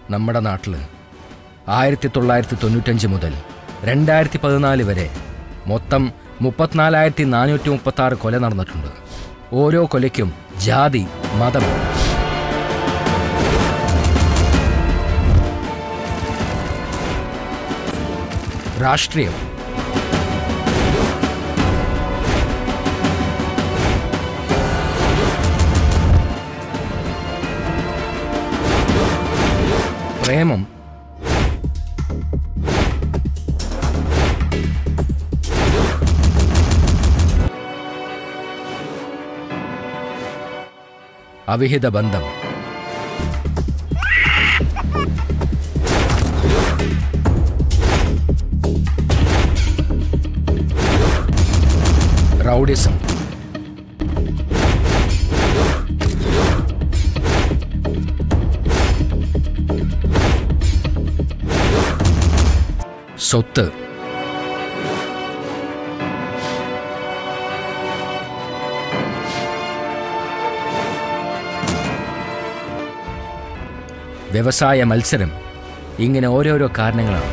നമ്മുടെ നാട്ടിൽ ആയിരത്തി തൊള്ളായിരത്തി തൊണ്ണൂറ്റഞ്ച് മുതൽ രണ്ടായിരത്തി പതിനാല് വരെ മൊത്തം മുപ്പത്തിനാലായിരത്തി നാനൂറ്റി മുപ്പത്തി ആറ് കൊല നടന്നിട്ടുണ്ട് ഓരോ കൊലയ്ക്കും ജാതി മതം രാഷ്ട്രീയം പ്രേമം അവിഹിത ബന്ധം റൗഡിസം സ്വത്ത് വ്യവസായ മത്സരം ഇങ്ങനെ ഓരോരോ കാരണങ്ങളാണ്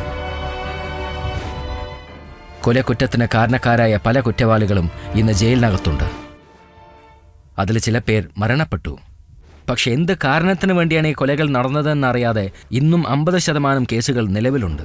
കൊലക്കുറ്റത്തിന് കാരണക്കാരായ പല കുറ്റവാളികളും ഇന്ന് ജയിലിനകത്തുണ്ട് അതിൽ ചില പേർ മരണപ്പെട്ടു പക്ഷെ എന്ത് കാരണത്തിന് വേണ്ടിയാണ് ഈ കൊലകൾ നടന്നതെന്നറിയാതെ ഇന്നും അമ്പത് ശതമാനം കേസുകൾ നിലവിലുണ്ട്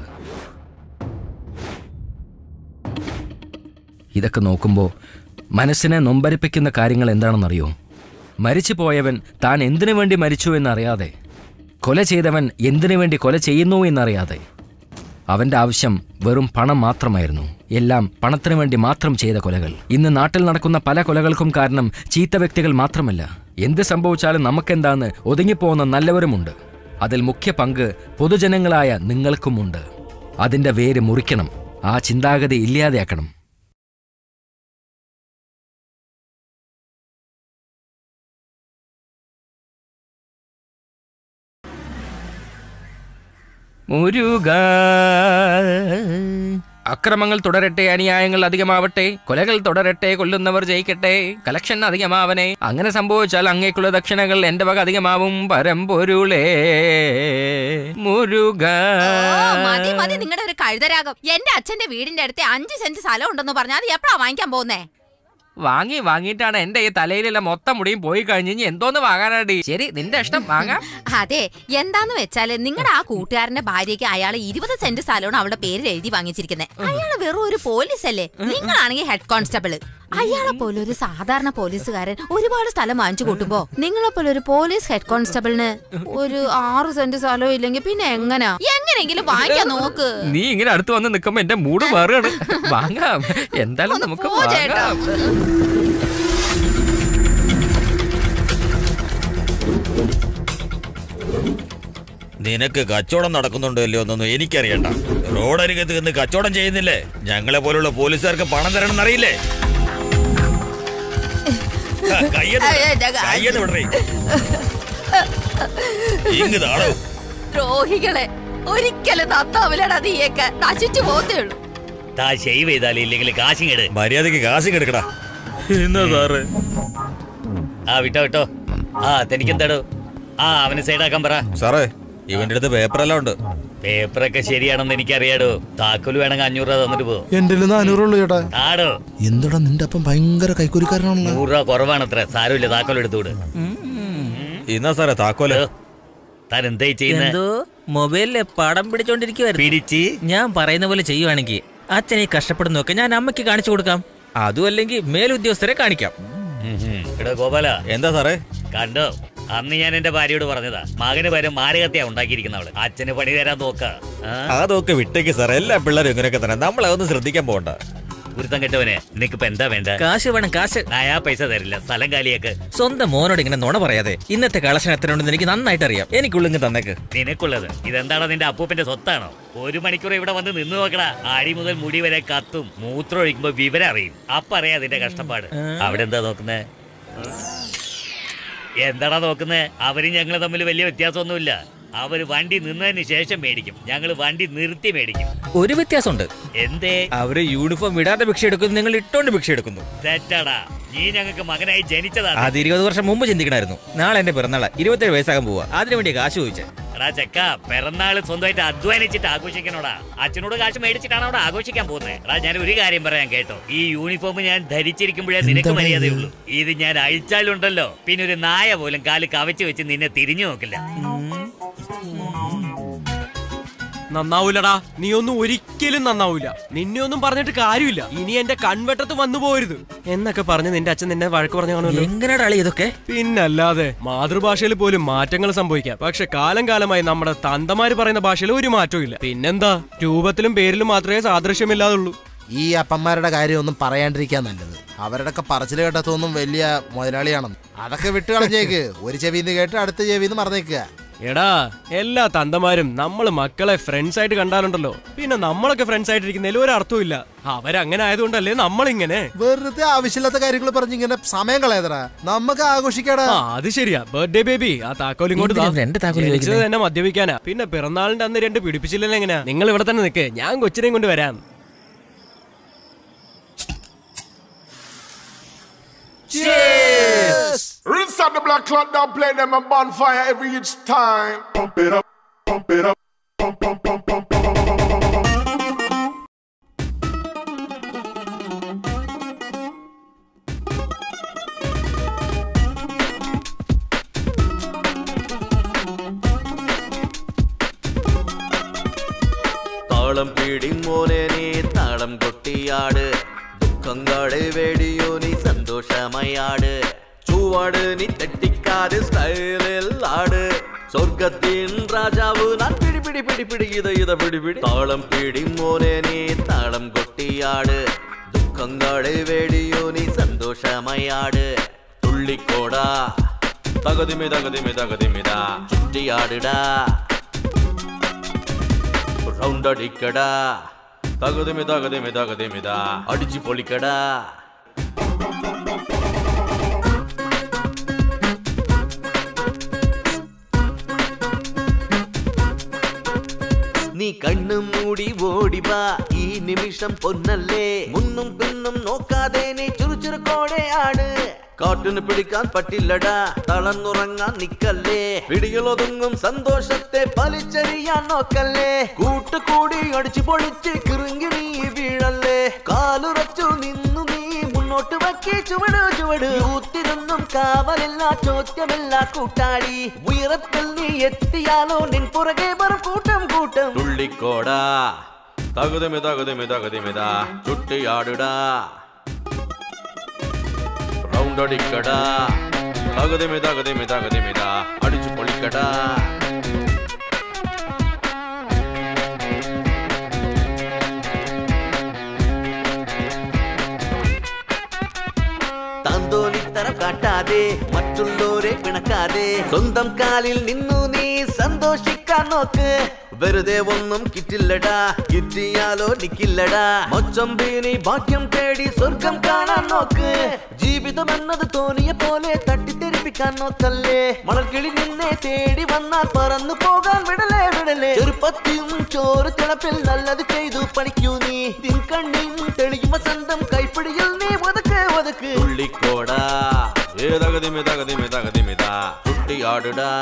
ഇതൊക്കെ നോക്കുമ്പോൾ മനസ്സിനെ നൊമ്പരിപ്പിക്കുന്ന കാര്യങ്ങൾ എന്താണെന്നറിയോ മരിച്ചു പോയവൻ താൻ എന്തിനു വേണ്ടി മരിച്ചു എന്നറിയാതെ കൊല ചെയ്തവൻ എന്തിനു വേണ്ടി കൊല ചെയ്യുന്നു എന്നറിയാതെ അവന്റെ ആവശ്യം വെറും പണം മാത്രമായിരുന്നു എല്ലാം പണത്തിനു വേണ്ടി മാത്രം ചെയ്ത കൊലകൾ ഇന്ന് നാട്ടിൽ നടക്കുന്ന പല കൊലകൾക്കും കാരണം ചീത്ത വ്യക്തികൾ മാത്രമല്ല എന്ത് സംഭവിച്ചാലും നമുക്കെന്താന്ന് ഒതുങ്ങിപ്പോകുന്ന നല്ലവരുമുണ്ട് അതിൽ മുഖ്യ പങ്ക് പൊതുജനങ്ങളായ നിങ്ങൾക്കുമുണ്ട് അതിന്റെ വേര് മുറിക്കണം ആ ചിന്താഗതി ഇല്ലാതെയാക്കണം മുരുക അക്രമങ്ങൾ തുടരട്ടെ അന്യായങ്ങൾ അധികമാവട്ടെ കൊലകൾ തുടരട്ടെ കൊല്ലുന്നവർ ജയിക്കട്ടെ കലക്ഷൻ അധികമാവനെ അങ്ങനെ സംഭവിച്ചാൽ അങ്ങേക്കുള്ള ദക്ഷിണകൾ എന്റെ വക അധികമാവും പരമ്പൊരുളേ മുരുക ഓ, മതി മതി നിങ്ങളുടെ ഒരു കഴുതരാഗം എന്റെ അച്ഛന്റെ വീടിന്റെ അടുത്ത് അഞ്ച് സെന്റ് സ്ഥലം ഉണ്ടെന്ന് പറഞ്ഞാൽ അത് എപ്പോഴാ വാങ്ങിക്കാൻ പോകുന്നേ വാങ്ങി വാങ്ങിയിട്ടാണ് എന്റെ ഈ തലയിലുള്ള മൊത്തം മുടിയും പോയി കഴിഞ്ഞ് ഇനി എന്തോന്ന് വാങ്ങാനാടി ശരി നിന്റെ ഇഷ്ടം വാങ്ങാം അതെ എന്താന്ന് വെച്ചാല് നിങ്ങളുടെ ആ കൂട്ടുകാരന്റെ ഭാര്യയ്ക്ക് അയാൾ ഇരുപത് സെന്റ് സ്ഥലമാണ് അവളുടെ പേരിൽ എഴുതി വാങ്ങിച്ചിരിക്കുന്നത് അയാള് വെറും ഒരു പോലീസ് അല്ലേ നിങ്ങളാണെങ്കിൽ ഹെഡ് കോൺസ്റ്റബിള് അയാളെ പോലെ ഒരു സാധാരണ പോലീസുകാരൻ ഒരുപാട് സ്ഥലം വാങ്ങിച്ചു കൂട്ടുമ്പോ നിങ്ങളെ പോലെ ഒരു പോലീസ് ഹെഡ് കോൺസ്റ്റബിളിന് ഒരു ആറ് സെന്റ് സ്ഥലവും ഇല്ലെങ്കിൽ പിന്നെ എങ്ങനാ എങ്ങനെയെങ്കിലും വാങ്ങിക്കാൻ നോക്ക് നീ ഇങ്ങനെ അടുത്ത് വന്ന് നിൽക്കുമ്പോ എന്റെ മൂഡ് മാറുകയാണ് വാങ്ങാം എന്തായാലും ഒന്ന് നമുക്ക് പോ ചേട്ടാ. വാങ്ങാം നിനക്ക് കച്ചവടം നടക്കുന്നുണ്ടോ ഇല്ലയോ എന്നൊന്നും എനിക്കറിയണ്ട റോഡരികത്ത് നിന്ന് കച്ചവടം ചെയ്യുന്നില്ലേ ഞങ്ങളെ പോലുള്ള പോലീസുകാർക്ക് പണം തരണം എന്നറിയില്ലേ ആ, കയ്യൊന്ന് വിട്. ഏ, ഏ, ജഗ. കയ്യൊന്ന് വിടറേ. ഇങ്ങ് താടോ ദ്രോഹികളെ ഒരിക്കലും നന്നാവില്ലടാ നീയൊക്കെ നശിച്ചു പോത്തേ ഉള്ളൂ താ ഷെയ്വ് ചെയ്താലും ഇല്ലെങ്കിൽ കാശിങ്ങട് മര്യാദക്ക് കാശ് കെടുക്കടാ എന്നാ സാറ് ആ വിട്ടോ വിട്ടോ ആ തനിക്കെന്താടോ ആ അവന് സൈഡാക്കാൻ പറ സാറേ ഇവന്റെ അടുത്ത് പേപ്പറെല്ലാം ഉണ്ട് പേപ്പറൊക്കെ ശരിയാണെന്ന് എനിക്കറിയാടോ താക്കോല് വേണമെങ്കിൽ അഞ്ഞൂറ് രൂപ തന്നിട്ട് പോ എന്റെ നാനൂറുള്ളൂ ചേട്ടാ ആടോ എന്തടാ നിന്റെ അപ്പം ഭയങ്കര കൈക്കൂലിക്കാരനാണല്ലോ നൂറ് രൂപ കുറവാണത്ര സാരമില്ല താക്കോൽ എടുത്തുവിട് എന്നാ സാറേ താക്കോല് താൻ എന്തായി ചെയ്യുന്നത് എന്തോ മൊബൈലിലെ പടം പിടിച്ചോണ്ടിരിക്കുവായിരുന്നു പിടിച്ച് ഞാൻ പറയുന്ന പോലെ ചെയ്യുവാണെങ്കിൽ അച്ഛൻ ഈ കഷ്ടപ്പെടുന്നൊക്കെ ഞാൻ അമ്മയ്ക്ക് കാണിച്ചു കൊടുക്കാം അതും അല്ലെങ്കിൽ മേലുദ്യോഗസ്ഥരെ കാണിക്കാം എടോ ഗോപാല എന്താ സാറേ കണ്ടോ അന്ന് ഞാൻ എന്റെ ഭാര്യയോട് പറഞ്ഞതാ മകന് പകരം മാരകത്തെയാ ഉണ്ടാക്കിയിരിക്കുന്ന അവള് അച്ഛന് പണി തരാൻ നോക്ക അതൊക്കെ വിട്ടേക്ക് സാറേ എല്ലാ പിള്ളേരും ഇങ്ങനെയൊക്കെ തന്നെ നമ്മൾ അതൊന്നും ശ്രദ്ധിക്കാൻ പോകണ്ട ഗുരുത്തം കെട്ടവനെ നിനക്കിപ്പോ എന്താ വേണ്ട കാശ് വേണം കാശ് നയാ പൈസ തരില്ല സ്ഥലം കാലിയൊക്കെ സ്വന്തം മോനോട് ഇങ്ങനെ നുണ പറയാതെ ഇന്നത്തെ കളക്ഷൻ എത്രയുണ്ടെന്ന് എനിക്ക് നന്നായിട്ട് അറിയാം എനിക്കുള്ളിങ്ങ് തന്നേക്ക് നിനക്കുള്ളത് ഇതെന്താണോ നിന്റെ അപ്പൂപ്പന്റെ സ്വത്താണോ ഒരു മണിക്കൂർ ഇവിടെ വന്ന് നിന്ന് നോക്കടാ അടി മുതൽ മുടി വരെ കത്തും മൂത്രം ഒഴിക്കുമ്പോ വിവരം അറിയും അപ്പൊ അറിയാം അതിന്റെ കഷ്ടപ്പാട് അവിടെ എന്താ നോക്കുന്നേ എന്താടാ നോക്കുന്നേ അവരും ഞങ്ങൾ തമ്മിൽ വലിയ വ്യത്യാസമൊന്നുമില്ല അവര് വണ്ടി നിന്നതിന് ശേഷം മേടിക്കും ഞങ്ങൾ വണ്ടി നിർത്തി മേടിക്കും ഒരു വ്യത്യാസമുണ്ട് എന്തേ അവര് യൂണിഫോം ഇടാതെ ഭിക്ഷ എടുക്കുന്നു നിങ്ങൾ ഇട്ടോണ്ട് ഭിക്ഷ എടുക്കുന്നു തെറ്റാടാ നീ ഞങ്ങൾക്ക് മകനായി ജനിച്ചതാണ് അത് ഇരുപത് വർഷം മുമ്പ് ചിന്തിക്കണമായിരുന്നു നാളെ എന്റെ പിറന്നാളാ ഇരുപത്തേഴ് വയസ്സാകാൻ പോവാ അതിനു വേണ്ടി കാശ് ചോദിച്ചേ എടാ ചെക്ക പിറന്നാള് സ്വന്തമായിട്ട് അധ്വാനിച്ചിട്ട് ആഘോഷിക്കണോടാ അച്ഛനോട് കാശ് മേടിച്ചിട്ടാണ് അവിടെ ആഘോഷിക്കാൻ പോകുന്നത് എടാ ഞാൻ ഒരു കാര്യം പറയാൻ കേട്ടോ ഈ യൂണിഫോം ഞാൻ ധരിച്ചിരിക്കുമ്പോഴേ നിനക്ക് മര്യാദയുള്ളൂ ഇത് ഞാൻ അഴിച്ചാലുണ്ടല്ലോ പിന്നെ ഒരു നായ പോലും കാല് കവച്ച് വെച്ച് നിന്നെ തിരിഞ്ഞു നോക്കില്ല നന്നാവൂലടാ നീ ഒന്നും ഒരിക്കലും നന്നാവൂല നിന്നെ ഒന്നും പറഞ്ഞിട്ട് കാര്യമില്ല ഇനി എന്റെ കൺവെട്ടത്ത് വന്നു പോരുത് എന്നൊക്കെ പറഞ്ഞ് നിന്റെ അച്ഛൻ നിന്നെ വഴക്ക് പറഞ്ഞു കാണുമല്ലോ എങ്ങനെയാ അളി ഇതൊക്കെ പിന്നല്ലാതെ മാതൃഭാഷയിൽ പോലും മാറ്റങ്ങൾ സംഭവിക്കാം പക്ഷെ കാലം കാലമായി നമ്മുടെ തന്തമാര് പറയുന്ന ഭാഷയിൽ ഒരു മാറ്റവും ഇല്ല പിന്നെന്താ രൂപത്തിലും പേരിലും മാത്രമേ സാദൃശ്യമില്ലാതുള്ളൂ ഈ അപ്പന്മാരുടെ കാര്യം ഒന്നും പറയാണ്ടിരിക്കാൻ നല്ലത് അവരുടെയൊക്കെ പറച്ചിൽ കേട്ടതൊന്നും വലിയ മുതലാളിയാണെന്ന് അതൊക്കെ വിട്ട് കളഞ്ഞേക്ക് ഒരു ചെവിന്ന് കേട്ട് അടുത്ത ചെവിന്ന് മറന്നേക്കുക എടാ എല്ലാ തന്തമാരും നമ്മൾ മക്കളെ ഫ്രണ്ട്സ് ആയിട്ട് കണ്ടാലുണ്ടല്ലോ പിന്നെ നമ്മളൊക്കെ ഫ്രണ്ട്സ് ആയിട്ടിരിക്കുന്നതിൽ ഒരു അർത്ഥവും ഇല്ല അവരങ്ങനെ ആയതുകൊണ്ടല്ലേ നമ്മളിങ്ങനെ വെറുതെ ആവശ്യമില്ലാത്ത കാര്യങ്ങൾ പറഞ്ഞ് ഇങ്ങനെ സമയം കളയതടാ നമുക്ക് ആഘോഷിക്കാടാ ആ അത് ശരിയാ ബർത്ത്ഡേ ബേബി ആ താക്കോൽ ഇങ്ങോട്ട് എന്തിനാ താ. ഇവൻ എന്റെ താക്കോല് ജനിച്ചത് ചോദിക്കുന്നെ? തന്നെ മദ്യപിക്കാനാ പിന്നെ പിറന്നാളിന്റെ അന്ന് രണ്ട് പിടിപ്പിച്ചില്ലല്ലോ എങ്ങനെയാ നിങ്ങൾ ഇവിടെ തന്നെ നിൽക്കേ ഞാൻ കൊച്ചിനെയും കൊണ്ട് വരാം Rinse out the black clot, now play them a bonfire every each time. Pump it up, pump it up, pump, pump, pump, pump, pump, pump, pump, pump, pump. താളം പിടിമോനെ നീ താളം കൊട്ടിയാട് ദുഃഖങ്ങളെ വേടിയോ നീ സന്തോഷമയാട് ചൂവാട് നീ തെറ്റിക്കാതെ സ്റ്റൈലിൽ ആട് സ്വർഗത്തിൻ രാജാവ് ഞാൻ പിടി പിടി പിടി പിടി ഇത ഇത പിടി പിടി താളം പിടിമോനെ നീ താളം കൊട്ടിയാട് ദുഃഖങ്ങളെ വേടിയോ നീ സന്തോഷമയാട് തുള്ളിക്കോടാ തകതിമി തകതിമി തകതിമിതാ ചുറ്റിയാടിടാ റൗണ്ട് അടിക്കടാ തകതിമി തകതിമി തകതിമിതാ അടിച്ചു പൊളിക്കടാ നീ കണ്ണും മൂടി ഓടിവാ ഈ നിമിഷം പൊന്നല്ലേ മുന്നും പിന്നും നോക്കാതെ നീ ചുറുചുറുക്കോടെ ആട് കാട്ടിന് പിടിക്കാൻ പറ്റില്ലടാ തളർന്നുറങ്ങാൻ നിക്കല്ലേ പിടികളൊതുങ്ങും സന്തോഷത്തെ പലിച്ചറിയാൻ നോക്കല്ലേ കൂട്ടുകൂടി അടിച്ചു പൊളിച്ച് കിറുങ്ങി നീ വീഴല്ലേ കാലുറച്ചു നിന്നു നീ മുന്നോട്ട് വയ്ക്കി ചുവട് ചുവട് യൂത്തിനൊന്നും കാവലില്ല ചോദ്യമില്ല കൂട്ടാളി ഉയരത്തിൽ നീ എത്തിയാലോ നിൻ പുറകെ വരും കൂട്ടം കൂട്ടം തുള്ളിക്കോടാ തകുതിമി തകുതിമി തകുതിമിതാ ചുട്ടിയാടുടാ റൗണ്ട് അടിക്കടാ തകുതിമി തകുതിമി തകുതിമിതാ അടിച്ചു പൊളിക്കടാ താന്തോന്നിത്തരം കാട്ടാതെ മറ്റുള്ളവരെ പിണക്കാതെ സ്വന്തം കാലിൽ നിന്നു നീ സന്തോഷിക്കാൻ നോക്ക് വെറുതെ ഒന്നും കിട്ടില്ലടാ കിട്ടിയാലോ നിക്കില്ലടാ മൊച്ചമ്പീനി ഭാഗ്യം തേടി സ്വർഗം കാണാൻ നോക്ക് ജീവിതം എന്നത് തോന്നിയ പോലെ തട്ടിത്തെറിപ്പിക്കാൻ നോക്കല്ലേ മണൽക്കിളി നിന്നെ തേടി വന്നാൽ പറന്നു പോകാൻ വിടലേ വിടലേ ചെറുപ്പത്തിയും ചോറ് തിളപ്പിൽ നല്ലത് ചെയ്തു പഠിക്കൂ നീ നിൻ കണ്ണിൻ തെളിയും വസന്തം കൈപ്പിടിയിൽ നീ ഒതുക്ക് ഒതുക്ക് തുള്ളിക്കോടാ ഏതകതിമി തകതിമി തകതിമിതാ കുട്ടിയാടുടാ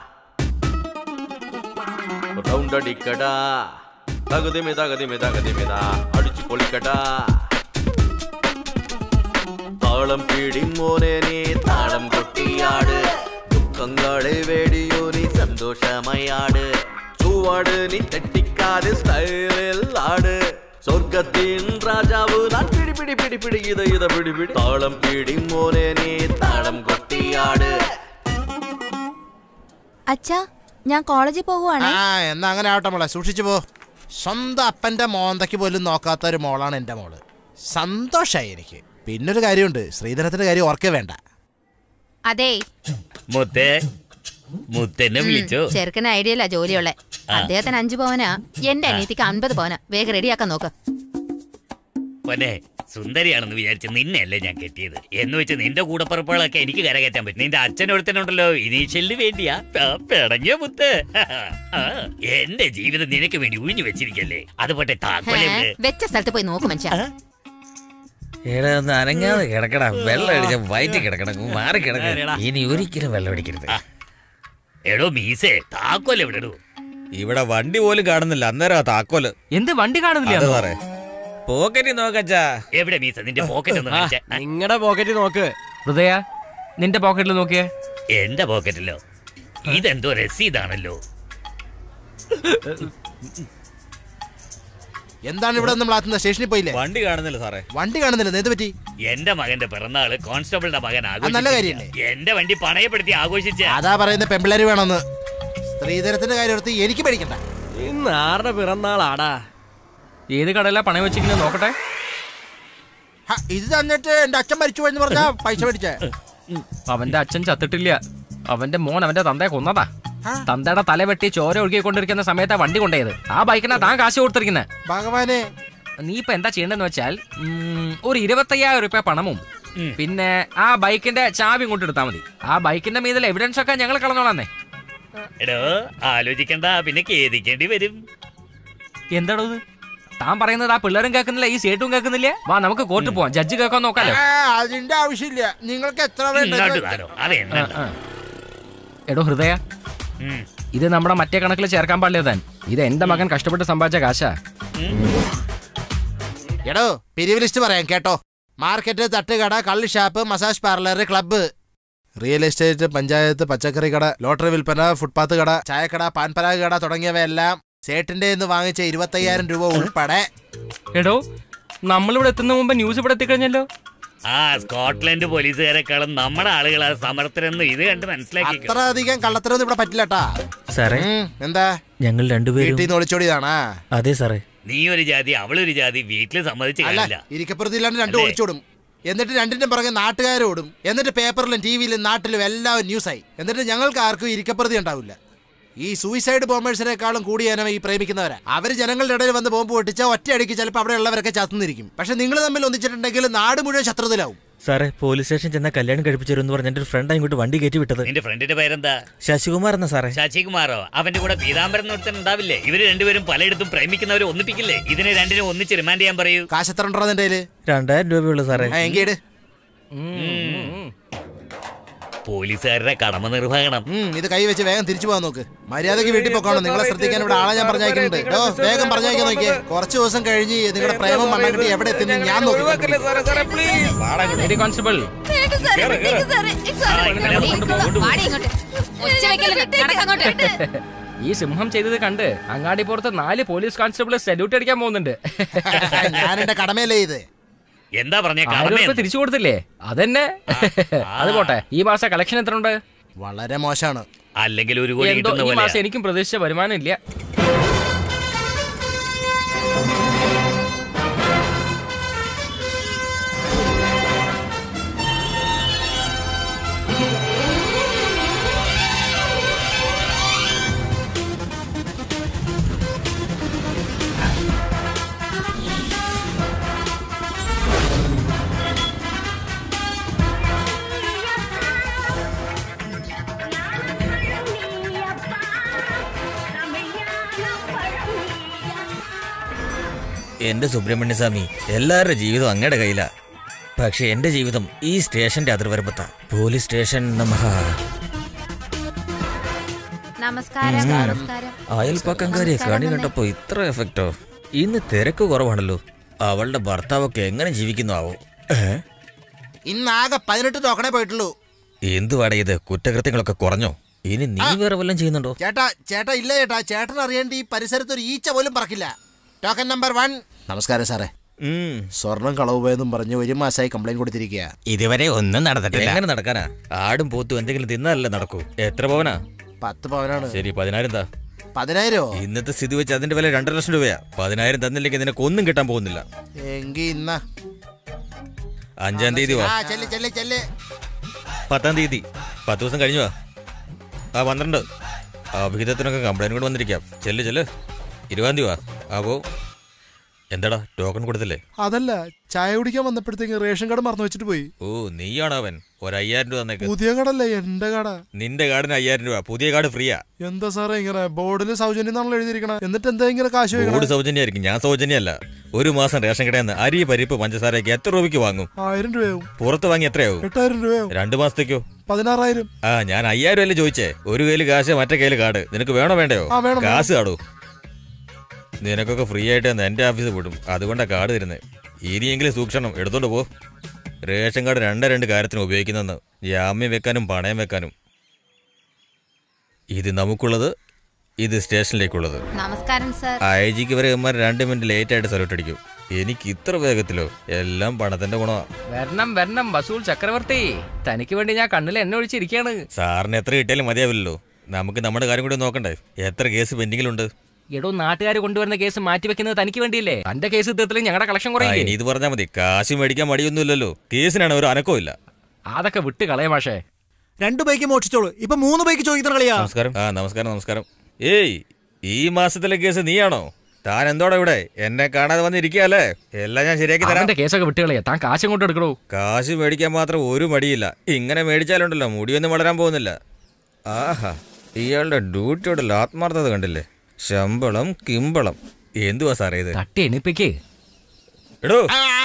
റൗണ്ട് അടിക്കടാ തകതിമി തകതിമി തകതിമിതാ അടിച്ചു പൊളിക്കടാ താളം പിടിമോനെ നീ താളം കൊട്ടിയാട് ദുഃഖങ്ങളെ വേടിയോ നീ സന്തോഷമയാട് ചൂവാട് നീ തെറ്റിക്കാതെ സ്റ്റൈലിൽ ആട് സ്വർഗത്തിൻ രാജാവ് ഞാൻ പിടി പിടി പിടി പിടി ഇത ഇത പിടി പിടി താളം പിടിമോനെ നീ താളം കൊട്ടിയാട് അച്ഛാ ഞാൻ കോളേജിൽ പോകുവാണേ ആ എന്നാ അങ്ങനെ ആവട്ടെ മോളെ സൂക്ഷിച്ചു പോ സ്വന്തം അപ്പന്റെ മോന്തയ്ക്ക് പോലും നോക്കാത്ത ഒരു മോളാണ് എന്റെ മോള് സന്തോഷായി എനിക്ക് പിന്നൊരു കാര്യമുണ്ട് ശ്രീധരത്തിന്റെ കാര്യം ഓർക്കേ വേണ്ട അതെ മുത്തേ മുത്തെന്നെ വിളിച്ചോ ചെറുക്കന് ഐഡിയല്ല ജോലിയുള്ള അദ്ദേഹത്തിന് അഞ്ചു പവനാ എന്റെ അനിയത്തിക്ക് അൻപത് പവനാ വേഗം റെഡിയാക്കാൻ നോക്ക് പൊന്നെ സുന്ദരിയാണെന്ന് വിചാരിച്ച് നിന്നെയല്ലേ ഞാൻ കെട്ടിയത് എന്ന് വെച്ച് നിന്റെ കൂടപ്പുറപ്പുകളൊക്കെ എനിക്ക് കരകയറ്റാൻ പറ്റും നിന്റെ അച്ഛനൊരുത്തനുണ്ടല്ലോ ഇനീഷ്യലിന് വേണ്ടിയാ ആ, പിടങ്ങിയ മുത്ത് ആ, എന്റെ ജീവിതം നിനക്ക് വേണ്ടി ഉഴിഞ്ഞു വെച്ചിരിക്കല്ലേ അതുപോട്ടെ ഹേ, താക്കോലെ വെച്ച സ്ഥലത്ത് പോയി നോക്ക് മനുഷ്യ എടാ ഒന്ന് അനങ്ങാതെ കിടക്കടാ വെള്ളം അടിച്ച വയറ്റി കിടക്കണം മാറി കിടക്കണം ഇനി ഒരിക്കലും വെള്ളം അടിക്കരുത് എടോ മീസേ താക്കോൽ എവിടെ ഇടൂ ഇവിടെ വണ്ടി പോലും കാണുന്നില്ല അന്നേരം ആ താക്കോല് എന്ത് വണ്ടി കാണുന്നില്ല അതെ സാറേ പോക്കറ്റിൽ നോക്കച്ചാ എവിടെ മീസ നിന്റെ പോക്കറ്റ് ഒന്ന് കാണിച്ചേ ആ, നിങ്ങളുടെ പോക്കറ്റ് നോക്ക് ഹൃദയ നിന്റെ പോക്കറ്റിൽ നോക്കിയേ എന്റെ പോക്കറ്റിലോ ഇതെന്തോ രസീതാണല്ലോ എന്താണ് ഇവിടെ നമ്മൾ ആത്തുന്നത് സ്റ്റേഷനിൽ പോയില്ലേ വണ്ടി കാണുന്നില്ല സാറേ വണ്ടി കാണുന്നില്ല എന്ത് പറ്റി എന്റെ മകന്റെ പിറന്നാള് കോൺസ്റ്റബിളിന്റെ മകൻ നല്ല ആഘോഷിച്ചില്ല. കാര്യല്ലേ? എന്റെ വണ്ടി പണയപ്പെടുത്തി ആഘോഷിച്ച അതാ പറയുന്ന പെമ്പിള്ളേര് വേണമെന്ന് സ്ത്രീധനത്തിന്റെ കാര്യം ഓർത്ത് എനിക്ക് പേടിക്കണ്ട ഇന്ന് ആരുടെ പിറന്നാളാടാ ഏത് കടയിലാ പണയം വെച്ചിരിക്കുന്നത് നോക്കട്ടെ ഹ, ഇത് തന്നിട്ട് എന്റെ അച്ഛൻ മരിച്ചു പോയെന്ന് പറഞ്ഞാ പൈസ മേടിച്ചേ അവന്റെ അച്ഛൻ ചത്തിട്ടില്ല അവന്റെ മോൻ അവന്റെ തന്തയെ കൊന്നതാ തന്തയുടെ തല വെട്ടി ചോര ഒഴുകിക്കൊണ്ടിരിക്കുന്ന സമയത്താ വണ്ടി കൊണ്ടുപോയത് ആ ബൈക്കിനാ താൻ കാശ് കൊടുത്തിരിക്കുന്നത് ഭഗവാനെ നീ ഇപ്പൊ എന്താ ചെയ്യേണ്ടതെന്ന് വെച്ചാൽ ഉം, ഒരു ഇരുപത്തയ്യായിരം രൂപ പണമും പിന്നെ ആ ബൈക്കിന്റെ ചാവി ഇങ്ങോട്ട് എടുത്താൽ മതി ആ ബൈക്കിന്റെ മീതിൽ എവിഡൻസ് ഒക്കെ ഞങ്ങൾ കളഞ്ഞോളാന്നേ എടോ ആലോചിക്കണ്ട പിന്നെ ഖേദിക്കേണ്ടി വരും എന്താണോ ഇത് താൻ പറയുന്നത് ആ പിള്ളേരും കേൾക്കുന്നില്ല ഈ സേട്ടും കേൾക്കുന്നില്ല വാ നമുക്ക് കോർട്ട് പോവാം ജഡ്ജ് കേൾക്കാൻ നോക്കാലോ ആ, അതിന്റെ ആവശ്യമില്ല നിങ്ങൾക്ക് എത്ര ഇങ്ങോട്ട് വേണ്ടത് താനോ അത് ആ, എണ്ണ ആ. എടോ ഹൃദയ ഇത് നമ്മുടെ മറ്റേ കണക്കിൽ ചേർക്കാൻ പാടില്ല താൻ ഇത് എന്റെ മകൻ കഷ്ടപ്പെട്ട് സമ്പാദിച്ച കാശാ എടോ പിരിവ് ലിസ്റ്റ് പറയാം കേട്ടോ മാർക്കറ്റ് തട്ടുകട കള്ള് shop massage parlour club real estate panchayat പച്ചക്കറി കട ലോട്ടറി വിൽപ്പന ഫുട്പാത്ത് കട ചായക്കട പാൻപരാഗ് കട തുടങ്ങിയവയെല്ലാം സേട്ടിന്റെ നിന്ന് വാങ്ങിച്ച ഇരുപത്തയ്യായിരം രൂപ ഉൾപ്പെടെ എടോ നമ്മളിവിടെ എത്തുന്ന മുമ്പ് ന്യൂസ് ഇവിടെ എത്തിക്കഴിഞ്ഞല്ലോ ആ സ്കോട്ട്ലൻഡ് പോലീസുകാരെക്കാളും നമ്മുടെ ആളുകളാ സമർത്ഥരെന്ന് ഇത് കണ്ട് മനസ്സിലാക്കി അത്ര അധികം കള്ളത്തരൊന്നും ഇവിടെ പറ്റില്ലട്ടാ സാറേ ഉം, എന്താ ഞങ്ങൾ രണ്ടുപേരും വീട്ടിൽ നിന്ന് ഒളിച്ചോടിയതാണാ അതെ സാറേ നീ ഒരു ജാതി അവളൊരു ജാതി വീട്ടിൽ സമ്മതിച്ച് അല്ല കാണില്ല ഇരിക്കപ്പുറത്ത് ഇല്ലാണ്ട് രണ്ടും അല്ലേ? ഒളിച്ചോടും എന്നിട്ട് രണ്ടിന്റെ പുറകെ നാട്ടുകാരോടും എന്നിട്ട് പേപ്പറിലും ടി വിയിലും നാട്ടിലും എല്ലാം ന്യൂസായി എന്നിട്ട് ഞങ്ങൾക്ക് ആർക്കും ഇരിക്കപ്രതി ഉണ്ടാവില്ല ഈ സൂയിസൈഡ് ബോംബേഴ്സിനേക്കാളും കൂടിയാനും ഈ പ്രേമിക്കുന്നവരാ അവര് ജനങ്ങളുടെ ഇടയിൽ വന്ന് ബോംബ് പൊട്ടിച്ചാൽ ഒറ്റയടിക്ക് ചിലപ്പോൾ അവിടെ ഉള്ളവരൊക്കെ ചത്തുന്നിരിക്കും പക്ഷെ നിങ്ങൾ തമ്മിൽ ഒന്നിച്ചിട്ടുണ്ടെങ്കിൽ നാട് മുഴുവൻ ശത്രുതയിലാവും സാറേ പോലീസ് സ്റ്റേഷൻ ചെന്ന കല്യാണം കഴിപ്പിച്ചു പറഞ്ഞ എന്റെ ഒരു ഫ്രണ്ട് ഇങ്ങോട്ട് വണ്ടി കയറ്റി വിട്ടത് നിന്റെ ഫ്രണ്ടിന്റെ പേരെന്താ ശശികുമാർ എന്ന സാറേ ശശികുമാറോ അവന്റെ കൂടെ പീതാംബരൻ ഒരുത്തൻ ഉണ്ടാവില്ലേ ഇവര് രണ്ടുപേരും പലയിടത്തും പ്രേമിക്കുന്നവരെ ഒന്നിപ്പിക്കില്ലേ ഇതിനെ രണ്ടിനും ഒന്നിച്ച് റിമാൻഡ് ചെയ്യാൻ പറയൂ കാശ് എത്ര ഉണ്ടോ നിന്റെ കയ്യില്? രണ്ടായിരം രൂപയുള്ളൂ സാറേ ആ, എങ്കി ഇട്. പോലീസുകാരുടെ കടമ നിർവഹണം ഉം, ഇത് കൈ വെച്ച് വേഗം തിരിച്ചു പോകാൻ നോക്ക് മര്യാദയ്ക്ക് വീട്ടിൽ പോക്കണം നിങ്ങളെ ശ്രദ്ധിക്കാൻ ഇവിടെ ആളെ ഞാൻ പറഞ്ഞയക്കുന്നുണ്ട് കേട്ടോ വേഗം പറഞ്ഞയക്കാൻ നോക്കിയേ കുറച്ച് ദിവസം കഴിഞ്ഞ് നിങ്ങളുടെ പ്രേമം മണ്ണം കിട്ടി എവിടെ എത്തുന്നു ഞാൻ നോക്കി ലേഡി കോൺസ്റ്റബിൾ ഈ സിംഹം ചെയ്തത് കണ്ട് അങ്ങാടിപ്പുറത്ത് നാല് പോലീസ് കോൺസ്റ്റബിൾ സല്യൂട്ട് അടിക്കാൻ പോകുന്നുണ്ട് ഞാൻ എന്റെ കടമയല്ലേ ഇത് എന്താ പറഞ്ഞ ആയിരം കടമ രൂപ തിരിച്ചു കൊടുത്തില്ലേ അതന്നെ അത് പോട്ടെ ഈ മാസം കളക്ഷൻ എത്ര ഉണ്ട് വളരെ മോശമാണ് അല്ലെങ്കിൽ ഒരു കോടി എന്തോ കിട്ടുന്ന ഈ മാസം പോലെ എനിക്കും പ്രതീക്ഷിച്ച വരുമാനം ഇല്ല എന്റെ സുബ്രഹ്മണ്യസ്വാമി എല്ലാവരുടെ ജീവിതം അങ്ങയുടെ കയ്യിലാ പക്ഷെ എന്റെ ജീവിതം ഈ സ്റ്റേഷന്റെ അതിർവരമ്പത്താ പോലീസ് സ്റ്റേഷൻ നമഃ നമസ്കാരം നമസ്കാരം അയൽപ്പക്കംകാരിയെ കണി കണ്ടപ്പോ ഇത്ര എഫക്റ്റോ ഇന്ന് തിരക്ക് കുറവാണല്ലോ അവളുടെ ഭർത്താവൊക്കെ എങ്ങനെ ജീവിക്കുന്നു ആവോ ഏ? ഇന്നാകെ പതിനെട്ട് ടോക്കണേ പോയിട്ടുള്ളൂ എന്തുവാടേ ഇത് കുറ്റകൃത്യങ്ങളൊക്കെ കുറഞ്ഞോ ഇനി നീ വേറെ വല്ലതും ചെയ്യുന്നുണ്ടോ ചേട്ടാ ചേട്ടാ ഇല്ല ചേട്ടാ ചേട്ടൻ അറിയേണ്ട ഈ പരിസരത്ത് ഒരു ഈച്ച പോലും പറക്കില്ല ടോക്കൺ നമ്പർ വൺ നമസ്കാരം സാറേ ഉം. സ്വർണം കളവ് പോയെന്നും പറഞ്ഞ് ഒരു മാസമായി കംപ്ലൈന്റ് കൊടുത്തിരിക്കുക ഇതുവരെ ഒന്നും നടന്നിട്ടില്ല എങ്ങനെ നടക്കാനാ ആടും പോത്തും എന്തെങ്കിലും തിന്നാലല്ലേ നടക്കൂ എത്ര പവനാ പത്ത് പവനാണ് ശരി പതിനായിരം താ പതിനായിരോ ഇന്നത്തെ സ്ഥിതി വെച്ച് അതിന്റെ വില രണ്ടര ലക്ഷം രൂപയാ പതിനായിരം തന്നില്ലെങ്കിൽ നിനക്ക് ഒന്നും കിട്ടാൻ പോകുന്നില്ല എങ്കി ഇന്ന അഞ്ചാം തീയതി വാ ആ ചെല്ല് ചെല്ല് ചെല്ല് പത്താം തീയതി പത്ത് ദിവസം കഴിഞ്ഞു വാ ആ പന്ത്രണ്ട് ആ വിഹിതത്തിനൊക്കെ കംപ്ലൈന്റ് കൂടെ വന്നിരിക്കാം ചെല്ല് ചെല്ല് ഇരുപതാം തീയതി വാ ആ പോ എന്താടാ ടോക്കൺ കൊടുത്തില്ലേ അതല്ല ചായ കുടിക്കാൻ വന്നപ്പോഴത്തേക്ക് റേഷൻ കാർഡ് മറന്നു വെച്ചിട്ട് പോയി ഓ നീയാണോ അവൻ ഒരു അയ്യായിരം രൂപ തന്നേക്ക് പുതിയ കടല്ലേ എന്റെ കട നിന്റെ കാർഡിന് അയ്യായിരം രൂപ പുതിയ കാർഡ് ഫ്രീയാ എന്താ സാറേ ഇങ്ങനെ ബോർഡിൽ സൗജന്യം എന്നാണല്ലോ എഴുതിയിരിക്കണ എന്നിട്ട് എന്താ ഇങ്ങനെ കാശ് ബോർഡ് ചോദിക്കണേ സൗജന്യമായിരിക്കും ഞാൻ സൗജന്യമല്ല ഒരു മാസം റേഷൻ കടയിൽ നിന്ന് അരി പരിപ്പ് പഞ്ചസാരയൊക്കെ എത്ര രൂപയ്ക്ക് വാങ്ങും ആയിരം രൂപയാവും പുറത്ത് വാങ്ങി എത്രയാവും എട്ടായിരം രൂപയാവും രണ്ടു മാസത്തേക്കോ പതിനാറായിരം ആ ഞാൻ അയ്യായിരം അല്ലേ ചോദിച്ചേ ഒരു കയ്യിൽ കാശ് മറ്റേ കയ്യിൽ കാർഡ് നിനക്ക് വേണോ വേണ്ടയോ ആ, വേണം, കാശ് കാടൂ നിനക്കൊക്കെ ഫ്രീ ആയിട്ട് ഒന്ന് എന്റെ ഓഫീസിൽ വിടും അതുകൊണ്ടാ കാർഡ് തരുന്നത് ഇനിയെങ്കിലും സൂക്ഷിക്കണം എടുത്തോണ്ട് പോ റേഷൻ കാർഡ് രണ്ട് രണ്ട് കാര്യത്തിന് ഉപയോഗിക്കുന്നെന്ന് ജാമ്യം വെക്കാനും പണയം വെക്കാനും ഇത് നമുക്കുള്ളത് ഇത് സ്റ്റേഷനിലേക്കുള്ളത് നമസ്കാരം സർ ഐ ജിക്ക് വരെ ഇവന്മാർ രണ്ട് മിനിറ്റ് ലേറ്റ് ആയിട്ട് സല്യൂട്ട് അടിക്കും എനിക്ക് ഇത്ര വേഗത്തിലോ എല്ലാം പണത്തിന്റെ ഗുണമാ വരണം വരണം വസൂൽ ചക്രവർത്തി തനിക്ക് വേണ്ടി ഞാൻ കണ്ണിൽ എണ്ണ ഒഴിച്ചിരിക്കുകയാണ് സാറിന് എത്ര കിട്ടിയാലും മതിയാവില്ലല്ലോ നമുക്ക് നമ്മുടെ കാര്യം കൂടി നോക്കണ്ടേ എത്ര കേസ് പെൻഡിങ്ങിലുണ്ട് എടോ നാട്ടുകാർ കൊണ്ടുവരുന്ന കേസ് മാറ്റിവെക്കുന്നത് തനിക്ക് വേണ്ടിയില്ലേ തന്റെ കേസ് തീർത്തില്ല ഞങ്ങളുടെ കളക്ഷൻ ആ, കുറയില്ലേ ഇനി ഇത് പറഞ്ഞാൽ മതി കാശ് മേടിക്കാൻ മടിയൊന്നുമില്ലല്ലോ കേസിനാണ് ഒരു അനക്കവും ഇല്ല അതൊക്കെ വിട്ട് കളയ മാഷേ രണ്ട് ബൈക്ക് മോഷിച്ചോളൂ ഇപ്പൊ മൂന്ന് ബൈക്ക് ചോദിക്കുന്ന കളിയാ നമസ്കാരം ആ നമസ്കാരം നമസ്കാരം ഏയ് ഈ മാസത്തിലെ കേസ് നീയാണോ താൻ എന്തോടാ ഇവിടെ എന്നെ കാണാതെ വന്നിരിക്കുകയല്ലേ എല്ലാം ഞാൻ ശരിയാക്കി തരാം അവന്റെ കേസൊക്കെ വിട്ട് കളയാ താൻ കാശ് കൊണ്ട് എടുക്കണോ കാശ് മേടിക്കാൻ മാത്രം ഒരു മടിയില്ല ഇങ്ങനെ മേടിച്ചാലുണ്ടല്ലോ മുടിയൊന്നും വളരാൻ പോകുന്നില്ല ആഹാ ഇയാളുടെ ഡ്യൂട്ടിയോടുള്ള ആത്മാർത്ഥത കണ്ടില്ലേ ശമ്പളം കിമ്പളം എന്തുവാ സാറേ ഇത് തട്ടി എണിപ്പിക്ക് എടോ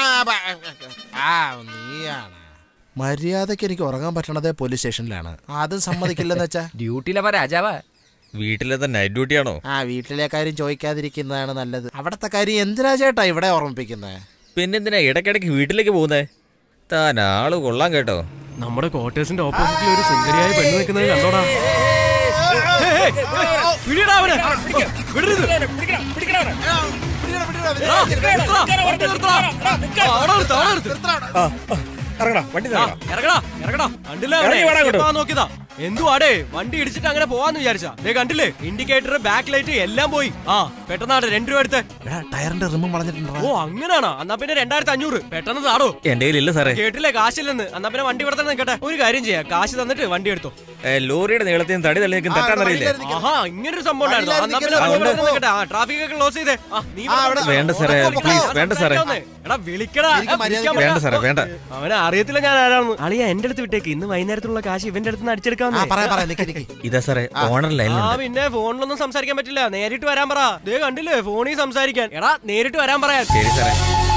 ആ നീയാണ് മര്യാദക്ക് എനിക്ക് ഉറങ്ങാൻ പറ്റണത് പോലീസ് സ്റ്റേഷനിലാണ് അതും സമ്മതിക്കില്ലെന്ന് വെച്ചാ ഡ്യൂട്ടിയിലെ രാജാവാ വീട്ടിലെ നൈറ്റ് ഡ്യൂട്ടിയാണോ ആ വീട്ടിലെ കാര്യം ചോദിക്കാതിരിക്കുന്നതാണ് നല്ലത് അവിടത്തെ കാര്യം എന്തിനാ ചേട്ടാ ഇവിടെ ഓർമ്മിപ്പിക്കുന്നത് പിന്നെന്തിനാ ഇടയ്ക്കിടയ്ക്ക് വീട്ടിലേക്ക് പോകുന്നേ താൻ ആള് കൊള്ളാൻ കേട്ടോ നമ്മുടെ ക്വാർട്ടേഴ്സിന്റെ ഓപ്പോസിറ്റിൽ ഒരു സുന്ദരിയായ പെണ്ണ് നിൽക്കുന്നത് കണ്ടോടാ ഏയ്, ഏയ്, ഏയ്, പിടിയെടാ അവനെ. വിടരുത്. എടാ, നിർത്തടാ, വണ്ടി നിർത്തടാ. ആ, അവിടെ നിർത്ത്, അവിടെ നിർത്ത്. ഇറങ്ങടാ വണ്ടി ആ, ഇറങ്ങടാ ഇറങ്ങടാ കണ്ടില്ലേ അവനെ? ഇറങ്ങി വാടാ അങ്ങോട്ട്. എപ്പാ നോക്കിയതാ എന്തുവാടേ വണ്ടി ഇടിച്ചിട്ട് അങ്ങനെ പോവാന്ന് വിചാരിച്ചാ ദേ കണ്ടില്ലേ ഇൻഡിക്കേറ്റർ ബാക്ക് ലൈറ്റ് എല്ലാം പോയി ആ പെട്ടെന്നാടെ രണ്ടു രൂപ എടുത്ത് എടാ ടയറിന്റെ റിമ്മ് വളഞ്ഞിട്ടുണ്ടോ ഓ അങ്ങനാണോ എന്നാ പിന്നെ രണ്ടായിരത്തി അഞ്ഞൂറ് പെട്ടെന്ന് താടോ എന്റെ കയ്യിലില്ല സാറേ കേട്ടില്ലേ കാശില്ലെന്ന് എന്നാ പിന്നെ വണ്ടി ഇവിടെ തന്നെ നിൽക്കട്ടെ ഒരു കാര്യം ചെയ്യാം കാശ് തന്നിട്ട് വണ്ടി എടുത്തോ ഏ, ലോറിയുടെ നീളത്തിൽ നിന്ന് തടി തള്ളിയേക്കും തട്ടാന്നറിയില്ലേ ആഹാ ഇങ്ങനൊരു സംഭവം ഉണ്ടായിരുന്നു എന്നാ പിന്നെ ആ, വണ്ടി ഉണ്ട്. ഇവിടെ തന്നെ നിൽക്കട്ടെ ആ ട്രാഫിക് ഒക്കെ ക്ലോസ് ചെയ്തേ ആ നീ ഇവിടെ അവിടെ- വന്ന് വേണ്ട സാറേ ഉറക്കെ പ്ലീസ് പൊക്കോ. വേണ്ട സാറേ എടാ വിളിക്കടാ എനിക്ക് ആ, വിളിക്കാൻ മര്യാദയ്ക്ക് വേണ്ട സാറേ വേണ്ട അവനെ അറിയത്തില്ല ഞാൻ ആരാണെന്ന് അളിയ എന്റെ അടുത്ത് വിട്ടേക്ക് ഇന്ന് വൈകുന്നേരത്തുള്ള കാശ് ഇവന്റെ അടുത്ത് നിന്ന് ആ അടിച്ചെടുക്കാന്ന് പറയാ പറയാ നിക്ക് നിക്ക് ഇതാ സാറേ ഓണർ ആ ലൈനിലുണ്ട് പിന്നെ ഫോണിലൊന്നും സംസാരിക്കാൻ പറ്റില്ല നേരിട്ട് വരാൻ പറ ദേ കണ്ടില്ലേ ഫോണിൽ സംസാരിക്കാൻ എടാ നേരിട്ട് വരാൻ പറയാൻ ശരി സാറേ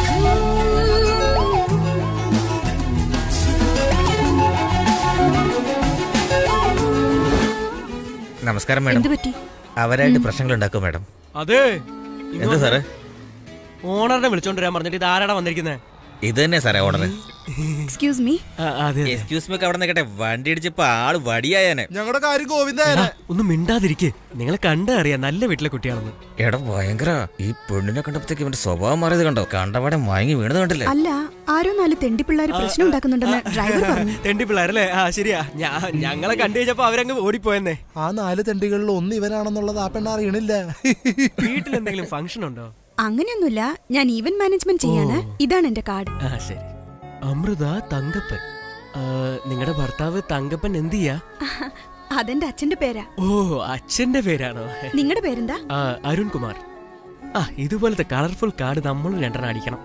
നമസ്കാരം മാഡം പറ്റി അവരായിട്ട് പ്രശ്നങ്ങൾ ഉണ്ടാക്കും മാഡം അതെ എന്താ സാറേ ഓണറിനെ വിളിച്ചോണ്ട് വരാൻ പറഞ്ഞിട്ട് ഇത് ആരാടാ വന്നിരിക്കുന്നത് ഇത് തന്നെ സാറേ ഓണർ എക്സ്ക്യൂസ് മീ അതെ എക്സ്ക്യൂസ് മീ അവിടെ നിൽക്കട്ടെ വണ്ടി ഇടിച്ചപ്പോ ആള് വടിയായനെ ഞങ്ങളുടെ കാര്യം ഗോവിന്ദായനെ ഒന്ന് മിണ്ടാതിരിക്കെ നിങ്ങളെ കണ്ടറിയാം നല്ല വീട്ടിലെ കുട്ടിയാണെന്ന് എടാ ഭയങ്കര ഈ പെണ്ണിനെ കണ്ടപ്പോഴത്തേക്ക് ഇവന്റെ സ്വഭാവം മാറിയത് കണ്ടോ കണ്ടപാടെ മയങ്ങി വീണത് കണ്ടില്ലേ അല്ല ആരോ നാല് തെണ്ടിപ്പിള്ളേർ പ്രശ്നം ഉണ്ടാക്കുന്നുണ്ടെന്ന് ഡ്രൈവർ പറഞ്ഞു തെണ്ടി പിള്ളേരല്ലേ ആ ശരിയാ ഞാ- ഞങ്ങളെ കണ്ടു കഴിഞ്ഞപ്പോ അവരങ്ങ് ഓടിപ്പോയെന്നേ ആ നാല് തെണ്ടികളിൽ ഒന്ന് ഇവനാണെന്നുള്ളത് ആ പെണ്ണ അറിയണില്ല വീട്ടിൽ എന്തെങ്കിലും ഫംഗ്ഷൻ ഉണ്ടോ അങ്ങനെയൊന്നുമില്ല ഞാൻ ഈവന്റ് മാനേജ്മെന്റ് ചെയ്യാണ് ഇതാണ് എന്റെ കാർഡ് ആ ശരി അമൃത തങ്കപ്പൻ നിങ്ങളുടെ ഭർത്താവ് തങ്കപ്പൻ എന്ത് ചെയ്യാ അതെന്റെ അച്ഛന്റെ പേരാ ഓ അച്ഛന്റെ പേരാണോ നിങ്ങളുടെ പേരെന്താ ആ, അരുൺ കുമാർ ആ ഇതുപോലത്തെ കളർഫുൾ കാർഡ് നമ്മൾ രണ്ടെണ്ണം അടിക്കണം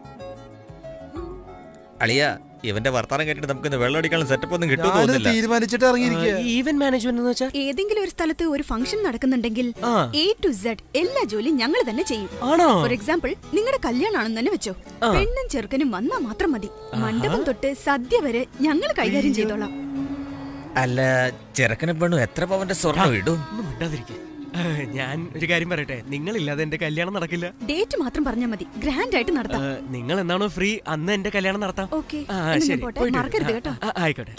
അളിയ ഇവന്റെ വർത്താനം കേട്ടിട്ട് നമുക്ക് ഇന്ന് വെള്ളം അടിക്കാനുള്ള സെറ്റപ്പ് ഒന്നും കിട്ടുമെന്ന് ഞാനിത് തോന്നുന്നില്ല തീരുമാനിച്ചിട്ട് ഇറങ്ങിയിരിക്കുക ഈവന്റ് മാനേജ്മെന്റ് എന്ന് വെച്ചാൽ ഏതെങ്കിലും ഒരു സ്ഥലത്ത് ഒരു ഫംഗ്ഷൻ നടക്കുന്നുണ്ടെങ്കിൽ ആ. എ ടു സെഡ് എല്ലാ ജോലിയും ഞങ്ങൾ തന്നെ ചെയ്യും ആണോ ഫോർ എക്സാമ്പിൾ നിങ്ങളുടെ കല്യാണാണെന്ന് തന്നെ വെച്ചോ പെണ്ണും ചെറുക്കനും വന്നാ മാത്രം മതി മണ്ഡപം തൊട്ട് സദ്യ വരെ ഞങ്ങൾ കൈകാര്യം ചെയ്തോളാം അല്ല ചെറുക്കനെ പെണ്ണു എത്ര പവന്റെ സ്വർണ്ണം ഇടും ഒന്നും മിണ്ടാതിരിക്കെ ഞാൻ ഒരു കാര്യം പറയട്ടെ നിങ്ങളില്ലാതെ എന്റെ കല്യാണം നടക്കില്ല ഡേറ്റ് മാത്രം പറഞ്ഞാൽ മതി ഗ്രാൻഡ് ആയിട്ട് നടത്താം ആ, നിങ്ങൾ എന്നാണോ ഫ്രീ അന്ന് എന്റെ കല്യാണം നടത്താം ഓക്കെ ആ, എന്നാ ശരി പോട്ടെ പോയിട്ട് വരൂ. മറക്കരുത് ആ, കേട്ടോ ആ, ആയിക്കോട്ടെ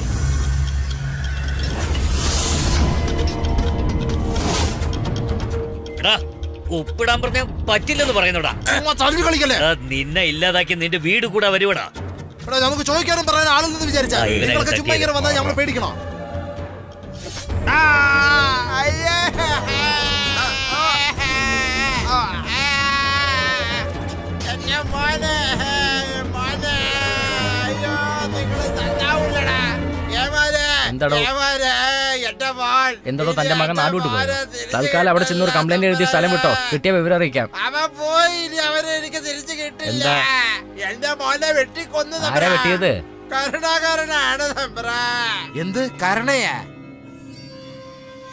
എടാ ഉപ്പിടാൻ പറഞ്ഞ പറ്റില്ലെന്ന് പറയുന്നോടാ ചളിഞ്ഞു കളിക്കല്ലേ എടാ, നിന്നെ ഇല്ലാതാക്കി നിന്റെ വീട് കൂടെ വരുവടാ എടാ നമുക്ക് ചോദിക്കാനും പറയാൻ ആളില്ലെന്ന് വിചാരിച്ചാ ആ, ഇവനെ നിങ്ങളൊക്കെ set ചുമ്മാ ഇങ്ങനെ ചെയ്ത് വന്നാൽ നമ്മൾ പോകാം. പേടിക്കണോ ആ, അയ്യേ. എന്റെ മോനെ, മോനെ. അയ്യോ, നിങ്ങള് നന്നാവൂലടാ. ഏമാനെ, എന്താടോ? ഏമാനെ, എന്റെ മോൻ. എന്തോ തന്റെ മകൻ എന്റെ നാടുവിട്ട് പോയോ മോനെ തിരിച്ച് തൽക്കാലം അവിടെ ചെന്നൊരു കംപ്ലൈന്റ് എഴുതി സ്ഥലം വിട്ടോ കിട്ടിയ വിവരം അറിയിക്കാം അവൻ പോയി ഇനി അവനെ എനിക്ക് തിരിച്ചു കിട്ടില്ല എന്താ? എന്റെ മോനെ വെട്ടിക്കൊന്നു ആരാ വെട്ടിയത് കരുണാകരനാണ് തമ്പ്ര എന്ത് കരുണയാ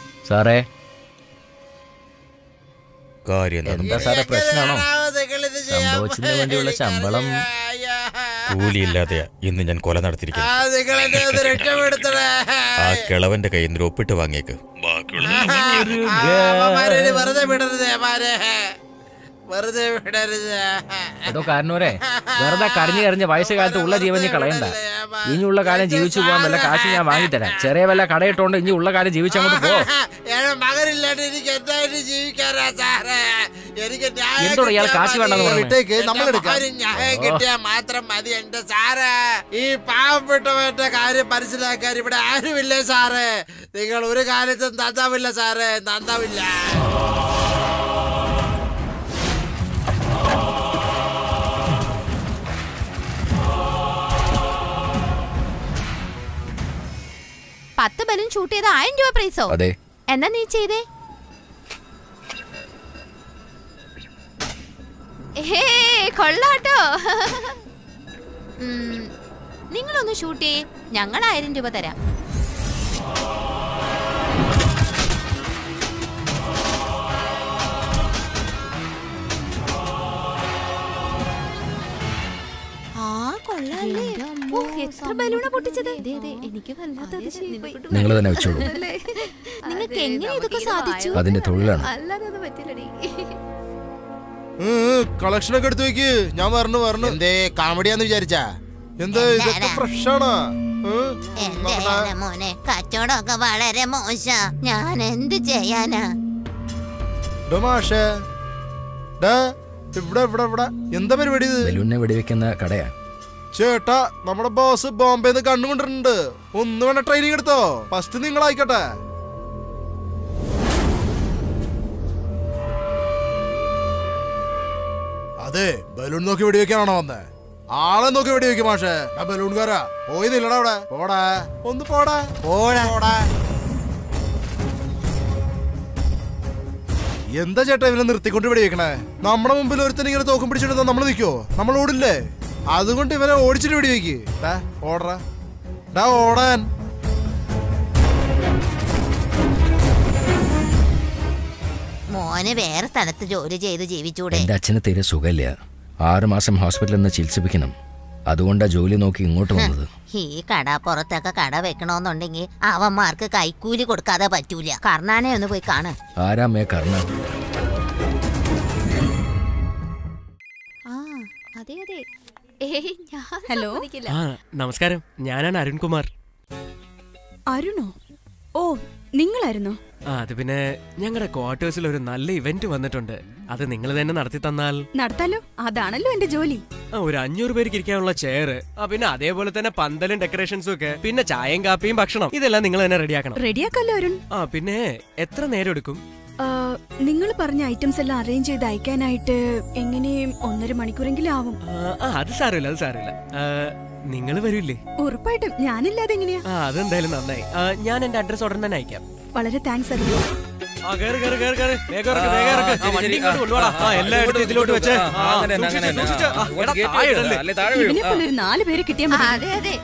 സാറേ കാര്യം എന്താ? എന്താ സാറേ പ്രശ്നമാണോ നിങ്ങൾ ഇത് സംഭവിച്ചതിന് വേണ്ടിയുള്ള ശമ്പളം കൂലിയില്ലാതെയാ ഇന്ന് ഞാൻ കൊല നടത്തിയിരിക്കുന്നത് ആ, നിങ്ങൾ എന്നെ ഒന്ന് രക്ഷപ്പെടുത്തണേ ആ കിളവന്റെ കയ്യിൽ നിന്ന് ഒരു ഒപ്പിട്ട് വാങ്ങിയേക്ക് ബാക്കിയുള്ളത് ആ, അവന്മാരെ ഇനി വെറുതെ വിടരുത് മാരെ വെറുതെ വിടരുത് എടോ കാരണവരെ വെറുതെ കരഞ്ഞു കരഞ്ഞ വയസ്സുകാലത്ത് ഉള്ള ജീവൻ കളയണ്ട ഇനിയുള്ള കാലം ജീവിച്ചു പോകാൻ വല്ല കാശ് ഞാൻ വാങ്ങിത്തരാം ചെറിയ വല്ല കടയിട്ടോണ്ട് ഇനി ഉള്ള കാലം ജീവിച്ചങ്ങോട്ട് പോ ഏഴ് മകനില്ലാണ്ട് എനിക്ക് എന്തായിട്ട് ജീവിക്കാനാ സാറേ എനിക്ക് ന്യായം എന്തോടാ ഇയാൾ കിട്ടിയാ കാശ് വേണ്ടെന്ന് മതി. പറയുന്നത്? വിട്ടേക്ക്, നമ്മൾ നമ്മൾ എടുക്കാം. ഒരു ന്യായം കിട്ടിയാൽ മാത്രം മതി എന്റെ സാറേ ഈ പാവപ്പെട്ടവന്റെ കാര്യം മനസ്സിലാക്കാൻ ഇവിടെ ആരുമില്ലേ സാറേ നിങ്ങൾ ഒരു കാലത്തും നന്നാവില്ല സാറേ നന്നാവില്ല പത്ത് ബലൂൺ ഷൂട്ട് ചെയ്ത ആയിരം രൂപ പ്രൈസോ അതെ എന്നാ നീ ചെയ്തേ ഹേ കൊള്ളാട്ടോ ഉം, നിങ്ങളൊന്ന് ഷൂട്ട് ചെയ്യേ ഞങ്ങൾ ആയിരം രൂപ തരാം ആ കൊള്ളാല്ലേ ഓ, എത്ര ബലൂണാ പൊട്ടിച്ചത് എനിക്ക് വല്ലാത്ത അതിശയമായി. നിങ്ങൾ തന്നെ വെച്ചോളൂ നിങ്ങൾക്ക് എങ്ങനെ ഇതൊക്കെ സാധിച്ചു അതിന്റെ തൊഴിലാണ് അല്ലാതെ അത് പറ്റില്ലടി കളക്ഷൻ ഒക്കെ എടുത്തു വെക്ക് ഞാൻ പറഞ്ഞു പറഞ്ഞു എന്തേ കാമഡിയാന്ന് വിചാരിച്ചാ എന്താ ഇതൊക്കെ ഫ്രഷ് ആണോ എന്റെ മോനെ കച്ചവടമൊക്കെ വളരെ മോശ ഞാൻ എന്ത് ചെയ്യാനാ മാഷേ ഡാ ഇവിടെ ഇവിടെ ഇവിടെ എന്താ പരിപാടി ഇത് ബലൂണിനെ വെടിവെക്കുന്ന കടയാ ചേട്ടാ നമ്മുടെ ബോസ് ബോംബെന്ന് കണ്ടുകൊണ്ടിട്ടുണ്ട് ഒന്ന് വേണ ട്രെയിനിങ് എടുത്തോ ഫസ്റ്റ് നിങ്ങളായിക്കട്ടെ അതെ ബലൂൺ നോക്കി വെടിവെക്കാനാണോ വന്നേ ആളെ നോക്കി വെടിവെക്കും മാഷേ ആ ബലൂൺകാരാ പോയി നില്ലടാ അവിടെ പോടാ ഒന്ന് പോടാ പോടാ പോടാ എന്താ ചേട്ടാ ഇവനെ നിർത്തിക്കൊണ്ട് വെടിവെക്കണേ നമ്മുടെ മുമ്പിൽ ഒരുത്തൻ ഇങ്ങനെ തോക്കും പിടിച്ചിട്ട് നമ്മൾ നിൽക്കോ നമ്മൾ ഓടില്ലേ അതുകൊണ്ട് ഇവനെ ഓടിച്ചിട്ട് വെടിവെക്ക് ഡാ ഓടറാ ഡാ ഓടാൻ മോന് വേറെ സ്ഥലത്ത് ജോലി ചെയ്ത് ജീവിച്ചൂടെ എന്റെ അച്ഛന് തീരെ സുഖമില്ല ആറു മാസം ഹോസ്പിറ്റലിൽ നിന്ന് ചികിത്സിപ്പിക്കണം അതുകൊണ്ടാ ജോലി നോക്കി ഇങ്ങോട്ട് വന്നത് ഈ കട പുറത്തൊക്കെ കട വെക്കണോന്നുണ്ടെങ്കിൽ അവന്മാർക്ക് കൈക്കൂലി കൊടുക്കാതെ പറ്റൂല കർണാനെ ഒന്ന് പോയി കാണ് ആരാമേ കർണ ആ അതെ അതെ ഹലോ ആ നമസ്കാരം ഞാനാണ് അരുൺകുമാർ അരുണോ ഓ നിങ്ങളായിരുന്നോ ആ അത് പിന്നെ ഞങ്ങളുടെ ക്വാർട്ടേഴ്സിൽ ഒരു നല്ല ഇവന്റ് വന്നിട്ടുണ്ട് അത് നിങ്ങൾ തന്നെ നടത്തി തന്നാൽ നടത്താലോ അതാണല്ലോ എന്റെ ജോലി ആ, ഒരു അഞ്ഞൂറ് പേർക്ക് ഇരിക്കാനുള്ള ചെയർ ആ പിന്നെ അതേപോലെ തന്നെ പന്തലും ഡെക്കറേഷൻസും ഒക്കെ പിന്നെ ചായയും കാപ്പിയും ഭക്ഷണം ഇതെല്ലാം നിങ്ങൾ തന്നെ റെഡിയാക്കണം റെഡിയാക്കല്ലോ അരുൺ ആ പിന്നെ എത്ര നേരം എടുക്കും നിങ്ങൾ പറഞ്ഞ ഐറ്റംസ് എല്ലാം അറേഞ്ച് ചെയ്ത് അയക്കാനായിട്ട് എങ്ങനെയും ഒന്നര മണിക്കൂറെങ്കിലും ആവും ആ, ആ അത് സാരമില്ല അത് സാരമില്ല നിങ്ങൾ വരില്ലേ ഉറപ്പായിട്ടും ഞാനില്ലാതെ എങ്ങനെയാ ആ അതെന്തായാലും നന്നായി ആ, ഞാൻ എന്റെ അഡ്രസ് ഉടൻ തന്നെ അയക്കാം വളരെ താങ്ക്സ് അരുൺ ആ, കേറ്, കേറ്, കേറ്, കേറ്. വേഗം ഇറക്ക്, വേഗം ഇറക്ക്. ആ, വണ്ടി ഇങ്ങോട്ട് കൊണ്ടുവാടാ. ആ, എല്ലാം എടുത്ത് ഇതിലോട്ട് വെച്ച്. ആ, സൂക്ഷിച്ച്, സൂക്ഷിച്ച്. ആ, എടാ, താഴെ ഇടല്ലേ? ഇവനെ പോലെ ഒരു നാല് പേര് കിട്ടിയാൽ മതി അതെ അതെ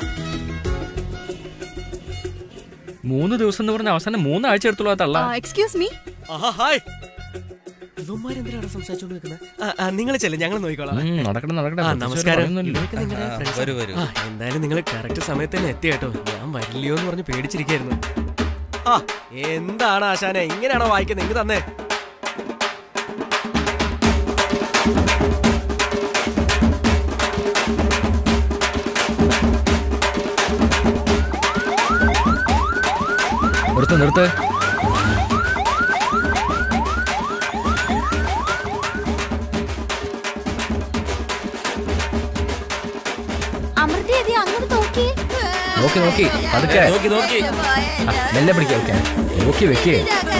മൂന്ന് ദിവസം എന്ന് പറഞ്ഞ അവസാനം മൂന്നാഴ്ച എടുത്തുള്ള തള്ള എക്സ്ക്യൂസ് മീ ആഹാ, ഹായ്. ഇവന്മാരെന്തിനാണ് സംസാരിച്ചോണ്ട് നിൽക്കുന്നത് നിങ്ങൾ ചെല്ലും ഞങ്ങൾ നോക്കിക്കോളാം ഉം, നടക്കട്ടെ നടക്കട്ടെ ആ പ്രത്യേകിച്ച് നമസ്കാരം പറയുന്നില്ല. ഇവരൊക്കെ നിങ്ങളുടെ ആ, friends ആ? വരൂ, വരൂ. ആ, എന്തായാലും നിങ്ങൾ കറക്റ്റ് സമയത്ത് തന്നെ എത്തി കേട്ടോ ഞാൻ വരില്ലയോ എന്ന് പറഞ്ഞ് പേടിച്ചിരിക്കായിരുന്നു ആ എന്താണ് ആശാനെ ഇങ്ങനെയാണോ വായിക്കുന്നത് ഇങ്ങ് തന്നെ നിർത്ത് നിർത്ത് അമൃത അതെ അങ്ങോട്ട് നോക്കി നോക്കി നോക്കി പതുക്കെ നോക്കി നോക്കി ആ, മെല്ലെ പിടിക്കാം ഓക്കെ നോക്കി വെക്കേ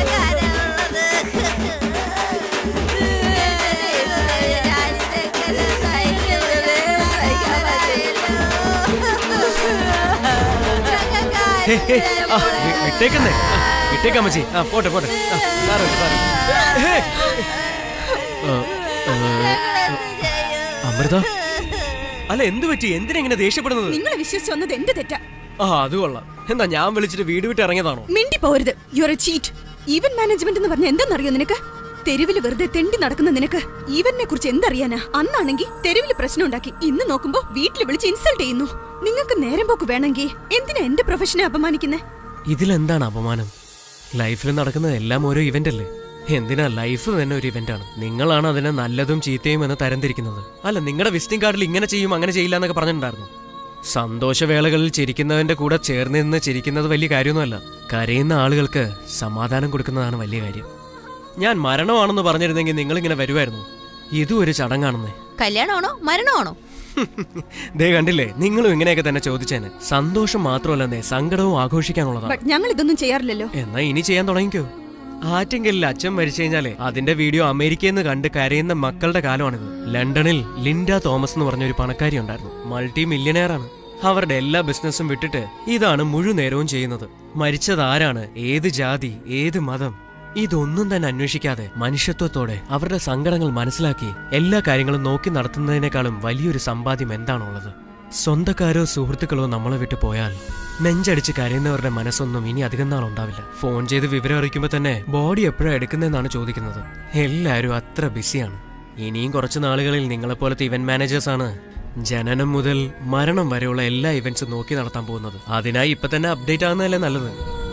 ഹേ, ഹേ, ആ, വി- വിട്ടേക്കുന്നേ ആ, വിട്ടേക്കാം മച്ചി ആ പോട്ടെ പോട്ടെ ആ, സാരമില്ല, സാരമില്ല. ഹേ. ആ, ആ, അമൃത അല്ല എന്ത് പറ്റി എന്തിനെങ്ങനെ ദേഷ്യപ്പെടുന്നത് നിങ്ങളെ വിശ്വസിച്ച് വന്നത് എന്റെ തെറ്റാ ആ അത് കൊള്ളാം എന്താ ഞാൻ വിളിച്ചിട്ട് വീട് വിട്ട് ഇറങ്ങിയതാണോ മിണ്ടി പോരുത് you are a cheat even management എന്ന് പറഞ്ഞ എന്തെന്നറിയോ നിനക്ക് തെരുവില് വെറുതെ തെണ്ടി നടക്കുന്ന നിനക്ക് ഇവനെ കുറിച്ച് എന്തറിയാനാ അന്നാണെങ്കിൽ തെരുവില് പ്രശ്നം ഉണ്ടാക്കി ഇന്ന് നോക്കുമ്പോ വീട്ടിൽ വിളിച്ച് ഇൻസൾട്ട് ചെയ്യുന്നു നിങ്ങൾക്ക് നേരം പോക്ക് വേണമെങ്കിൽ എന്തിനാ എന്റെ പ്രൊഫഷനെ അപമാനിക്കുന്നേ ഇതിലെന്താണ് അപമാനം ലൈഫിൽ നടക്കുന്നത് എല്ലാം ഓരോ ഇവന്റ് അല്ലേ എന്തിനാ ലൈഫ് തന്നെ ഒരു ഇവന്റ് ആണ് നിങ്ങളാണ് അതിനെ നല്ലതും ചീത്തയും എന്ന് തരംതിരിക്കുന്നത് അല്ല നിങ്ങളുടെ വിസിറ്റിംഗ് കാർഡിൽ ഇങ്ങനെ ചെയ്യും അങ്ങനെ ചെയ്യില്ല എന്നൊക്കെ പറഞ്ഞിട്ടുണ്ടായിരുന്നു സന്തോഷവേളകളിൽ ചിരിക്കുന്നവന്റെ കൂടെ ചേർന്ന് നിന്ന് ചിരിക്കുന്നത് വലിയ കാര്യമൊന്നുമല്ല കരയുന്ന ആളുകൾക്ക് സമാധാനം കൊടുക്കുന്നതാണ് വലിയ കാര്യം ഞാൻ മരണമാണെന്ന് പറഞ്ഞിരുന്നെങ്കിൽ നിങ്ങളിങ്ങനെ വരുമായിരുന്നു ഇതും ഒരു ചടങ്ങാണെന്നേ കല്യാണമാണോ മരണമാണോ ദേ കണ്ടില്ലേ നിങ്ങളും ഇങ്ങനെയൊക്കെ തന്നെ ചോദിച്ചേനെ സന്തോഷം മാത്രമല്ലെന്നേ സങ്കടവും ആഘോഷിക്കാനുള്ളതാണ് ബട്ട് ഞങ്ങൾ ഇതൊന്നും ചെയ്യാറില്ലല്ലോ എന്നാ ഇനി ചെയ്യാൻ തുടങ്ങിക്കോ ആറ്റിങ്കലിൽ അച്ഛൻ മരിച്ചു കഴിഞ്ഞാലേ അതിന്റെ വീഡിയോ അമേരിക്കയിൽ നിന്ന് കണ്ട് കരയുന്ന മക്കളുടെ കാലമാണിത് ലണ്ടനിൽ ലിൻഡ തോമസ് എന്ന് പറഞ്ഞ ഒരു പണക്കാരി ഉണ്ടായിരുന്നു മൾട്ടി മില്യനെയർ ആണ് അവരുടെ എല്ലാ ബിസിനസ്സും വിട്ടിട്ട് ഇതാണ് മുഴുനേരവും ചെയ്യുന്നത് മരിച്ചത് ആരാണ് ഏത് ജാതി ഏത് മതം ഇതൊന്നും തന്നെ അന്വേഷിക്കാതെ മനുഷ്യത്വത്തോടെ അവരുടെ സങ്കടങ്ങൾ മനസ്സിലാക്കി എല്ലാ കാര്യങ്ങളും നോക്കി നടത്തുന്നതിനേക്കാളും വലിയൊരു സമ്പാദ്യം എന്താണുള്ളത് സ്വന്തക്കാരോ സുഹൃത്തുക്കളോ നമ്മളെ വിട്ടു പോയാൽ നെഞ്ചടിച്ച് കരയുന്നവരുടെ മനസ്സൊന്നും ഇനി അധികം നാൾ ഉണ്ടാവില്ല ഫോൺ ചെയ്ത് വിവരം അറിയിക്കുമ്പോൾ തന്നെ ബോഡി എപ്പോഴാണ് എടുക്കുന്നതെന്നാണ് ചോദിക്കുന്നത് എല്ലാവരും അത്ര ബിസിയാണ് ഇനിയും കുറച്ച് നാളുകളിൽ നിങ്ങളെപ്പോലത്തെ ഇവന്റ് മാനേജേഴ്സ് ആണ് ജനനം മുതൽ മരണം വരെയുള്ള എല്ലാ ഇവന്റ്സും നോക്കി നടത്താൻ പോകുന്നത് അതിനായി ഇപ്പൊ തന്നെ അപ്ഡേറ്റ് ആകുന്നതല്ലേ നല്ലത്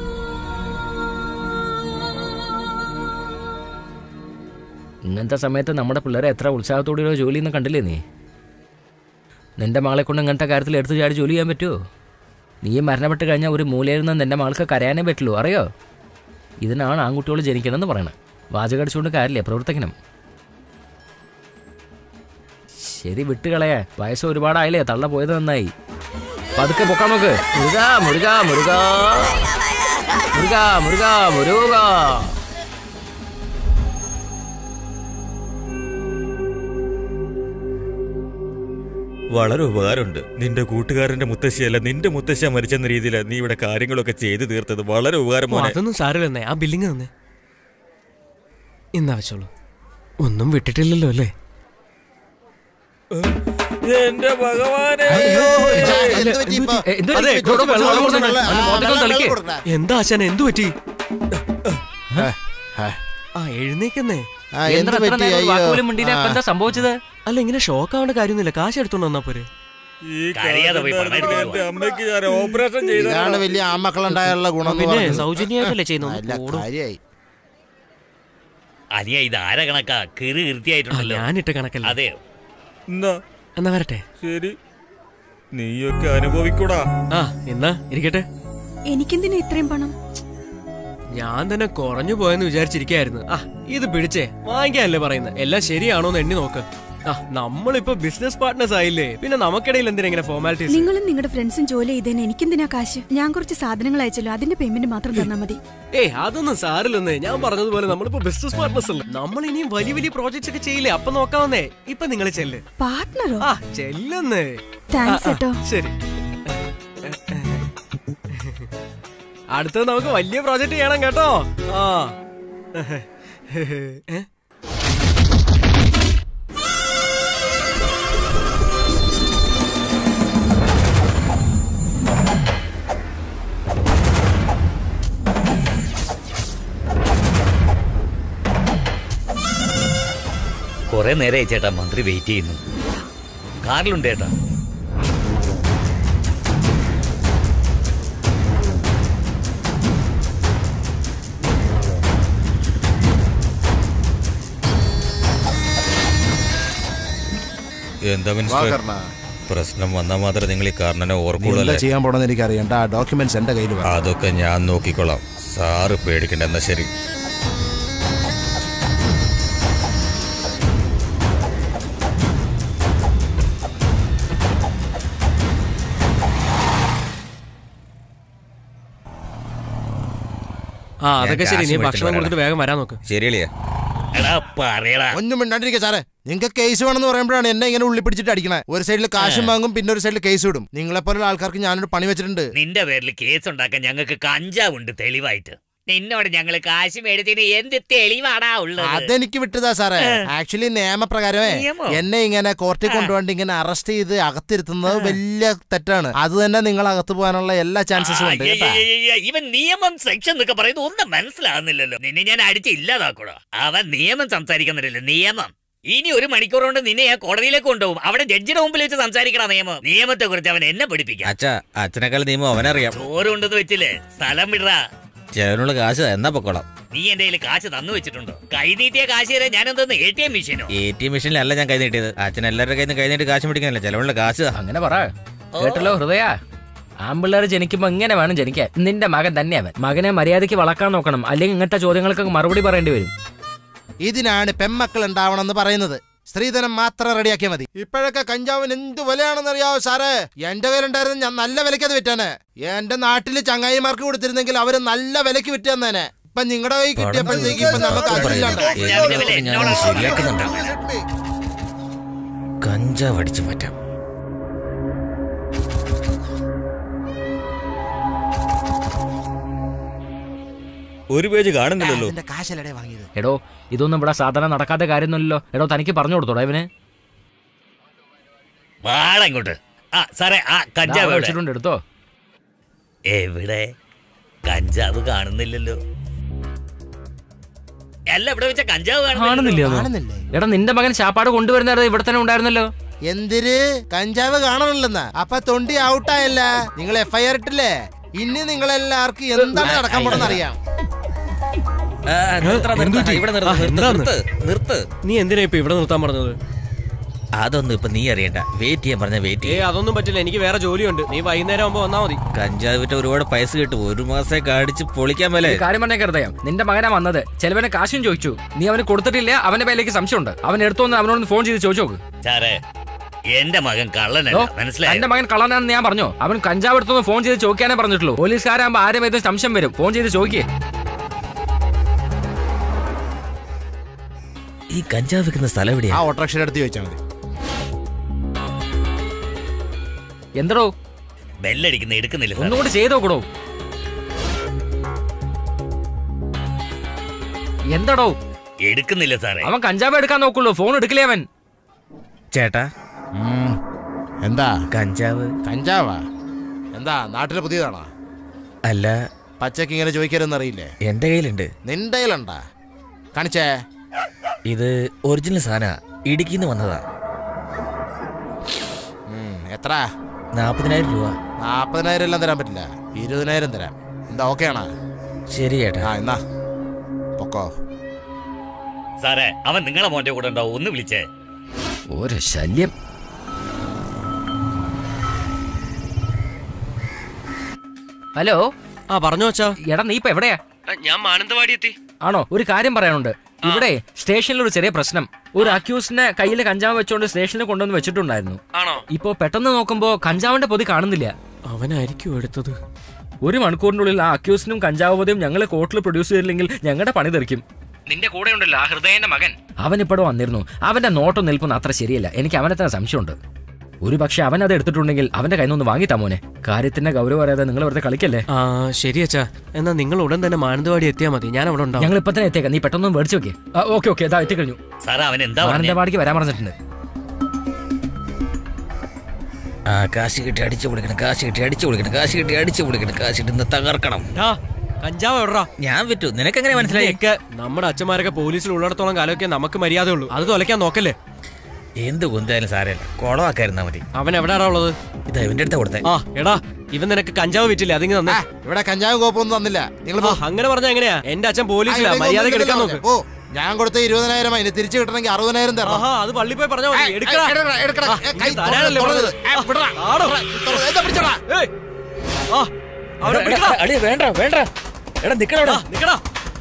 ഇങ്ങനത്തെ സമയത്ത് നമ്മുടെ പിള്ളേരെ എത്ര ഉത്സാഹത്തോടെയോ ജോലി എന്ന് കണ്ടില്ലേ നീ നിന്റെ മകളെ കൊണ്ട് ഇങ്ങനത്തെ കാര്യത്തിൽ എടുത്തു ചാടി ജോലി ചെയ്യാൻ പറ്റുമോ നീ മരണപ്പെട്ട് കഴിഞ്ഞാൽ ഒരു മൂലയിൽ നിന്ന് നിന്റെ മകൾക്ക് കരയാനേ പറ്റുള്ളൂ അറിയോ ഇതിനാണ് ആൺകുട്ടികൾ ജനിക്കണമെന്ന് പറയണത് വാചകടിച്ചുകൊണ്ട് കാര്യമില്ല പ്രവർത്തിക്കണം ശരി വിട്ടുകളയാ വയസ്സ് ഒരുപാടായില്ലേ തള്ള പോയത് നന്നായി പതുക്കെ പൊക്കാൻ നോക്ക് മുരുക മുരുക മുരുക മുരുക മുരുക മുരുക വളരെ ഉപകാരമുണ്ട് നിന്റെ കൂട്ടുകാരന്റെ മുത്തശ്ശിയല്ല നിന്റെ മുത്തശ്ശ മരിച്ചെന്ന രീതിയിലാണ് നീ ഇവിടെ കാര്യങ്ങളൊക്കെ ചെയ്തു തീർത്തത് വളരെ ഉപകാരം ഓ, മോനെ അതൊന്നും സാരമില്ലെന്നേ ആ ബില്ലിങ് തന്നെ ഇന്നാ വെച്ചോളൂ ഒന്നും വിട്ടിട്ടില്ലല്ലോ അല്ലേ എന്റെ ഭഗവാനെ എന്ത് പറ്റി ഇപ്പൊ? ഏ, എന്ത് അതെ, പറ്റി? കുറച്ച് വെള്ളം വെള്ളം കൊടുക്കണം. കൊടുക്കണം. അവന് മോന്തക്കം തളിക്ക്. എന്താ അച്ഛൻ എന്തു പറ്റി ആ, ആ. ആ എഴുന്നേക്കുന്നേ ആ, എന്ത് എന്താ ഇത്ര പറ്റി നേരം ഒരു അയ്യോ വാക്കുപോലും മിണ്ടിയില്ല? ഇപ്പൊ എന്താ സംഭവിച്ചത് അല്ല ഇങ്ങനെ ഷോക്ക് ആവേണ്ട കാര്യമൊന്നുമില്ല കാശ് എടുത്തോണ്ട് വന്നാ പോരെ ഈ കരയാതെ പോയി പണം എടുത്തിട്ട് എന്റെ അമ്മയ്ക്ക് ഞാൻ ഓപ്പറേഷൻ ചെയ്ത ഇതാണ് വലിയ ആമക്കളുണ്ടായുള്ള ഗുണം എന്ന് പിന്നെ പറയുന്നത്. സൗജന്യമായിട്ടല്ലേ ചെയ്യുന്നത്? അല്ല ഓടും. കാര്യായി അനിയ ഇത് ആര കണക്കാ കീറി കീർത്തിയായിട്ടുണ്ടല്ലോ ഞാനിട്ട് കണക്കല്ല അതെ എന്നാ എന്നാ വരട്ടെ ശരി നീയൊക്കെ അനുഭവിക്കൂടാ ആ എന്നാ ഇരിക്കട്ടെ എനിക്കെന്തിനാ ഇത്രയും പണം ഞാൻ തന്നെ കുറഞ്ഞു പോയെന്ന് വിചാരിച്ചിരിക്കായിരുന്നു ആ ഇത് പിടിച്ചേ വാങ്ങിക്കാനല്ലേ പറയുന്നത് എല്ലാം ശരിയാണോ എന്ന് എണ്ണി നോക്ക് ആ നമ്മളിപ്പോ ബിസിനസ് പാർട്ട്നേഴ്സ് ആയില്ലേ പിന്നെ നമുക്കിടയിൽ എന്തിനാ ഇങ്ങനെ ഫോർമാലിറ്റീസ് നിങ്ങളും നിങ്ങളുടെ ഫ്രണ്ട്സും ജോലി ചെയ്തതിന് എനിക്കെന്തിനാ കാശ് ഞാൻ കുറച്ച് സാധനങ്ങൾ അയച്ചല്ലോ അതിന്റെ പേയ്മെന്റ് മാത്രം തന്നാ മതി ഏയ് അതൊന്നും സാരില്ലെന്നേ ഞാൻ പറഞ്ഞതുപോലെ നമ്മളിപ്പോ ബിസിനസ് പാർട്ട്നേഴ്സ് അല്ലേ നമ്മൾ ഇനിയും വലിയ വലിയ പ്രോജക്ട്സ് ഒക്കെ ചെയ്യില്ലേ അപ്പൊ നോക്കാവുന്നേ ഇപ്പൊ നിങ്ങൾ ചെല്ല് പാർട്ട്ണറോ ആ ചെല്ലുന്നേ താങ്ക്സ് കേട്ടോ ശരി അടുത്തത് നമുക്ക് വലിയ പ്രോജക്റ്റ് ചെയ്യണം കേട്ടോ ആ ഏ? കുറെ നേരമായി ചേട്ടാ മന്ത്രി വെയിറ്റ് ചെയ്യുന്നു കാറിലുണ്ട് ചേട്ടാ എന്താ വാ മിനിസ്റ്റർ കർണ. പ്രശ്നം വന്നാൽ മാത്രമേ നിങ്ങൾ ഈ കാരണനെ നീ എന്താ ഓർക്കുള്ളൂ ചെയ്യാൻ പോണെന്ന് എനിക്ക് അറിയണ്ട ആ ഡോക്യുമെന്റ്സ് എന്റെ കയ്യിൽ വേണം അതൊക്കെ ഞാൻ നോക്കിക്കൊള്ളാം സാറ് പേടിക്കണ്ട എന്നാ ശരി ആ അതൊക്കെ ഞാൻ ശരി നീ കാശ് ഭക്ഷണം മേടിച്ചിട്ട് കൊടുത്തിട്ട് വേഗം വരാൻ നോക്ക് ശരിയല്ലേ എടാ പറയടാ ഒന്നും മിണ്ടാണ്ടിരിക്കുക സാറേ നിങ്ങൾക്ക് കേസ് വേണമെന്ന് പറയുമ്പോഴാണ് എന്നെ ഇങ്ങനെ ഉള്ളി പിടിച്ചിട്ട് അടിക്കണേ ഒരു സൈഡിൽ കാശും വാങ്ങും പിന്നെ ഒരു സൈഡിൽ കേസ് വിടും നിങ്ങളെ പോലുള്ള ആൾക്കാർക്ക് ഞാനൊരു പണി വെച്ചിട്ടുണ്ട് നിന്റെ പേരിൽ കേസ് ഉണ്ടാക്കാൻ ഞങ്ങൾക്ക് കഞ്ചാവുണ്ട് തെളിവായിട്ട് നിന്നോട് ഞങ്ങള് കാശ് മേടിച്ചതിന് എന്ത് തെളിവാടാ ഉള്ളത് അതെനിക്ക് വിട്ടതാ സാറേ ആക്ച്വലി നിയമപ്രകാരമേ നിയമോ? എന്നെ ഇങ്ങനെ കോർട്ടിൽ കൊണ്ടുപോണ്ട് ഇങ്ങനെ അറസ്റ്റ് ചെയ്ത് അകത്തിരുത്തുന്നത് വലിയ തെറ്റാണ് അത് തന്നെ നിങ്ങൾ അകത്ത് പോകാനുള്ള എല്ലാ ചാൻസസും ഉണ്ട് കേട്ടാ അയ്യയ്യയ്യയ്യ, ഇവൻ നിയമം സെക്ഷൻ എന്നൊക്കെ പറയുന്നത് ഒന്നും മനസ്സിലാകുന്നില്ലല്ലോ നിന്നെ ഞാൻ അടിച്ച് ഇല്ലാതാക്കൂടാ അവൻ നിയമം സംസാരിക്കുന്നില്ലല്ലോ നിയമം ഇനി ഒരു മണിക്കൂർ കൊണ്ട് നിന്നെ ഞാൻ കോടതിയിലേക്ക് കൊണ്ടുപോകും അവിടെ ജഡ്ജിയുടെ മുമ്പിൽ വെച്ച് സംസാരിക്കണം നിയമം നിയമത്തെ കുറിച്ച് അവൻ എന്നെ പഠിപ്പിക്കാം അച്ഛാ അച്ഛനേക്കാൾ നിയമം അവനറിയാം ചോറ് കൊണ്ടെന്ന് വെച്ചില്ലേ സ്ഥലം വിടറാ ചെലവിനുള്ള കാശ് എന്നാ പൊക്കോളാം നീ എന്റെ കയ്യിൽ കാശ് തന്നു വെച്ചിട്ടുണ്ടോ കൈ നീട്ടിയ കാശ് തരാൻ ഞാൻ എന്തോന്ന് എ ടി എം മെഷീനോ എ ടി എം മെഷീനിലല്ല ഞാൻ കൈ നീട്ടിയത് അച്ഛൻ എല്ലാവരുടെ കയ്യിൽ നിന്ന് കൈ നീട്ടി കാശ് മേടിക്കാനല്ല ചെലവിനുള്ള കാശ് അങ്ങനെ പറ കേട്ടല്ലോ ഹൃദയ ആമ്പിള്ളേർ ജനിക്കുമ്പോ ഇങ്ങനെ വേണം ജനിക്കാൻ നിന്റെ മകൻ തന്നെ അവൻ മകനെ മര്യാദയ്ക്ക് വളക്കാൻ നോക്കണം അല്ലെങ്കിൽ ഇങ്ങനത്തെ ചോദ്യങ്ങൾക്ക് മറുപടി പറയേണ്ടി വരും ഇതിനാണ് പെമ്മക്കൾ ഉണ്ടാവണം എന്ന് പറയുന്നത് സ്ത്രീധനം മാത്രം റെഡിയാക്കിയാൽ മതി ഇപ്പോഴൊക്കെ കഞ്ചാവിന് എന്ത് വിലയാണെന്ന് അറിയാവോ സാറേ എന്റെ കയ്യിലുണ്ടായിരുന്നു ഞാൻ നല്ല വിലയ്ക്ക് അത് വിറ്റാണ് എന്റെ നാട്ടില് ചങ്ങായിമാർക്ക് കൊടുത്തിരുന്നെങ്കിൽ അവര് നല്ല വിലയ്ക്ക് വിറ്റ് തന്നേനെ ഇപ്പൊ നിങ്ങളുടെ കൈ കിട്ടിയപ്പോഴത്തേക്ക് ഇപ്പൊ നമുക്ക് അതില്ലാണ്ടായി. ഞാൻ ശരിയാക്കുന്നുണ്ട് കഞ്ചാവ് അടിച്ചു മാറ്റാം ഒരു പേജ് കാണുന്നില്ലല്ലോ അതിന്റെ കാശല്ലടേ വാങ്ങിയത് എടോ ഇതൊന്നും ഇവിടെ സാധാരണ നടക്കാത്ത കാര്യമൊന്നുമല്ലോ എടോ തനിക്ക് പറഞ്ഞു കൊടുത്തോടോ ഇവന് വാളങ്ങോട്ട് ആ സാറേ ആ ദാ കഞ്ചാവ് അവിടെ എവിടെ? വെച്ചിട്ടുണ്ട് എടുത്തോ എവിടെ കഞ്ചാവ് കാണുന്നില്ലല്ലോ അല്ല ഇവിടെ വെച്ച കഞ്ചാവ് കാണുന്നില്ലേ അതോ? കാണുന്നില്ലേ എടാ നിന്റെ മകൻ ചാപ്പാട് കൊണ്ടുവരുന്നത് ഇവിടെ തന്നെ ഉണ്ടായിരുന്നല്ലോ എന്തിര് കഞ്ചാവ് കാണണില്ലെന്നാ അപ്പൊ തൊണ്ടി ഔട്ടായല്ല നിങ്ങൾ എഫ്ഐആർ ഇട്ടില്ലേ ഇനി നിങ്ങളെല്ലാവർക്കും എന്താണ് നടക്കാൻ പോണെന്ന് അറിയാം ആ, നിർത്തടാ, നിർത്ത്. എന്തുപറ്റി? ഇവിടെ ആ, നിർത്ത്, നിർത്ത്, എന്താന്ന്? നിർത്ത്, നിർത്ത് നീ എന്തിനാ ഇപ്പൊ ഇവിടെ നിർത്താൻ പറഞ്ഞത് അതൊന്നും ഇപ്പൊ നീ അറിയണ്ട വെയിറ്റ് ചെയ്യാൻ പറഞ്ഞ വെയിറ്റ് ഏ ചെയ്യാം അതൊന്നും പറ്റില്ല എനിക്ക് വേറെ ജോലിയുണ്ട് നീ വൈകുന്നേരം ആകുമ്പോ വന്നാ മതി കഞ്ചാവ് വിറ്റ് ഒരുപാട് പൈസ കിട്ടും ഒരു മാസത്തേക്ക് അടിച്ച് പൊളിക്കാൻ മേലെ ഒരു കാര്യം പറഞ്ഞ ഹൃദയം നിന്റെ മകനാ വന്നത് ചെലവന് കാശും ചോദിച്ചു നീ അവന് കൊടുത്തിട്ടില്ല അവന്റെ പേരിലേക്ക് സംശയമുണ്ട് അവൻ എടുത്തോന്ന് അവനോട് ഫോൺ ചെയ്ത് ചോദിച്ചു നോക്ക് സാറേ എന്റെ മകൻ കള്ളനല്ല ഓ, മനസ്സിലായോ എന്റെ മകൻ കള്ളനാണെന്ന് ഞാൻ പറഞ്ഞു അവൻ കഞ്ചാവ് എടുത്തൊന്ന് ഫോൺ ചെയ്ത് ചോദിക്കാനേ പറഞ്ഞിട്ടുള്ളൂ പോലീസുകാരാകുമ്പോ ആരും ഏതും സംശയം വരും ഫോൺ ചെയ്ത് ചോദിക്കേ ഈ കഞ്ചാവ് വിൽക്കുന്ന സ്ഥലം ആ എവിടെയാ ഓട്ടോറിക്ഷയുടെ അടുത്ത് ചോദിച്ചാൽ മതി എന്തടോ ബെല്ലടിക്കുന്ന എടുക്കുന്നില്ല സാർ ഒന്നുകൂടി ചെയ്ത് നോക്കടോ എന്തടോ എടുക്കുന്നില്ല സാറേ അവൻ കഞ്ചാവ് എടുക്കാൻ നോക്കുള്ളൂ ഫോൺ എടുക്കില്ലേ അവൻ ചേട്ടാ എന്താ കഞ്ചാവ് കഞ്ചാവാ എന്താ നാട്ടിലെ പുതിയതാണോ അല്ല പച്ചക്ക് ഇങ്ങനെ ചോദിക്കരുതെന്ന് അറിയില്ലേ എന്റെ കയ്യിലുണ്ട് നിന്റെ കയ്യിലുണ്ടാ കാണിച്ചേ ഇത് ഒറിജിനൽ സാധന ഇടുക്കിന്ന് വന്നതാ ഉം, എത്ര നാപ്പതിനായിരം രൂപ നാപ്പതിനായിരം എല്ലാം തരാൻ പറ്റില്ല ഇരുപതിനായിരം തരാം എന്താ ഓക്കെ ആണോ ശരി ചേട്ടാ ആ എന്നാ പൊക്കോ സാറേ അവൻ നിങ്ങളെ മോന്റെ കൂടെ ഉണ്ടോ ഒന്ന് വിളിച്ചേ ഒരു ശല്യം ഹലോ ആ പറഞ്ഞു വെച്ചാ എടാ നീ ഇപ്പൊ എവിടെയാ ഞാൻ മാനന്തവാടി എത്തി ആണോ ഒരു കാര്യം പറയാനുണ്ട് ഇവിടെ സ്റ്റേഷനിൽ ഒരു ചെറിയ പ്രശ്നം ഒരു അക്യൂസിനെ കയ്യിൽ കഞ്ചാവ് വെച്ചോണ്ട് സ്റ്റേഷനിൽ കൊണ്ടുവന്ന് വെച്ചിട്ടുണ്ടായിരുന്നു ആണോ ഇപ്പോ പെട്ടെന്ന് നോക്കുമ്പോ കഞ്ചാവിന്റെ പൊതി കാണുന്നില്ല അവനായിരിക്കും എടുത്തത് ഒരു മണിക്കൂറിനുള്ളിൽ ആ അക്യൂസിനും കഞ്ചാവ് പൊതിയും ഞങ്ങൾ കോർട്ടിൽ പ്രൊഡ്യൂസ് ചെയ്തില്ലെങ്കിൽ ഞങ്ങളുടെ പണി തെറിക്കും നിന്റെ കൂടെ ഉണ്ടല്ലോ ആ ഹൃദയന്റെ മകൻ അവൻ ഇപ്പോഴും വന്നിരുന്നു അവന്റെ നോട്ടം നിൽക്കുന്ന അത്ര ശരിയല്ല എനിക്ക് അവനെ തന്നെ സംശയമുണ്ട് ഒരു പക്ഷെ അവൻ അത് എടുത്തിട്ടുണ്ടെങ്കിൽ അവന്റെ കയ്യിൽ നിന്ന് വാങ്ങി തമോനെ കാര്യത്തിന്റെ ഗൗരവം അറിയാതെ നിങ്ങൾ വെറുതെ കളിക്കല്ലേ ആ ശരി അച്ഛാ എന്നാ നിങ്ങൾ ഉടൻ തന്നെ മാനന്തവാടി എത്തിയാ മതി ഞാൻ അവിടെ ഉണ്ടാവും ഞങ്ങൾ ഇപ്പൊ തന്നെ എത്തിയേക്കാം നീ പെട്ടെന്ന് മേടിച്ചു നോക്കിയേ ഓക്കെ ഓക്കെ ഇതാ എത്തിക്കഴിഞ്ഞു സാറേ അവൻ എന്താ പറഞ്ഞേ മാനന്തവാടിക്ക് വരാൻ പറഞ്ഞിട്ടുണ്ട് ആ കാശ് കിട്ടി അടിച്ചു കൊടുക്കണം കാശ് കിട്ടി അടിച്ചു കൊടുക്കണം കാശ് കിട്ടി അടിച്ചു കൊടുക്കണം കാശ് കിട്ടി ഇന്ന് തകർക്കണം ടാ, കഞ്ചാവ് എവിടാ ഞാൻ വിറ്റു നിനക്കെങ്ങനെ മനസ്സിലായി ഒക്കെ നമ്മുടെ അച്ഛന്മാരൊക്കെ പോലീസിൽ ഉള്ളിടത്തോളം കാലമൊക്കെ നമുക്ക് മര്യാദ ഉള്ളൂ അത് തൊലയ്ക്കാൻ നോക്കല്ലേ എന്ത് കുന്തായാലും സാരമില്ല കുളമാക്കായിരുന്നാ മതി അവൻ എവിടെയാടാ ഉള്ളത് ഇത് ഇവന്റെ അടുത്ത കൊടുത്തേ ആ എടാ ഇവൻ നിനക്ക് കഞ്ചാവ് വിറ്റില്ലേ അതിങ്ങ് തന്നെ ആ, ഇവിടെ കഞ്ചാവ് കോപ്പൊന്നും തന്നില്ല നിങ്ങൾ അങ്ങനെ പറഞ്ഞ എങ്ങനെയാ എന്റെ അച്ഛൻ പോലീസിലാ മര്യാദക്ക് എടുക്കാൻ നോക്ക് ഓ ഞാൻ കൊടുത്ത ഇരുപതിനായിരം അതിന് തിരിച്ചു കിട്ടണമെങ്കിൽ അറുപതിനായിരം തരണം ആഹാ അത് പള്ളി പോയി പറഞ്ഞാ മതി ഏയ്, എടുക്കടാ ഏയ്, എടുക്കടാ, എടുക്കടാ. ആ, ഏയ്, കൈ ഇത് തരാനല്ലേ തുറന്നത്. പറഞ്ഞത്. ഏയ്, വിടടാ. ആടോ. തുറ- എന്താ പിടിച്ചോടാ? ഏയ്. ആ, അവനെ പിടിക്കടാ. അടി വേണ്ട വേണ്ട എടാ നിക്കടാ ആ, നിക്കടാ.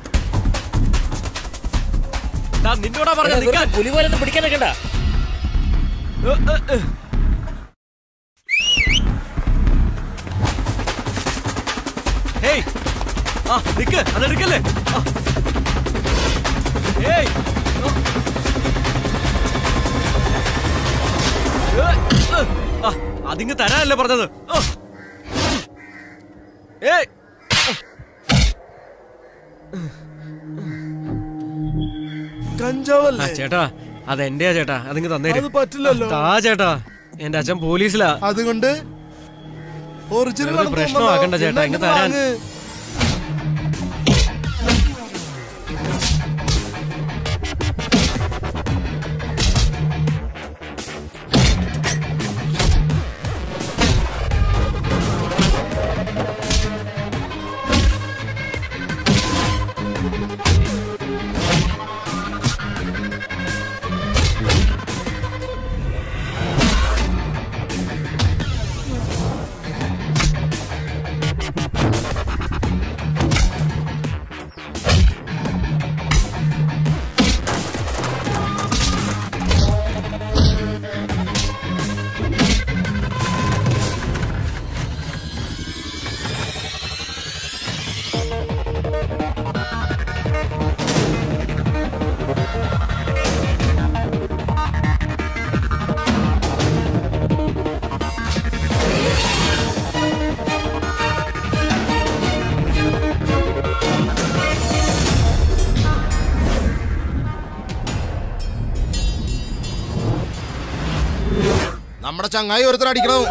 ദാ, നിന്നോടാ പറഞ്ഞ നിക്കാൻ പുലി പോലെ പിടിക്കാൻ നിൽക്കണ്ട ഏ, ഏ, ഏ. ഹേയ് ആ നിക്ക് അതെടുക്കല്ലേ ആ. ഹേയ് ആ. ഏ, ഏ. ആ, അതിങ്ങ് തരാനല്ലേ പറഞ്ഞത് ആ. ഏയ് കഞ്ചാവല്ലേ ആ, ചേട്ടാ അത് എന്റെയാ ചേട്ടാ അതിങ്ങ് തന്നേര് അത് പറ്റില്ലല്ലോ. താ ചേട്ടാ എന്റെ അച്ഛൻ പോലീസിലാ അതുകൊണ്ട് ഒറിജിനൽ വെറുതെ പ്രശ്നമാക്കണ്ട ചേട്ടാ, ഇങ്ങ് തരാൻ. നമ്മുടെ ചങ്ങായി ഒരുത്തർ അടിക്കണം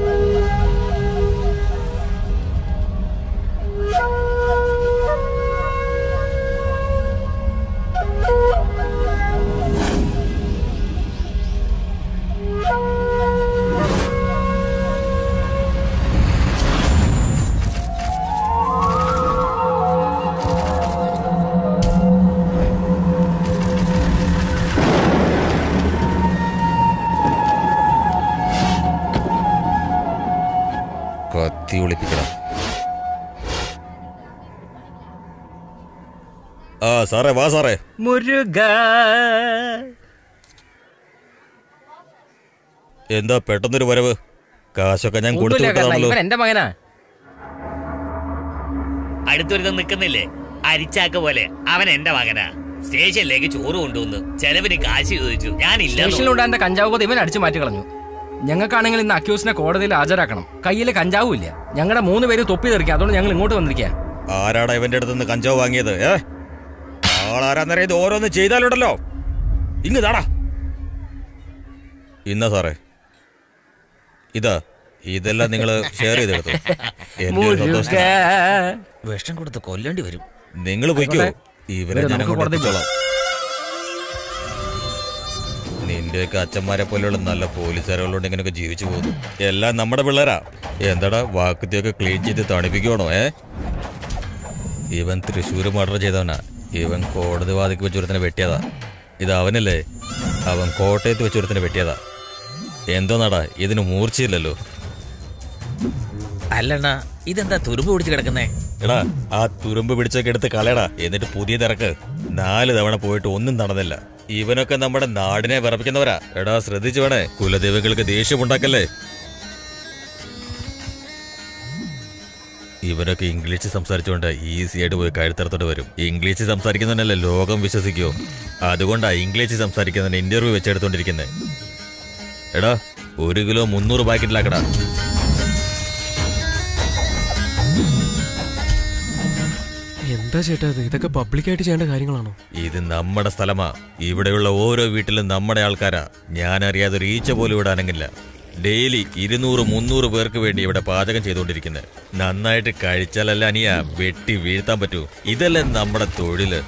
കത്തി ഒളിപ്പിക്കണം ആ സാറേ വാ സാറേ മുരുക എന്താ പെട്ടെന്നൊരു വരവ് കാശൊക്കെ ഞാൻ കൊടുത്തു ഒന്നുമില്ല കാരണം വിട്ടതാണല്ലോ ഇവൻ എന്റെ മകനാ അടുത്തൊരുത്തം നിൽക്കുന്നില്ലേ അരിച്ചാക്ക പോലെ അവൻ എന്റെ മകനാ സ്റ്റേഷനിലേക്ക് ചോറ് കൊണ്ടുവന്നു ചെലവിന് കാശ് ചോദിച്ചു ഞാനില്ല സ്റ്റേഷനിലുണ്ടായിരുന്ന കഞ്ചാവ് കൊതി ഇവൻ അടിച്ചു മാറ്റി കളഞ്ഞു ഞങ്ങൾക്കാണെങ്കിൽ ഇന്ന് അക്യൂസിനെ കോടതിയിൽ ഹാജരാക്കണം കയ്യിൽ കഞ്ചാവും ഇല്ല ഞങ്ങളുടെ മൂന്ന് പേര് തൊപ്പി തെറിക്കുക അതുകൊണ്ട് ഞങ്ങൾ ഇങ്ങോട്ട് വന്നിരിക്കുക ആരാടാ ഇവന്റെ അടുത്ത് നിന്ന് കഞ്ചാവ് വാങ്ങിയത് ഏ ആളാരാന്നറിയാം ഇത് ഓരോന്ന് ചെയ്താലുണ്ടല്ലോ ഇങ്ങ് താടാ ഇന്ന സാറേ ഇതാ ഇതെല്ലാം നിങ്ങൾ ഷെയർ ചെയ്തെടുത്തു എന്റെ ഒരു സന്തോഷത്തിന്. വിഷം കൊടുത്ത് കൊല്ലേണ്ടി വരും നിങ്ങൾ പൊയ്ക്കോ ഇവരെ വരൂ, ഞാൻ നമുക്ക് അങ്ങോട്ട് കോടതിയിൽ എത്തിച്ചോളാം നിന്റെയൊക്കെ അച്ഛന്മാരെ പോലെയുള്ള നല്ല പോലീസുകാരുള്ളതുകൊണ്ട് ഇങ്ങനെയൊക്കെ ജീവിച്ചു പോകുന്നു എല്ലാം നമ്മുടെ പിള്ളേരാ എന്താടാ വാക്കുത്തിയൊക്കെ ക്ലീൻ ചെയ്ത് തണുപ്പിക്കണോ ഏ ഇവൻ തൃശ്ശൂർ മർഡർ ചെയ്തവനാ ഇവൻ കോടതി വാതിക്ക് വെച്ചൊരുത്തനെ വെട്ടിയതാ ഇത് അവനല്ലേ അവൻ കോട്ടയത്ത് വെച്ചൊരുത്തനെ വെട്ടിയതാ എന്തോന്നാടാ ഇതിന് മൂർച്ചയില്ലല്ലോ അല്ലണ്ണ ഇതെന്താ തുരുമ്പ് പിടിച്ച് കിടക്കുന്നേ എടാ ആ തുരുമ്പ് പിടിച്ചൊക്കെ എടുത്ത് കളയടാ എന്നിട്ട് പുതിയ തിരക്ക് നാല് തവണ പോയിട്ട് ഒന്നും നടന്നില്ല ഇവനൊക്കെ നമ്മുടെ നാടിനെ വിറപ്പിക്കുന്നവരാ എടാ ശ്രദ്ധിച്ചു വേണേ കുലദേവികൾക്ക് ദേഷ്യമുണ്ടാക്കല്ലേ ഇവരൊക്കെ ഇംഗ്ലീഷ് സംസാരിച്ചുകൊണ്ട് ഈസി ആയിട്ട് പോയി കഴുത്തറത്തോട്ട് വരും ഇംഗ്ലീഷ് സംസാരിക്കുന്നതിനല്ലേ ലോകം വിശ്വസിക്കോ അതുകൊണ്ടാ ഇംഗ്ലീഷ് സംസാരിക്കുന്നതിന് ഇന്റർവ്യൂ വെച്ചെടുത്തോണ്ടിരിക്കുന്നത് എടാ ഒരു കിലോ മുന്നൂറ് പാക്കറ്റിലാക്കടാ എന്താ ചേട്ടാ ഇത് ഇതൊക്കെ പബ്ലിക്കായിട്ട് ചെയ്യേണ്ട കാര്യങ്ങളാണോ ഇത് നമ്മുടെ സ്ഥലമാ ഇവിടെയുള്ള ഓരോ വീട്ടിലും നമ്മുടെ ആൾക്കാരാ ഞാൻ അറിയാതെ ഒരു ഈച്ച പോലും ഇവിടെ അനങ്ങില്ല ഡെയിലി ഇരുന്നൂറ് മുന്നൂറ് പേർക്ക് വേണ്ടി ഇവിടെ പാചകം ചെയ്തുകൊണ്ടിരിക്കുന്നത് നന്നായിട്ട് കഴിച്ചാലല്ല അനിയ വെട്ടി വീഴ്ത്താൻ പറ്റൂ ഇതല്ലേ നമ്മുടെ തൊഴില്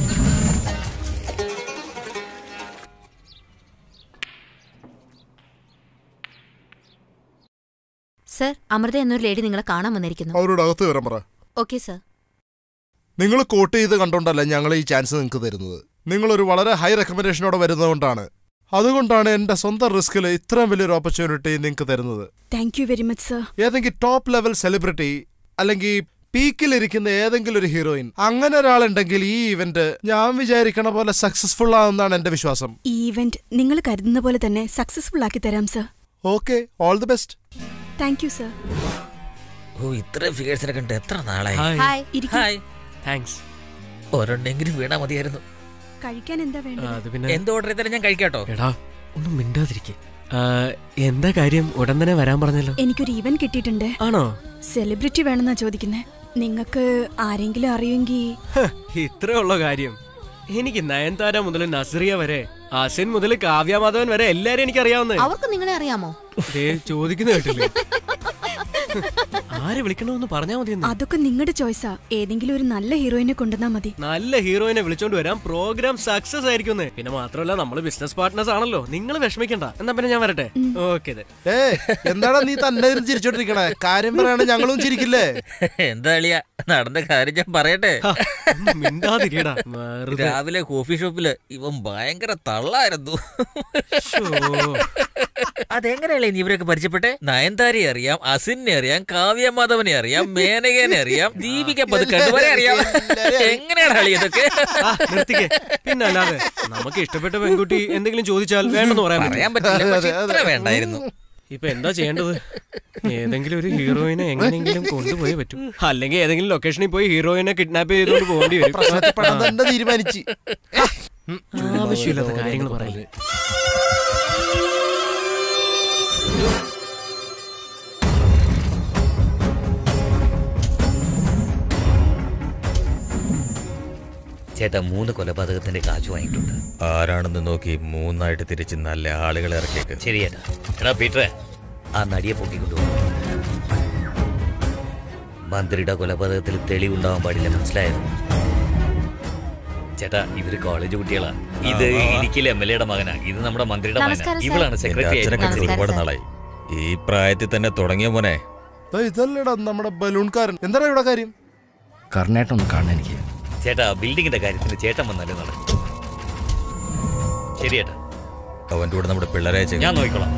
സർ അമൃത എന്നൊരു ലേഡി നിങ്ങളെ കാണാൻ വന്നിരിക്കുന്നു അവരോട് അകത്ത് വരാൻ പറ ഓക്കെ സർ നിങ്ങൾ കോട്ട് ചെയ്ത് കണ്ടോണ്ടല്ല ഞങ്ങൾ ഈ ചാൻസ് നിങ്ങൾക്ക് തരുന്നത് നിങ്ങളൊരു വളരെ ഹൈ റെക്കമെൻഡേഷനോടെ വരുന്നതുകൊണ്ടാണ് അതുകൊണ്ടാണ് എന്റെ സ്വന്തം റിസ്കിൽ ഇത്രയും വലിയൊരു ഓപ്പർച്യൂണിറ്റി നിങ്ങൾക്ക് തരുന്നത് thank you very much sir ഏതെങ്കിലും ടോപ്പ് ലെവൽ സെലിബ്രിറ്റി അല്ലെങ്കിൽ പീക്കിലിരിക്കുന്ന ഏതെങ്കിലും ഒരു ഹീറോയിൻ അങ്ങനെ ഒരാളുണ്ടെങ്കിൽ ഈ ഇവന്റ് ഞാൻ വിചാരിക്കണ പോലെ സക്സസ്ഫുൾ ആവുന്നതാണ് എന്റെ വിശ്വാസം ഈ ഇവന്റ് നിങ്ങൾ കരുതുന്ന പോലെ തന്നെ സക്സസ്ഫുൾ ആക്കി തരാം sir okay all the best thank you sir ഓ ഇത്രയും ഫിഗേഴ്സിനെ കണ്ട് എത്ര നാളായി ഹായ് ഹായ് താങ്ക്സ് ഒരെണ്ണെങ്കിലും വീണാ മതിയായിരുന്നു കഴിക്കാൻ എന്താ വേണ്ടത് അത് പിന്നെ എന്ത് ഓർഡർ ചെയ്താലും ഞാൻ കഴിക്കാട്ടോ എടാ ഒന്നും മിണ്ടാതിരിക്കെ എന്താ കാര്യം ഉടൻ തന്നെ വരാൻ പറഞ്ഞല്ലോ എനിക്കൊരു ഇവന്റ് കിട്ടിയിട്ടുണ്ട് ആണോ സെലിബ്രിറ്റി വേണമെന്നാ ചോദിക്കുന്നേ നിങ്ങൾക്ക് ആരെങ്കിലും അറിയുമെങ്കിൽ ഇത്രേ ഉള്ള കാര്യം എനിക്ക് നയൻതാര മുതൽ നസറിയ വരെ അസിൻ മുതൽ കാവ്യമാധവൻ വരെ എല്ലാരും എനിക്ക് അറിയാവുന്നേ അവർക്ക് നിങ്ങളെ അറിയാമോ ദേ, ചോദിക്കുന്ന കേട്ടില്ലേ ആരെ വിളിക്കണമെന്ന് പറഞ്ഞാ മതി അതൊക്കെ നിങ്ങളുടെ ചോയ്സാ ഏതെങ്കിലും ഒരു നല്ല ഹീറോയിനെ കൊണ്ടുവന്നാ മതി നല്ല ഹീറോയിനെ വിളിച്ചോണ്ട് വരാം പ്രോഗ്രാം സക്സസ് ആയിരിക്കും പിന്നെ മാത്രമല്ല നമ്മള് ബിസിനസ് പാർട്ട്നേഴ്സ് ആണല്ലോ നിങ്ങൾ വിഷമിക്കണ്ട എന്നാ പിന്നെ ഞാൻ വരട്ടെ ഓക്കെ ഏ എന്താടാ നീ തന്നെ ഇരുന്ന് ചിരിച്ചോണ്ടിരിക്കണേ കാര്യം പറയണ ഞങ്ങളും ചിരിക്കില്ലേ എന്താ അളിയ നടന്ന കാര്യം ഞാൻ പറയട്ടെ മിണ്ടാതിരിയടാ രാവിലെ കോഫി ഷോപ്പില് ഇവൻ ഭയങ്കര തള്ളായിരുന്നു അതെങ്ങനെയല്ലേ നീ ഇവരൊക്കെ പരിചയപ്പെട്ടെ നയൻതാരയെ അറിയാം അസിനെ അറിയാം കാവ്യ മാധവനെ അറിയാം മേനകനെ അറിയാം ദീപിക പതുക്കണ്ടുവരെ അറിയാം എങ്ങനെയാണ് അളി ഇതൊക്കെ നിർത്തിക്കേ പിന്നെ അല്ലാതെ നമുക്ക് ഇഷ്ടപ്പെട്ട പെൺകുട്ടി എന്തെങ്കിലും ചോദിച്ചാൽ വേണ്ടെന്ന് പറയാൻ പറയാൻ പറ്റില്ല പക്ഷെ ഇത്ര വേണ്ടായിരുന്നു ഇപ്പൊ എന്താ ചെയ്യേണ്ടത് ഏതെങ്കിലും ഒരു ഹീറോയിനെ എങ്ങനെയെങ്കിലും കൊണ്ടുപോയേ പറ്റൂ അല്ലെങ്കിൽ ഏതെങ്കിലും ലൊക്കേഷനിൽ പോയി ഹീറോയിനെ കിഡ്നാപ്പ് ചെയ്തുകൊണ്ട് പോകേണ്ടി വരും പ്രശ്നത്തിൽപ്പെടാൻ തന്നെ തീരുമാനിച്ച് ആവശ്യമില്ലാത്ത കാര്യങ്ങൾ പറയില്ലേ ചേട്ടാ മൂന്ന് കൊലപാതകത്തിന്റെ കാശ് വാങ്ങിയിട്ടുണ്ട് ആരാണെന്ന് നോക്കി മൂന്നായിട്ട് തിരിച്ച് നല്ല ആളുകളെ ഇറക്കിയേക്ക് ശരി ചേട്ടാ എടാ പീറ്ററെ ആ നടിയെ പൊക്കിക്കൊണ്ടുപോകും മന്ത്രിയുടെ കൊലപാതകത്തിൽ തെളിവുണ്ടാവാൻ പാടില്ല മനസ്സിലായത് ചേട്ടാ ഇവര് കോളേജ് കുട്ടികളാ ഇത് ഇടുക്കിയിലെ എം എൽ എയുടെ മകനാ ഇത് നമ്മുടെ മന്ത്രിയുടെ മകനാ നമസ്കാരം, സർ. ഇവളാണ് എന്റെ സെക്രട്ടറി അച്ഛനെ കണ്ടിട്ട് നമസ്കാരം, ഒരുപാട് സർ. നാളായി ഈ പ്രായത്തിൽ തന്നെ തുടങ്ങിയ മോനെ ദാ ഇതല്ലേടാ നമ്മുടെ ബലൂൺകാരൻ എന്താടാ ഇവിടെ കാര്യം കർണേട്ടൻ ഒന്ന് കാണാൻ എനിക്ക് ചേട്ടാ ബിൽഡിങ്ങിന്റെ കാര്യത്തിന് ചേട്ടൻ വന്നാലും നടക്കും ശരി ചേട്ടാ അവന്റെ കൂടെ നമ്മുടെ പിള്ളേരെ അയച്ചേക്ക്. ഞാൻ നോക്കിക്കോളാം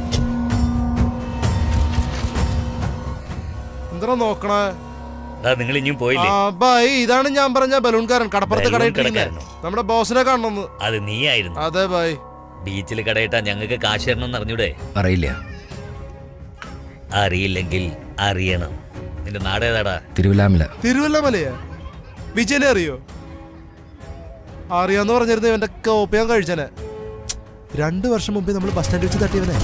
എന്താ നോക്കണേ ദാ നിങ്ങൾ ഇനിയും പോയില്ലേ ആ ബൈ ഇതാണ് ഞാൻ പറഞ്ഞ ബലൂൺകാരൻ കടപ്പുറത്ത് ബലൂൺ കടയിട്ടിരിക്കുന്നെ. കടക്കാരനോ? നമ്മുടെ ബോസിനെ കാണണമെന്ന് അത് നീയായിരുന്നു അതെ ബൈ ബീച്ചിൽ കടയിട്ടാ ഞങ്ങൾക്ക് കാശ് തരണം എന്ന് അറിഞ്ഞൂടെ അറിയില്ല അറിയില്ലെങ്കിൽ അറിയണം നിന്റെ നാട് ഏതാടാ തിരുവിലാമല തിരുവല്ലമലയാ വിജയനെ അറിയോ അറിയാന്ന് പറഞ്ഞിരുന്നു ഇവന്റെ കോപ്പ ഞാൻ കഴിച്ചനെ രണ്ടു വർഷം മുമ്പേ നമ്മൾ ബസ് സ്റ്റാൻഡിൽ വെച്ച് തട്ടിയവനെ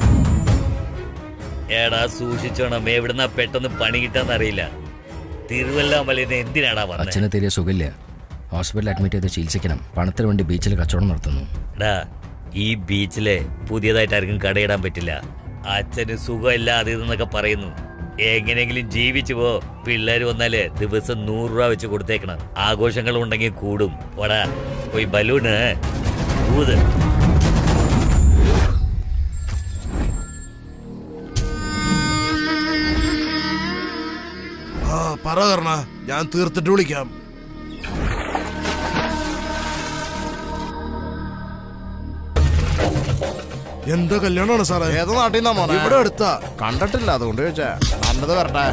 ഏടാ സൂക്ഷിച്ചോണം എവിടുന്ന പെട്ടെന്ന് പണി കിട്ടാന്ന് അറിയില്ല തിരുവല്ലാമലയിൽ എന്തിനാടാ വന്നത് അച്ഛന് തീരെ സുഖമില്ല ഹോസ്പിറ്റലിൽ അഡ്മിറ്റ് ചെയ്ത് ചികിത്സിക്കണം പണത്തിന് വേണ്ടി ബീച്ചിൽ കച്ചവടം നടത്തുന്നു എടാ ഈ ബീച്ചിലെ പുതിയതായിട്ട് ആർക്കും കടയിടാൻ പറ്റില്ല അച്ഛന് സുഖമില്ല അത് ഇതെന്നൊക്കെ പറയുന്നു എങ്ങനെയെങ്കിലും ജീവിച്ചു പോ പിള്ളേര് വന്നാല് ദിവസം നൂറ് രൂപ വെച്ച് കൊടുത്തേക്കണം ആഘോഷങ്ങൾ ഉണ്ടെങ്കിൽ കൂടും പോടാ പോയി ബലൂണ് ഊത് ആ പറ കർണ ഞാൻ തീർത്തിട്ട് വിളിക്കാം എന്റെ കല്യാണമാണ് സാറേ ഏതോ നാട്ടിൽ നിന്നാ മോനെ ഇവിടെ അടുത്താ കണ്ടിട്ടില്ല അതുകൊണ്ട് ചോദിച്ചാ നല്ലത് വരട്ടെ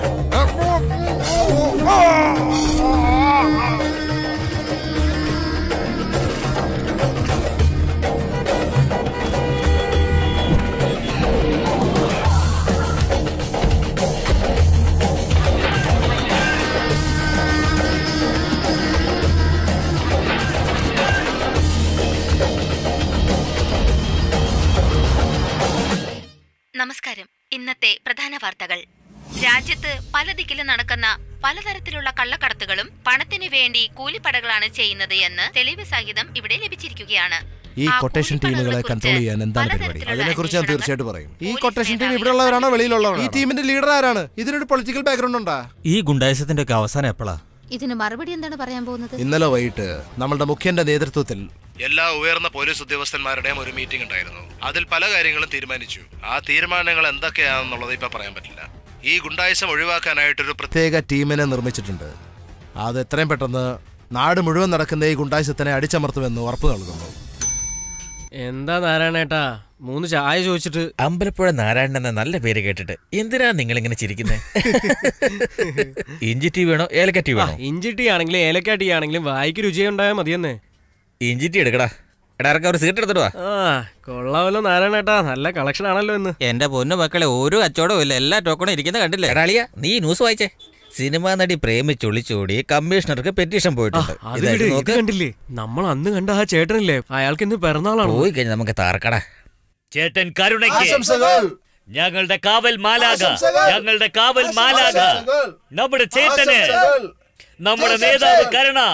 നമസ്കാരം ഇന്നത്തെ പ്രധാന വാർത്തകൾ രാജ്യത്ത് പല ദിക്കിലും നടക്കുന്ന പലതരത്തിലുള്ള കള്ളക്കടത്തുകളും പണത്തിനു വേണ്ടി കൂലിപ്പടകളാണ് ചെയ്യുന്നത് എന്ന് തെളിവ് സഹിതം ഇവിടെ ലഭിച്ചിരിക്കുകയാണ് ഈ ആ കൊട്ടേഷൻ ടീമുകളെ കൂലിപ്പടകളെക്കുറിച്ച് കൺട്രോൾ ചെയ്യാൻ എന്താണ് പരിപാടി പലതരത്തിലുള്ള അതിനെ കുറിച്ച് ഞാൻ അന്വേഷണങ്ങൾ തീർച്ചയായിട്ടും പറയും ഈ പോലീസ് കൊട്ടേഷൻ ടീം മേധാവികൾ ഇവിടെ ഉള്ളവരാണോ വെളിയിലുള്ളവരാണോ ഈ ടീമിന്റെ ലീഡർ ആരാണ് ഇതിനൊരു പൊളിറ്റിക്കൽ ബാക്ക്ഗ്രൗണ്ട് ഉണ്ടാ ഈ ഗുണ്ടായസത്തിന്റെ ഒക്കെ അവസാനം എപ്പോഴാ ഇതിന് മറുപടി എന്താണ് പറയാൻ പോകുന്നത് ഇന്നലെ വൈകിട്ട് നമ്മളുടെ മുഖ്യന്റെ നേതൃത്വത്തിൽ എല്ലാ ഉയർന്ന പോലീസ് ഉദ്യോഗസ്ഥന്മാരുടെയും ഒരു മീറ്റിംഗ് ഉണ്ടായിരുന്നു അതിൽ പല കാര്യങ്ങളും തീരുമാനിച്ചു ആ തീരുമാനങ്ങൾ എന്തൊക്കെയാണെന്നുള്ളത് ഇപ്പൊ പറയാൻ പറ്റില്ല ഈ ഗുണ്ടായുസം ഒഴിവാക്കാനായിട്ടൊരു പ്രത്യേക ടീമിനെ നിർമ്മിച്ചിട്ടുണ്ട് അത് എത്രയും പെട്ടെന്ന് നാട് മുഴുവൻ നടക്കുന്ന ഈ ഗുണ്ടായുസത്തിനെ അടിച്ചമർത്തുമെന്ന് ഉറപ്പ് നൽകുന്നു എന്താ നാരായണേട്ടാ മൂന്ന് ചായ ചോദിച്ചിട്ട് അമ്പലപ്പുഴ നാരായണൻ എന്ന നല്ല പേര് കേട്ടിട്ട് എന്തിനാ നിങ്ങൾ ഇങ്ങനെ ചിരിക്കുന്നത് ഇഞ്ചി ടീ വേണോ ഏലക്ക ടീ വേണോ ഇഞ്ചി ടീ ആണെങ്കിലും ഏലക്ക ടീ ആണെങ്കിലും വായിക്ക് രുചിയുണ്ടായാൽ മതിയെന്നേ ഇഞ്ചി ടീ എടുക്കടാ എടാ ഇറക്ക ഒരു സിഗരറ്റ് എടുത്തിട്ട് വാ ആ കൊള്ളാമല്ലോ നാരായണേട്ടാ നല്ല കളക്ഷൻ ആണല്ലോ ഇന്ന് എന്റെ പൊന്നു മക്കളെ ഒരു കച്ചവടവും ഇല്ല എല്ലാ ടോക്കണും ഇരിക്കുന്ന കണ്ടില്ലേ എടാ അളിയ നീ ന്യൂസ് വായിച്ചേ സിനിമാ നടി പ്രേമിച്ചൊളിച്ചോടി കമ്മീഷണർക്ക് പെറ്റീഷൻ പോയിട്ടുണ്ട് അത് ഇതായിട്ട് വിട്, ഇത് നോക്ക്. കണ്ടില്ലേ നമ്മൾ അന്ന് കണ്ട ആ ചേട്ടനില്ലേ അയാൾക്ക് ഇന്ന് പിറന്നാളാണ് പോയി കഴിഞ്ഞാൽ നമുക്ക് താർക്കടാ ചേട്ടൻ കരുണയ്ക്ക് ആശംസകൾ ഞങ്ങളുടെ കാവൽ മാലാക ആശംസകൾ. ഞങ്ങളുടെ കാവൽ മാലാക ആശംസകൾ. നമ്മുടെ ചേട്ടന് ആശംസകൾ. നമ്മുടെ ആശംസകൾ. നേതാവ് കരുണ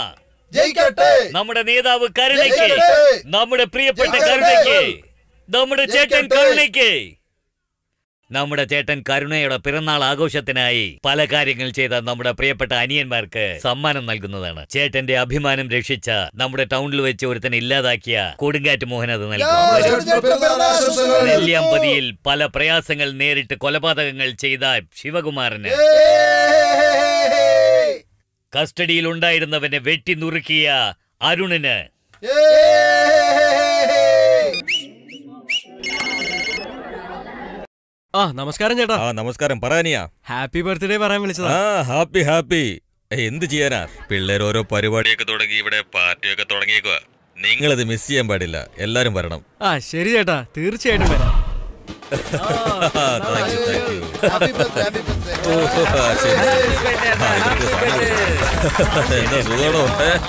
ജയിക്കട്ടെ നമ്മുടെ നേതാവ് കരുണയ്ക്ക് ജയിക്കട്ടെ. നമ്മുടെ പ്രിയപ്പെട്ട ജയിക്കട്ടെ. കരുണയ്ക്ക് നമ്മുടെ ചേട്ടൻ ജയിക്കട്ടെ. കരുണയ്ക്ക് നമ്മുടെ ചേട്ടൻ കരുണയുടെ പിറന്നാൾ ആഘോഷത്തിനായി പല കാര്യങ്ങൾ ചെയ്ത നമ്മുടെ പ്രിയപ്പെട്ട അനിയന്മാർക്ക് സമ്മാനം നൽകുന്നതാണ് ചേട്ടന്റെ അഭിമാനം രക്ഷിച്ച നമ്മുടെ ടൗണിൽ വെച്ച് ഒരുത്തനെ ഇല്ലാതാക്കിയ കൊടുങ്കാറ്റ് മോഹൻ അത് നൽകും നെല്ലിയമ്പതിയിൽ പല പ്രയാസങ്ങൾ നേരിട്ട് കൊലപാതകങ്ങൾ ചെയ്ത ശിവകുമാരന് കസ്റ്റഡിയിൽ ഉണ്ടായിരുന്നവനെ വെട്ടി നുറുക്കിയ അരുണിന് ആ നമസ്കാരം ചേട്ടാ ആ നമസ്കാരം പറയാനിയാ ഹാപ്പി ബർത്ത്ഡേ പറയാൻ വിളിച്ചതാ ആ ഹാപ്പി ഹാപ്പി എന്ത് ചെയ്യാനാ പിള്ളേർ ഓരോ പരിപാടിയൊക്കെ തുടങ്ങി ഇവിടെ പാർട്ടിയൊക്കെ തുടങ്ങിയേക്കുക നിങ്ങളിത് മിസ് ചെയ്യാൻ പാടില്ല എല്ലാരും വരണം ആ ശരി ചേട്ടാ തീർച്ചയായിട്ടും വരാം താങ്ക് യു താങ്ക് യു ഓ, ആ, ശരി, ശരി. ആ, ഇവർക്ക് സമയം കൊടുത്തു. എന്താ സുഖമാണോ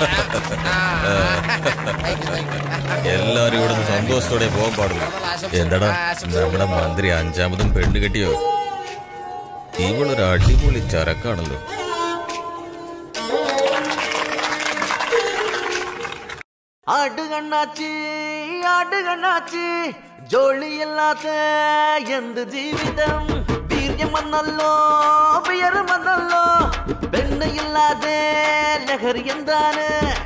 എല്ലാരും ഇവിടുന്ന് സന്തോഷത്തോടെ പോകാൻ പാടുള്ളൂ എന്താടാ നമ്മുടെ മന്ത്രി അഞ്ചാമതും പെണ്ണ് കെട്ടിയോ ഇവളൊരു അടിപൊളി ചരക്കാണല്ലോ ആട് കണ്ണാച്ചി ആട് കണ്ണാച്ചി ജോളിയില്ലാത്ത എന്ത് ജീവിതം വീര്യം വന്നല്ലോ വിയരം വന്നല്ലോ പെണ്ണയില്ലാതെ ലഹരി എന്താണ്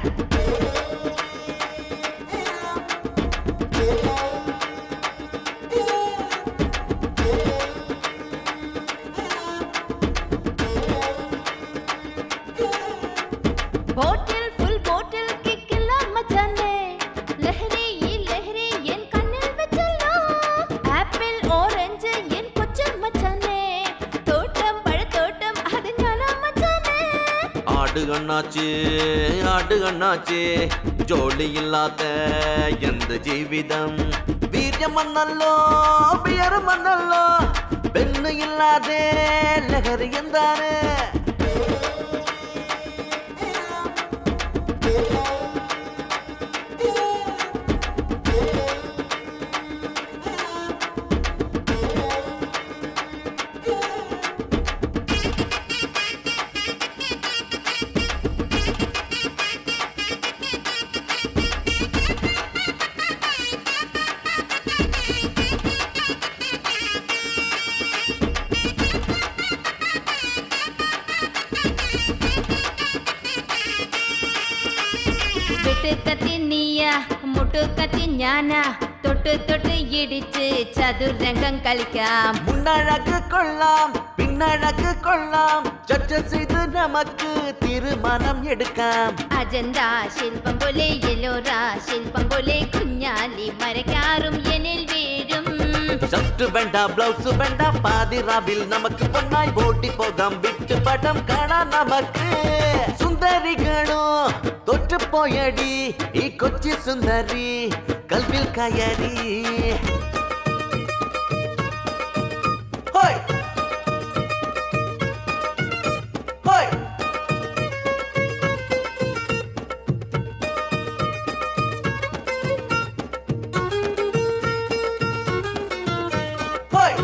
ബോട്ടിൽ ഫുൾ ബോട്ടിൽ കിക്കില്ല മച്ചാനെ ലഹരി ഈ ലഹരി എൻ കണ്ണിൽ വെച്ചല്ലോ ആപ്പിൾ ഓറഞ്ച് എൻ കൊച്ചു മച്ചാനെ തോട്ടം പഴത്തോട്ടം അത് ഞാനാ മച്ചാനെ ആട് കണ്ണാച്ചി ആട് കണ്ണാച്ചി ജോലിയില്ലാത്ത എന്ത് ജീവിതം വീര്യം വന്നല്ലോ വിയരം വന്നല്ലോ പെണ്ണയില്ലാതെ ലഹരി എന്താണ് വെട്ടുകത്തി നീയ മുട്ടുകത്തി ഞാനാ തൊട്ട് തൊട്ട് ഇടിച്ച് ചതുരംഗം കളിക്കാം മുന്നഴகு கொள்ளலாம் பின்னழகு கொள்ளலாம் சர்ச்சை செய்து நமக்கு தீர்மானம் எடுക്കാം അജന്താ ശില്പം പോലെ എലോറ ശില്പം പോലെ കുഞ്ഞാലി മരക്കാറും എന്നിൽ വീഴും ഷർട്ട് വേണ്ട ബ്ലൗസ് വേണ്ട പാതിരാവിൽ നമുക്ക് പൊന്നായി ഓട്ടി പോകാം വിട്ട് പടം കാണാൻ നമുക്ക് സുന്ദരികളോ തൊട്ടുപോയടി ഈ കൊച്ചി സുന്ദരി കൽവിൽ കയറി ഹോയ് ഹോയ് ഹോയ്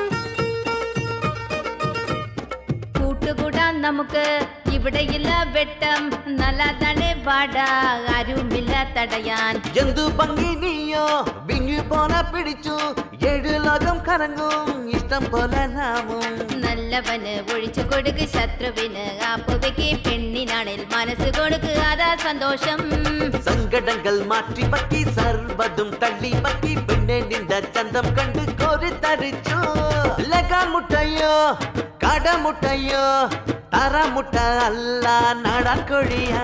കൂട്ടുകൂടാൻ നമുക്ക് ഇവിടെയില്ല വെട്ടം നല്ലതാണ് വാടാ ആരുമില്ല തടയാൻ എന്തു ഭംഗി നീയോ വിങ്ങി പോന പിടിച്ചു ഏഴ് ലോകം കറങ്ങും ഇഷ്ടം പോലെ നാമും നല്ലവന് ഒഴിച്ചു കൊടുക്ക് ശത്രുവിന് ആപ്പുവയ്ക്ക് പെണ്ണിനാണിൽ മനസ്സ് കൊടുക്ക് അതാ സന്തോഷം സങ്കടങ്ങൾ മാറ്റി പറ്റി സർവതും തള്ളി പറ്റി പിന്നെ നിന്റെ ചന്തം കണ്ട് കോരി തരിച്ചു ലഗാൻ മുട്ടയോ കടമുട്ടയോ തറമുട്ട അല്ല നാടാൻ കൊഴിയാ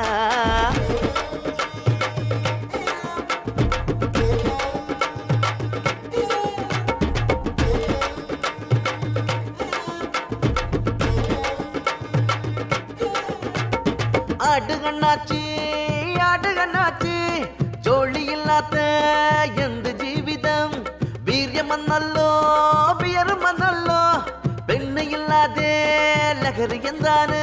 ആട് കണ്ണാച്ചി ആട് കണ്ണാച്ചി ജോലിയില്ലാത്ത എന്ത് ജീവിതം വീര്യം വന്നല്ലോ വിയറും വന്നല്ലോ പെണ്ണയില്ലാതെ ലഹരി എന്താണ്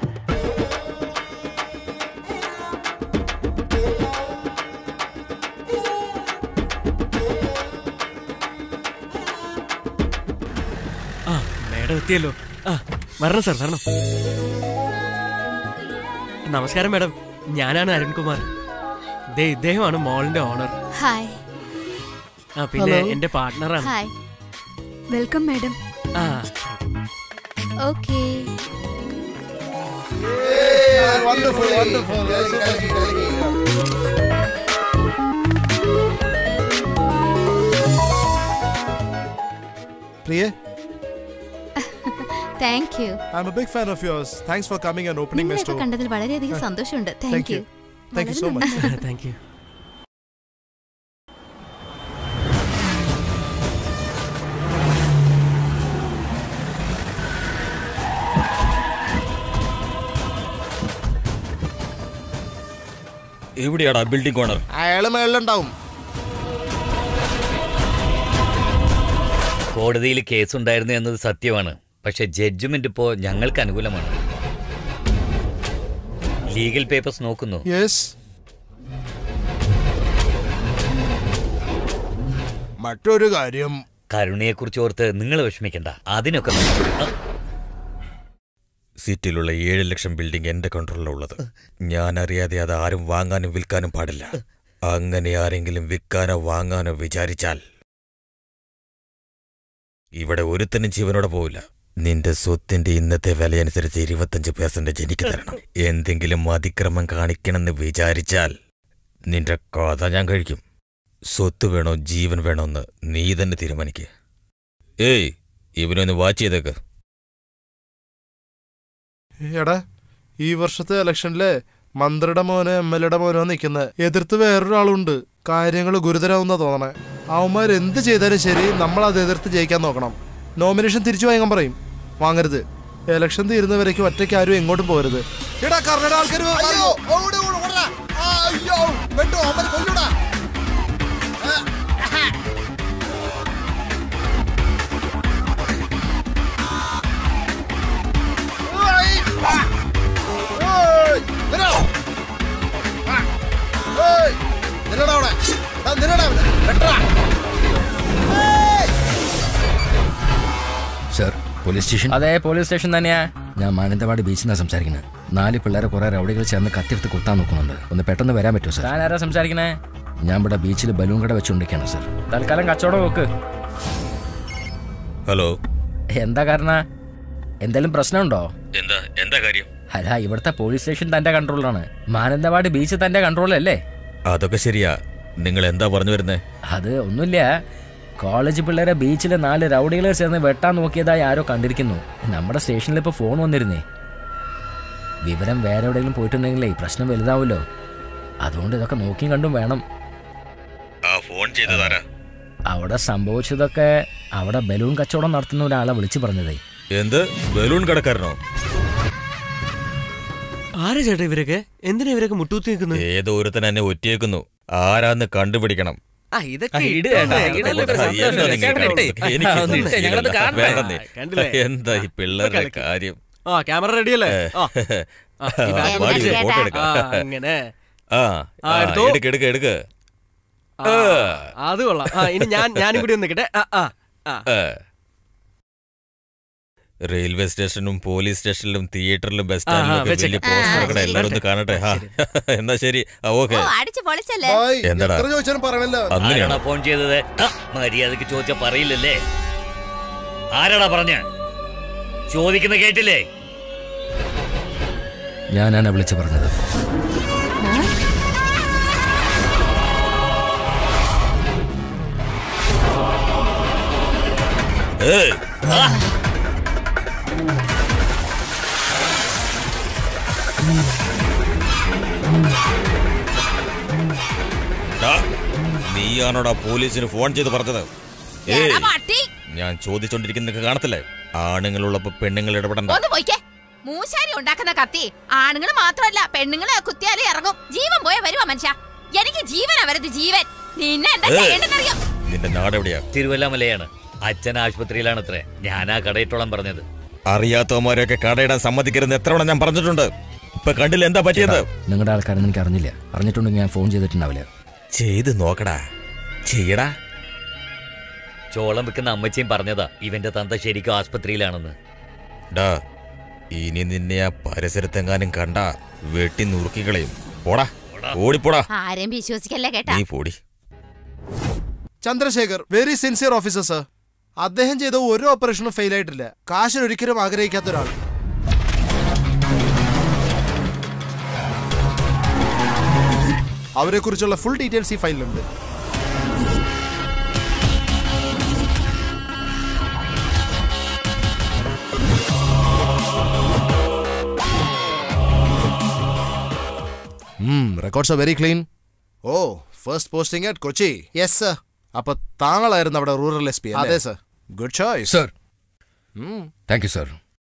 ആ മേഡം എത്തിയല്ലോ ആ വരണം സാർ വരണം നമസ്കാരം മേഡം ഞാനാണ് അരുൺകുമാർ ദേ ഇദ്ദേഹമാണ് മോളിന്റെ ഓണർ ഹായ് ആ പിന്നെ Hello. എന്റെ പാർട്ട്ണറാണ് ഹായ് വെൽക്കം മാഡം ആ okay wonderful, wonderful. Priya, thank you I'm a big fan of yours. Thanks for coming and opening my നിങ്ങളെയൊക്കെ store. കണ്ടതിൽ വളരെയധികം സന്തോഷമുണ്ട് thank Thank you you. Thank you so much. Thank you എവിടെയാടാ building owner അയാള് മേളിലുണ്ടാവും കോടതിയിൽ കേസുണ്ടായിരുന്നു എന്നത് സത്യമാണ് പക്ഷെ ജഡ്ജ്മെന്റ് ഇപ്പോ ഞങ്ങൾക്ക് അനുകൂലമാണ് ലീഗൽ പേപ്പേഴ്സ് നോക്കുന്നു Yes. മറ്റൊരു കാര്യം കരുണയെ കുറിച്ച് ഓർത്ത് നിങ്ങൾ വിഷമിക്കണ്ട അതിനൊക്കെ നമുക്ക് ആ, സിറ്റിയിലുള്ള ഏഴ് ലക്ഷം ബിൽഡിംഗ് എന്റെ കൺട്രോളിലുള്ളത് ഞാൻ അറിയാതെ അത് ആരും വാങ്ങാനും വിൽക്കാനും പാടില്ല അങ്ങനെ ആരെങ്കിലും വിൽക്കാനോ വാങ്ങാനോ വിചാരിച്ചാൽ ഇവിടെ ഒരുത്തനും ജീവനോടെ പോവില്ല നിന്റെ സ്വത്തിന്റെ ഇന്നത്തെ വിലയനുസരിച്ച് ഇരുപത്തഞ്ച് പെർസെന്റേജ് എനിക്ക് തരണം എന്തെങ്കിലും അതിക്രമം കാണിക്കണമെന്ന് വിചാരിച്ചാൽ നിന്റെ കഥ ഞാൻ കഴിക്കും സ്വത്ത് വേണോ ജീവൻ വേണോ എന്ന് നീ തന്നെ തീരുമാനിക്കുക ഏയ് ഇവനൊന്ന് വാച്ച് ചെയ്തേക്ക് എടാ ഈ വർഷത്തെ ഇലക്ഷനിലെ മന്ത്രിയുടെ മോനോ എം എൽ എയുടെ മോനോ നിൽക്കുന്നത് എതിർത്ത് വേറൊരാളുണ്ട് കാര്യങ്ങൾ ഗുരുതരാവുന്ന തോന്നണേ അവന്മാർ എന്ത് ചെയ്താലും ശരി നമ്മൾ അത് എതിർത്ത് ജയിക്കാൻ നോക്കണം നോമിനേഷൻ തിരിച്ചു വാങ്ങാൻ പറയും വാങ്ങരുത് ഇലക്ഷൻ തീരുന്നവരേക്ക് ഒറ്റയ്ക്ക് ആരും എങ്ങോട്ടും പോകരുത് എടാ കർണയുടെ ആൾക്കാർ അയ്യോ വെട്ടോ അവൻ കൊല്ലൂടാ സർ പോലീസ് സ്റ്റേഷൻ അതെ പോലീസ് സ്റ്റേഷൻ തന്നെയാ ഞാൻ മാനന്തവാടി ബീച്ചിൽ നിന്നാണ് സംസാരിക്കുന്നത് നാല് പിള്ളേരെ കുറെ റൗഡികൾ ചേർന്ന് കത്തിയെടുത്ത് കുത്താൻ നോക്കുന്നുണ്ട് ഒന്ന് പെട്ടെന്ന് വരാൻ പറ്റുമോ സർ ഞാൻ ആരാ സംസാരിക്കണേ ഞാൻ ഇവിടെ ബീച്ചിൽ ബലൂൺ കട വെച്ചുകൊണ്ടിരിക്കുകയാണ് സർ തൽക്കാലം കച്ചവടം നോക്ക് ഹലോ എന്താ കാരണ എന്തെങ്കിലും പ്രശ്നമുണ്ടോ എന്താ എന്താ കാര്യം അല്ല ഇവിടുത്തെ പോലീസ് സ്റ്റേഷൻ തന്റെ കൺട്രോളിലാണ് മാനന്തവാടി ബീച്ച് തന്റെ കൺട്രോളല്ലേ അതൊക്കെ ശരിയാ നിങ്ങൾ എന്താ പറഞ്ഞു വരുന്നേ അത് ഒന്നുമില്ല കോളേജ് പിള്ളേരെ ബീച്ചിലെ നാല് റൗഡികൾ ചേർന്ന് വെട്ടാൻ നോക്കിയതായി ആരോ കണ്ടിരിക്കുന്നു നമ്മുടെ സ്റ്റേഷനിൽ ഇപ്പോൾ ഫോൺ വന്നിരുന്നേ വിവരം വേറെ എവിടെയെങ്കിലും പോയിട്ടുണ്ടെങ്കിലേ പ്രശ്നം വലുതാവുമല്ലോ അതുകൊണ്ട് ഇതൊക്കെ നോക്കിയും കണ്ടും വേണം ആ ഫോൺ ചെയ്തതാരാ അവിടെ സംഭവിച്ചതൊക്കെ അവിടെ ബലൂൺ കച്ചവടം നടത്തുന്ന ഒരാളെ വിളിച്ചു പറഞ്ഞതേ എന്ത് ബലൂൺ കടക്കാരനോ ആരാ ചേട്ടാ ഇവരൊക്കെ എന്തിനാ ഇവരൊക്കെ മുട്ടൂത്തി നിൽക്കുന്നത് ഏതോ ഒരുത്തൻ എന്നെ ഒറ്റിയേക്കുന്നു ആരാന്ന് കണ്ടുപിടിക്കണം ആ ഇതൊക്കെ ആ, ഇട് ഇട്ടോളൂ. ചേട്ടാ, ഇടല്ലേ ഒരു ആ, സന്തോഷം. എന്താ നിങ്ങൾ ചേട്ടൻ ഇട്ടേ. കാണുന്നത്? എനിക്ക് ആ, ഒന്ന് ഇതൊന്നും ഇട്ടേ, ഞങ്ങളത് ശരിയല്ല. കാണട്ടെ. വേണ്ടെന്നേ. കണ്ടില്ലേ? എന്താ ഈ പിള്ളേരുടെ കലക്കി. കാര്യം ആ ക്യാമറ റെഡിയല്ലേ ആ. ആ, ഈ ബാഗ് വാടി, പിടിച്ച്. ഫോട്ടോ ആ, എടുക്കാം അങ്ങനെ ആ ആ, ആ, എടുത്തോ. എടുക്ക് എടുക്ക് എടുക്ക് ആ, അത് കൊള്ളാം ആ ഇനി ഞാൻ ഞാനും കൂടി ഒന്ന് നിൽക്കട്ടെ ആ ആ ആ ആ. റെയിൽവേ സ്റ്റേഷനും പോലീസ് സ്റ്റേഷനിലും തിയേറ്ററിലും ബസ് ആ, ആ, സ്റ്റാൻഡിലും ഒക്കെ വെച്ചേക്കാം. വലിയ പോസ്റ്റർ ഒക്കെ ആ, എല്ലാവരും ഒന്ന് കാണട്ടെ ആ എന്നാ ശരി ആ ഓക്കെ ഓ അടിച്ച് പൊളിച്ചല്ലേ എന്താടാ എത്ര ചോദിച്ചാലും പറയണല്ലോ അങ്ങനെയാണോ ആരാടാ ഫോൺ ചെയ്തത് ആ, മര്യാദക്ക് ചോദിച്ച പറയില്ലല്ലേ ആരാടാ പറഞ്ഞ ചോദിക്കുന്ന കേട്ടില്ലേ ഞാനാണ് വിളിച്ചു പറഞ്ഞത് ഏയ് ഡാ, നീയാണോടാ പോലീസിന് ഫോൺ ചെയ്ത് പറഞ്ഞത് ഏയ് എടാ പട്ടി ഞാൻ ചോദിച്ചോണ്ടിരിക്കുന്ന കാണത്തില്ലേ ആണുങ്ങളുള്ളപ്പോ പെണ്ണുങ്ങൾ ഇടപെടണ്ട ഒന്ന് പോയിക്കേ മൂശാരി ഉണ്ടാക്കുന്ന കത്തി ആണുങ്ങൾ മാത്രമല്ല പെണ്ണുങ്ങളെ കുത്തിയാലേ ഇറങ്ങും ജീവൻ പോയ വരുവാ മനുഷ്യ എനിക്ക് ജീവൻ അവരത് ജീവൻ നിന്നെ എന്താ ഏയ്. ചെയ്യേണ്ടെന്നറിയോ നിന്റെ നാട് എവിടെയാ തിരുവല്ലാമലയാണ് അച്ഛൻ ആശുപത്രിയിലാണ് അത്രേ ഞാനാ കടയിട്ടോളം പറഞ്ഞത് അറിയാത്തവന്മാരെയൊക്കെ കടയിടാൻ സമ്മതിക്കരുത് എത്ര തവണ ഞാൻ പറഞ്ഞിട്ടുണ്ട് ഇപ്പൊ കണ്ടില്ല എന്താ പറ്റിയത് നിങ്ങളുടെ ആൾക്കാരെന്ന് എനിക്ക് അറിഞ്ഞില്ല അറിഞ്ഞിട്ടുണ്ടെങ്കിൽ ഞാൻ ഫോൺ ചെയ്തിട്ടുണ്ടാവില്ല ചെയ്ത് നോക്കടാ ചെയ്യടാ ചോളം വിൽക്കുന്ന അമ്മച്ചിയും പറഞ്ഞതാ ഇവന്റെ തന്ത ശരിക്കും ആസ്പത്രിയിലാണെന്ന് ഡാ ഇനി നിന്നെ ആ പരിസരത്തെങ്ങാനും കണ്ട വെട്ടി നുറുക്കിക്കളയും പോടാ ഓടിപ്പോടാ ആരെയും വിശ്വസിക്കല്ലേ കേട്ടാ നീ പോടി Chandrasekhar very sincere officer sir അദ്ദേഹം ചെയ്ത ഒരു ഓപ്പറേഷനും ഫെയിൽ ആയിട്ടില്ല കാശിന് ഒരിക്കലും ആഗ്രഹിക്കാത്ത ഒരാൾ അവരെ കുറിച്ചുള്ള ഫുൾ ഡീറ്റെയിൽസ് ഈ ഫയലിലുണ്ട് റെക്കോർഡ്സ് ആർ വെരി ക്ലീൻ ഓ first posting at Kochi yes sir അപ്പൊ താങ്കളായിരുന്നു അവിടെ റൂറൽ എസ് പി അതെ sir good choice sir thank you sir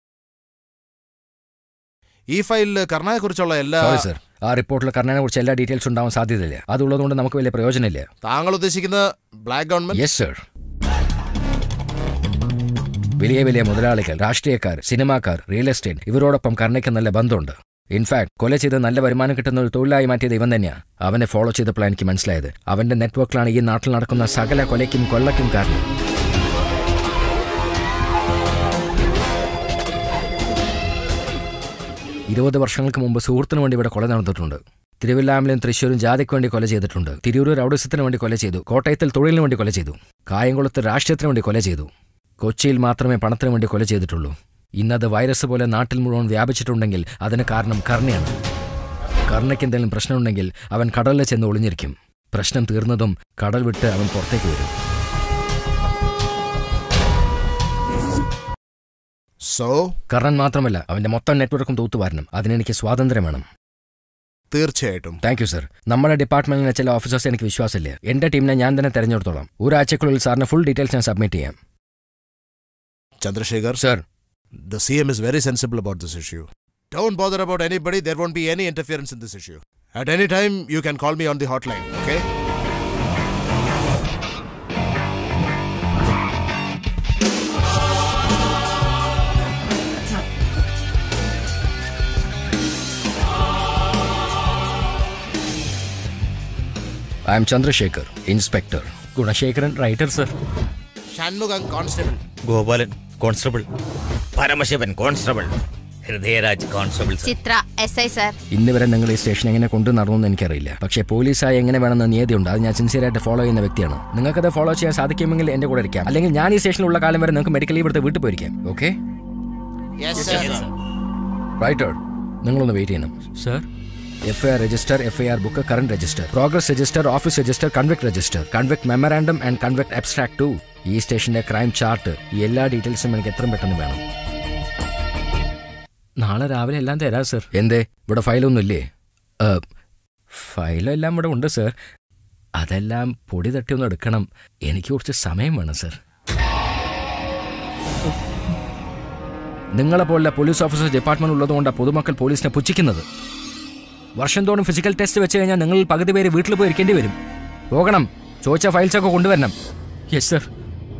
ഈ ഫയലിൽ കർണയെ കുറിച്ചുള്ള എല്ലാ സോറി സർ ആ റിപ്പോർട്ടിൽ കർണനെ കുറിച്ച് എല്ലാ ഡീറ്റെയിൽസ് ഉണ്ടാവാൻ സാധ്യതയില്ല അതുള്ളതുകൊണ്ട് നമുക്ക് വലിയ പ്രയോജനമില്ല താങ്കൾ ഉദ്ദേശിക്കുന്ന ബ്ലാക്ക് ഗവൺമെന്റ് യെസ് സർ വലിയ വലിയ മുതലാളികൾ രാഷ്ട്രീയക്കാർ സിനിമാക്കാർ റിയൽ എസ്റ്റേറ്റ് ഇവരോടൊപ്പം കർണയ്ക്ക് നല്ല ബന്ധമുണ്ട് ഇൻഫാക്ട് കൊല ചെയ്ത് നല്ല വരുമാനം കിട്ടുന്ന ഒരു തൊഴിലായി മാറ്റിയത് ഇവൻ തന്നെയാണ് അവനെ ഫോളോ ചെയ്തപ്പോഴാണ് എനിക്ക് മനസ്സിലായത് അവന്റെ നെറ്റ്വർക്കിലാണ് ഈ നാട്ടിൽ നടക്കുന്ന സകല കൊലയ്ക്കും കൊള്ളയ്ക്കും കാരണം ഇരുപത് വർഷങ്ങൾക്ക് മുമ്പ് സുഹൃത്തിന് വേണ്ടി ഇവിടെ കൊല നടന്നിട്ടുണ്ട് തിരുവല്ലാമലയും തൃശ്ശൂരും ജാതിക്ക് വേണ്ടി കൊല ചെയ്തിട്ടുണ്ട് തിരൂർ റൌഡിസത്തിന് വേണ്ടി കൊല ചെയ്തു കോട്ടയത്തിൽ തൊഴിലിന് വേണ്ടി കൊല ചെയ്തു കായംകുളത്ത് രാഷ്ട്രീയത്തിന് വേണ്ടി കൊല ചെയ്തു കൊച്ചിയിൽ മാത്രമേ പണത്തിന് വേണ്ടി കൊല ചെയ്തിട്ടുള്ളൂ ഇന്നത് വൈറസ് പോലെ നാട്ടിൽ മുഴുവൻ വ്യാപിച്ചിട്ടുണ്ടെങ്കിൽ അതിന് കാരണം കർണയാണ് കർണയ്ക്ക് എന്തെങ്കിലും പ്രശ്നമുണ്ടെങ്കിൽ അവൻ കടലിൽ ചെന്ന് ഒളിഞ്ഞിരിക്കും പ്രശ്നം തീർന്നതും കടൽ വിട്ട് അവൻ പുറത്തേക്ക് വരും സോ കർണൻ മാത്രമല്ല അവന്റെ മൊത്തം നെറ്റ്വർക്കും തൂത്തുവാരണം അതിനെനിക്ക് സ്വാതന്ത്ര്യം വേണം തീർച്ചയായിട്ടും താങ്ക് യു സർ നമ്മുടെ ഡിപ്പാർട്ട്മെന്റിലെ ചില ഓഫീസേഴ്സ് എനിക്ക് വിശ്വാസമില്ല എന്റെ ടീമിനെ ഞാൻ തന്നെ തെരഞ്ഞെടുത്തോളാം ഒരാഴ്ചക്കുള്ളിൽ സാറിന് ഫുൾ ഡീറ്റെയിൽസ് ഞാൻ സബ്മിറ്റ് ചെയ്യാം Chandrasekhar sir The CM is very sensible about this issue. Don't bother about anybody, there won't be any interference in this issue. At any time, you can call me on the hotline, okay? I'm Chandrasekhar inspector Gunasekaran writer sir Shanmugam constable Gopalan constable Paramasivan constable Hridayaraj constable sir. Chitra S I sir ഇന്ന് വരെ നിങ്ങൾ ഈ station എങ്ങനെ കൊണ്ടു നടന്നു എനിക്കറിയില്ല പക്ഷേ പോലീസായി എങ്ങനെ വേണമെന്ന് നിയതിയുണ്ട് അത് ഞാൻ സിൻസിയറായിട്ട് ഫോളോ ചെയ്യുന്ന വ്യക്തിയാണ് നിങ്ങൾക്കത് ഫോളോ ചെയ്യാൻ സാധിക്കുമെങ്കിൽ എന്റെ കൂടെ ഇരിക്കാം അല്ലെങ്കിൽ ഞാൻ ഈ സ്റ്റേഷനിലുള്ള കാലം വരെ നിങ്ങൾക്ക് മെഡിക്കൽ ലീവ് എടുത്ത് വീട്ടിൽ പോയിരിക്കാം ഓക്കെ Yes, sir. റൈറ്റർ നിങ്ങളൊന്ന് വെയിറ്റ് ചെയ്യണം sir F I R register F I R book current register progress register office register convict register convict memorandum and convict abstract to ഈ സ്റ്റേഷന്റെ ക്രൈം ചാർട്ട് ഈ എല്ലാ ഡീറ്റെയിൽസും എനിക്ക് എത്രയും പെട്ടെന്ന് വേണം നാളെ രാവിലെ എല്ലാം തരാം സർ എന്തേ ഇവിടെ ഫയലൊന്നും ഇല്ലേ ഫയലും എല്ലാം ഇവിടെ ഉണ്ട് സർ അതെല്ലാം പൊടി തട്ടി ഒന്ന് എടുക്കണം എനിക്ക് കുറച്ച് സമയം വേണം സർ നിങ്ങളെപ്പോലുള്ള പോലീസ് ഓഫീസർ ഡിപ്പാർട്ട്മെന്റ് ഉള്ളതുകൊണ്ടാണ് പൊതുമക്കൾ പോലീസിനെ പുച്ഛിക്കുന്നത് വർഷം തോറും ഫിസിക്കൽ ടെസ്റ്റ് വെച്ച് കഴിഞ്ഞാൽ നിങ്ങളിൽ പകുതി പേര് വീട്ടിൽ പോയി ഇരിക്കേണ്ടി വരും പോകണം ചോദിച്ച ഫയൽസ് ഒക്കെ കൊണ്ടുവരണം yes sir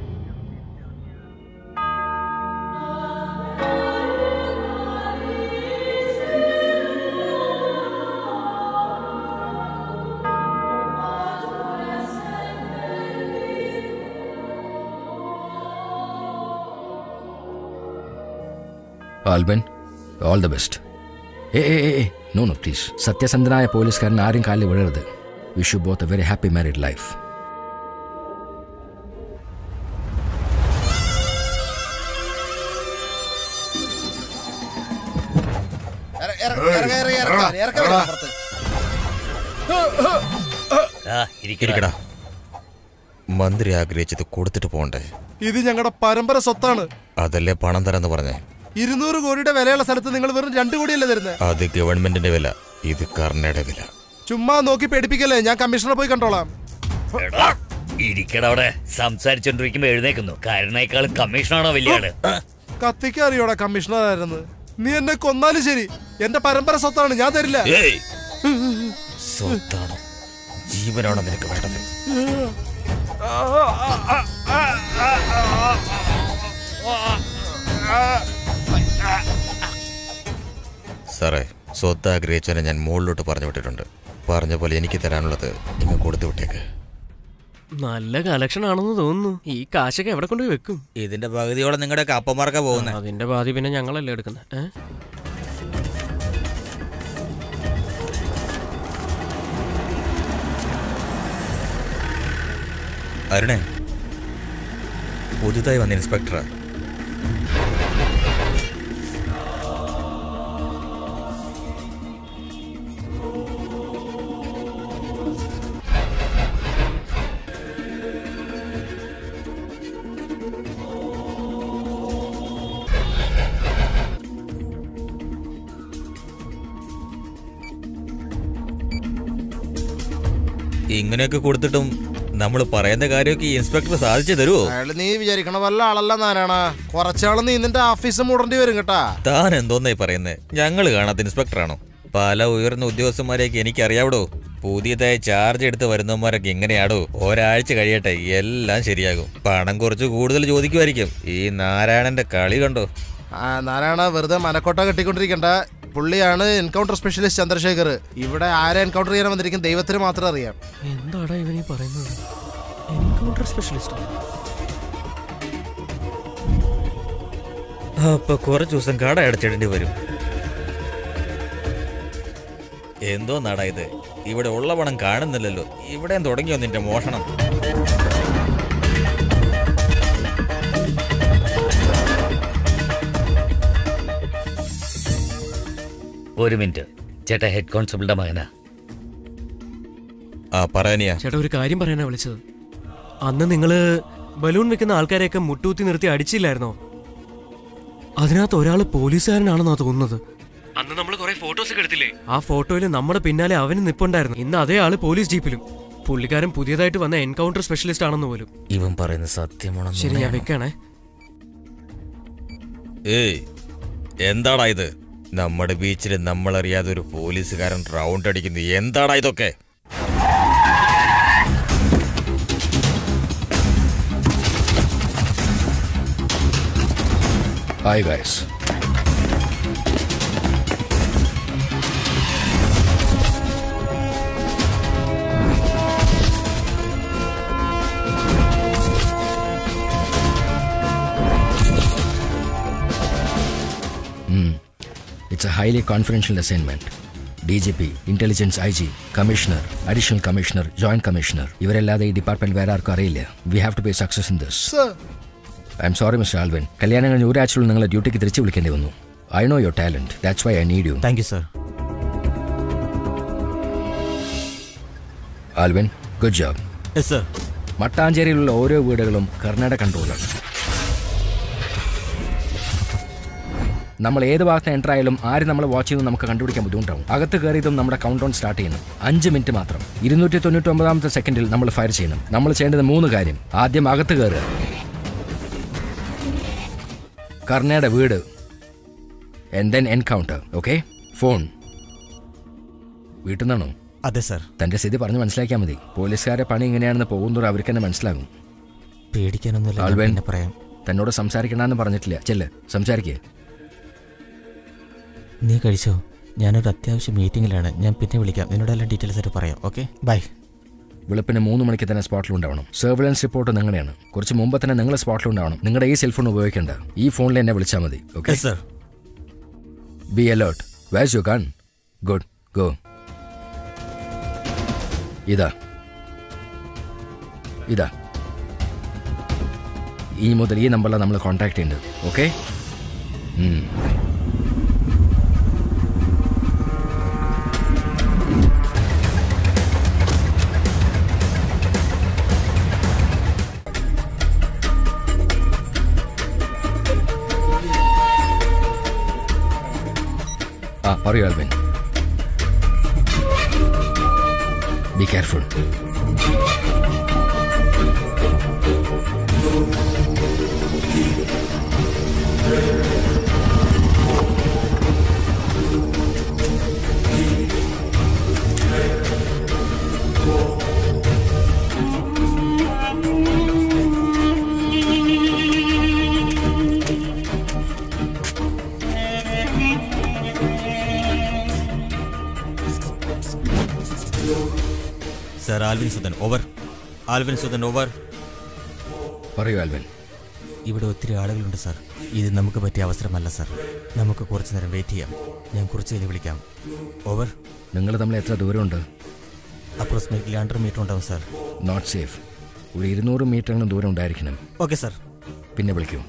Alvin all the best ഏ ഏ ഏ നോ നോ പ്ലീസ് സത്യസന്ധനായ പോലീസുകാരൻ ആരും കാലിൽ വീഴരുത് wish you both a very happy married life ആ, ഇരിക്കടാ. ഇരിക്കടാ മന്ത്രി ആഗ്രഹിച്ചത് കൊടുത്തിട്ട് പോണ്ടേ ഇത് ഞങ്ങളുടെ പരമ്പര സ്വത്താണ് അതല്ലേ പണം തരാന്ന് പറഞ്ഞേ ഇരുന്നൂറ് കോടിയുടെ വിലയുള്ള സ്ഥലത്ത് നിങ്ങൾ വെറും രണ്ടു കോടിയല്ലേ തരുന്നത് അത് ഗവൺമെന്റിന്റെ വില ഇത് കർണയുടെ വില ചുമ്മാ നോക്കി പേടിപ്പിക്കല്ലേ ഞാൻ കമ്മീഷണറെ പോയി കണ്ടോളാം എടാ, ഇരിക്കടാ അവിടെ സംസാരിച്ചോണ്ടിരിക്കുമ്പോ എഴുന്നേക്കുന്നു കാരണേക്കാളും കമ്മീഷനാണോ വലിയ ആള് കത്തിക്ക് അറിയോടാ കമ്മീഷണർ ആയിരുന്നു നീ എന്നെ കൊന്നാലും ശരി എന്റെ പരമ്പര സ്വത്താണ് ഞാൻ തരില്ല ഏയ് സ്വത്താണോ ജീവനാണോ നിനക്ക് വേണ്ടത് സാറേ സ്വത്ത് ആഗ്രഹിച്ചവനെ ഞാൻ മുകളിലോട്ട് പറഞ്ഞു വിട്ടിട്ടുണ്ട് പറഞ്ഞ പോലെ എനിക്ക് തരാനുള്ളത് നിങ്ങൾ കൊടുത്തു വിട്ടേക്ക് നല്ല കളക്ഷൻ ആണെന്ന് തോന്നുന്നു ഈ കാശൊക്കെ എവിടെ കൊണ്ടുപോയി വെക്കും ഇതിന്റെ പകുതിയോടെ നിങ്ങളുടെ അപ്പന്മാർക്കാ പോകുന്നത് അതിന്റെ ബാധി പിന്നെ ഞങ്ങളല്ലേ എടുക്കുന്നത് അരുണേ പുതുതായി വന്ന ഇൻസ്പെക്ടറാ ഇങ്ങനെയൊക്കെ കൊടുത്തിട്ടും നമ്മൾ പറയുന്ന കാര്യമൊക്കെ ഈ ഇൻസ്പെക്ടർ സാധിച്ചു തരുമോ അയാൾ നീ വിചാരിക്കണ വല്ല ആളല്ല നാരായണ കുറച്ചാള് നീ നിന്റെ ഓഫീസ് മൂടേണ്ടി വരും കേട്ടാ താൻ എന്തോന്നായി പറയുന്നത് ഞങ്ങൾ കാണാത്ത ഇൻസ്പെക്ടറാണോ പല ഉയർന്ന ഉദ്യോഗസ്ഥന്മാരെയൊക്കെ എനിക്കറിയാവിടോ പുതിയതായി ചാർജ് എടുത്ത് വരുന്നവന്മാരൊക്കെ എങ്ങനെയാടോ ഒരാഴ്ച കഴിയട്ടെ എല്ലാം ശരിയാകും പണം കുറച്ച് കൂടുതൽ ചോദിക്കുമായിരിക്കും ഈ നാരായണന്റെ കളി കണ്ടോ ആ നാരായണ വെറുതെ മനക്കോട്ട കെട്ടിക്കൊണ്ടിരിക്കണ്ട പുള്ളിയാണ് എൻകൗണ്ടർ സ്പെഷ്യലിസ്റ്റ് ചന്ദ്രശേഖർ ഇവിടെ ആരെ എൻകൗണ്ടർ ചെയ്യാൻ വന്നിരിക്കും ദൈവത്തിന് മാത്രം അറിയാം എന്താടാ ഇവനീ പറയുന്നത് എൻകൗണ്ടർ സ്പെഷ്യലിസ്റ്റോ അപ്പൊ കുറച്ച് ദിവസം കട അടച്ചിടേണ്ടി വരും എന്തോ നാടാ ഇത് ഇവിടെ ഉള്ള പണം കാണുന്നില്ലല്ലോ ഇവിടെ തുടങ്ങിയോ നിന്റെ മോഷണം ഒരു മിനിറ്റ് ചേട്ടാ ഹെഡ് കോൺസ്റ്റബിളുടെ മകനാ ആ പറയാനിയാ ചേട്ടാ ഒരു കാര്യം പറയാനാ വിളിച്ചത് അന്ന് നിങ്ങള് ബലൂൺ വെക്കുന്ന ആൾക്കാരെയൊക്കെ മുട്ടൂത്തി നിർത്തി അടിച്ചില്ലായിരുന്നോ അതിനകത്ത് ഒരാള് പോലീസുകാരനാണെന്നാ തോന്നുന്നത് അന്ന് നമ്മൾ കുറെ ഫോട്ടോസ് ഒക്കെ എടുത്തില്ലേ ആ ഫോട്ടോയിൽ നമ്മുടെ പിന്നാലെ അവന് നിപ്പുണ്ടായിരുന്നു ഇന്ന് അതേ ആള് പോലീസ് ജീപ്പിലും പുള്ളിക്കാരൻ പുതിയതായിട്ട് വന്ന എൻകൗണ്ടർ സ്പെഷ്യലിസ്റ്റ് ആണെന്ന് പോലും ഇവൻ പറയുന്നത് സത്യമാണോ ശരി ഞാൻ വെക്കാണേ ഏയ് എന്താടാ ഇത് നമ്മുടെ ബീച്ചിൽ നമ്മളറിയാതെ ഒരു പോലീസുകാരൻ റൗണ്ട് അടിക്കുന്നു എന്താടാ ഇതൊക്കെ hi guys it's a highly confidential assignment D G P intelligence I G commissioner additional commissioner joint commissioner ഇവരല്ലാതെ ഈ ഡിപ്പാർട്ട്മെന്റ് വേറെ ആർക്കും അറിയില്ല we have to be success in this I'm sorry mister Alvin കല്യാണം കഴിഞ്ഞ് ഒരാഴ്ചയുള്ള നിങ്ങളെ ഡ്യൂട്ടിക്ക് തിരിച്ചു വിളിക്കേണ്ടി വന്നു I know your talent that's why I need you thank you sir Alvin good job yes sir മട്ടാഞ്ചേരിയിലുള്ള ഓരോ വീടുകളും കർണാടക കൺട്രോളാണ് നമ്മൾ ഏത് ഭാഗത്ത് എൻ്റർ ആയാലും ആര് നമ്മൾ വാച്ച് ചെയ്യുന്നു നമുക്ക് കണ്ടുപിടിക്കാൻ ബുദ്ധിമുട്ടാവും അകത്ത് കയറിയതും നമ്മുടെ കൗണ്ട് ഡൗൺ സ്റ്റാർട്ട് ചെയ്യണം അഞ്ച് മിനിറ്റ് മാത്രം ഇരുന്നൂറ്റി തൊണ്ണൂറ്റി ഒമ്പതാമത്തെ സെക്കൻഡിൽ നമ്മൾ ഫയർ ചെയ്യണം നമ്മൾ ചെയ്യേണ്ടത് മൂന്ന് കാര്യം ആദ്യം അകത്ത് കയറുക കർണയുടെ വീട് and then encounter okay phone വീട്ടിൽ നിന്നാണോ അതെ സർ തന്റെ സ്ഥിതി പറഞ്ഞ് മനസ്സിലാക്കിയാൽ മതി പോലീസുകാരെ പണി ഇങ്ങനെയാണെന്ന് പോകുന്നവർ അവർക്ക് തന്നെ മനസ്സിലാകും പേടിക്കാനൊന്നുമില്ല ഞാൻ ആൽവൻ പിന്നെ പറയാം തന്നോട് സംസാരിക്കണമെന്ന് പറഞ്ഞിട്ടില്ല ചെല്ല് സംസാരിക്കേ നീ കഴിച്ചോ ഞാനൊരു അത്യാവശ്യ മീറ്റിംഗിലാണ് ഞാൻ പിന്നെ വിളിക്കാം നിന്നോടെല്ലാം ഡീറ്റെയിൽസ് ആയിട്ട് പറയാം ഓക്കെ ബൈ വെളുപ്പിന് മൂന്ന് മണിക്ക് തന്നെ സ്പോട്ടിൽ ഉണ്ടാവണം സർവൈലൻസ് റിപ്പോർട്ട് നിങ്ങളുടെയാണ് കുറച്ച് മുമ്പ് തന്നെ നിങ്ങൾ സ്പോട്ടിൽ ഉണ്ടാവണം നിങ്ങളുടെ ഈ സെൽഫോൺ ഉപയോഗിക്കേണ്ട ഈ ഫോണിൽ എന്നെ വിളിച്ചാൽ മതി okay Yes, sir. Be alert where's you gun good go ഇതാ ഇതാ ഈ മുതൽ ഈ നമ്പറിലാണ് നമ്മൾ കോൺടാക്ട് ചെയ്യേണ്ടത് ഓക്കെ ആ പറയൂ Alvin be careful sir Alvin Sudhan over Alvin Sudhan over പറയൂ ആൽവിൻ ഇവിടെ ഒത്തിരി ആളുകളുണ്ട് സാർ ഇത് നമുക്ക് പറ്റിയ അവസരമല്ല സാർ നമുക്ക് കുറച്ച് നേരം വെയിറ്റ് ചെയ്യാം ഞാൻ കുറച്ച് കഴിഞ്ഞ് വിളിക്കാം ഓവർ നിങ്ങൾ തമ്മിൽ എത്ര ദൂരമുണ്ട് അപ്രോക്സിമേറ്റ്ലി ഹൺഡ്രഡ് മീറ്റർ ഉണ്ടാവും സാർ നോട്ട് സേഫ് ഒരു ഇരുന്നൂറ് മീറ്ററിന് ദൂരം ഉണ്ടായിരിക്കണം ഓക്കെ സാർ പിന്നെ വിളിക്കൂ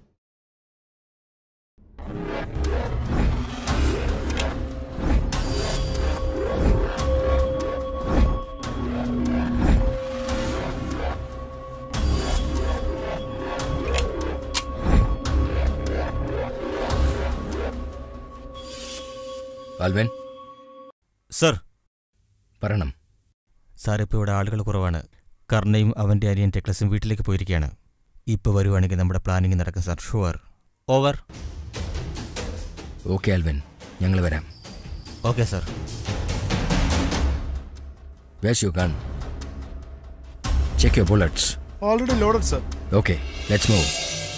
ആൽവൻ സർ പറയണം സാർ ഇപ്പോൾ ഇവിടെ ആളുകൾ കുറവാണ് കർണയും അവൻ്റെ അനിയൻ ടെക്ലസും വീട്ടിലേക്ക് പോയിരിക്കുകയാണ് ഇപ്പോൾ വരുവാണെങ്കിൽ നമ്മുടെ പ്ലാനിങ് നടക്കും sir sure over okay Alvin ഞങ്ങൾ വരാം okay sir where's you gun check your bullets already loaded sir okay let's move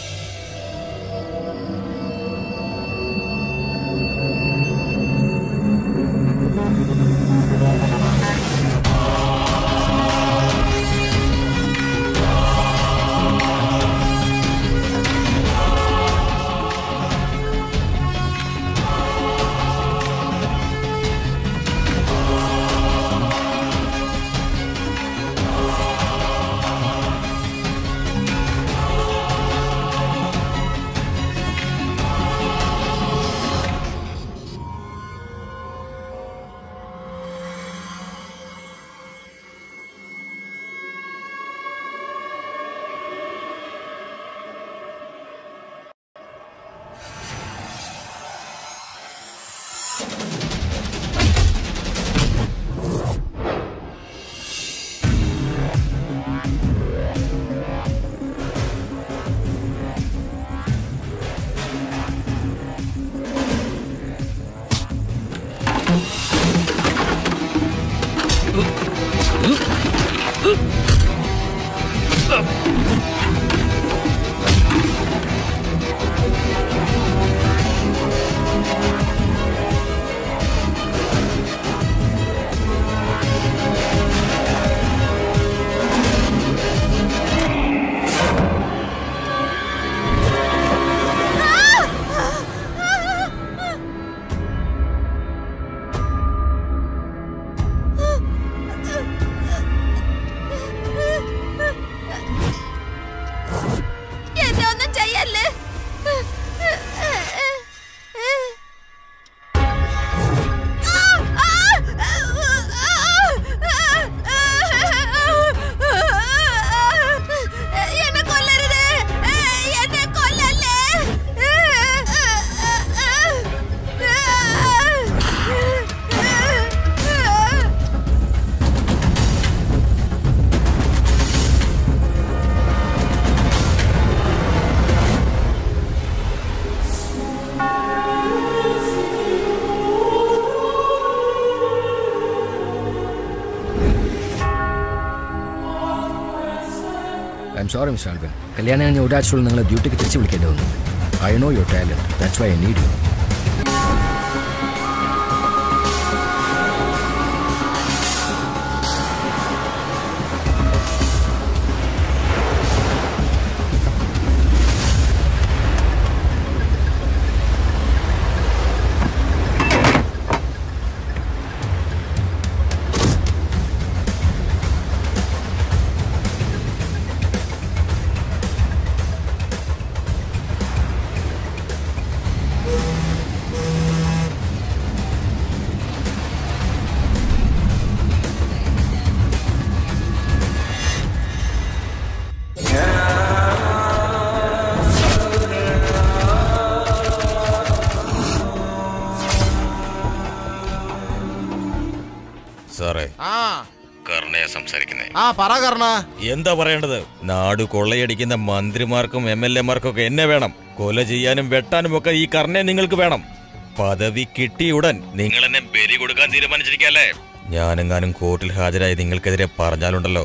എന്നെ ഒന്നും ചെയ്യല്ലേ എന്നെ കൊല്ലരുത് എന്നെ കൊല്ലല്ലേ I'm sorry mister Alvin കല്യാണം കഴിഞ്ഞ ഒരാഴ്ചയുള്ള നിങ്ങളെ ഡ്യൂട്ടിക്ക് തിരിച്ച് വിളിക്കേണ്ടി വന്നു I know your talent that's why I need you സാറേ ആ കർണയ സംസാരിക്കുന്നേ ആ പറ കർണ എന്താ പറയേണ്ടത് നാട് കൊള്ളയടിക്കുന്ന മന്ത്രിമാർക്കും എം എൽ എമാർക്കും ഒക്കെ എന്നെ വേണം കൊല ചെയ്യാനും വെട്ടാനും ഒക്കെ ഈ കർണയെ നിങ്ങൾക്ക് വേണം പദവി കിട്ടിയുടൻ നിങ്ങൾ എന്നെ ബലി കൊടുക്കാൻ തീരുമാനിച്ചിരിക്കല്ലേ ഞാനെങ്ങാനും കോർട്ടിൽ ഹാജരായി നിങ്ങൾക്കെതിരെ പറഞ്ഞാലുണ്ടല്ലോ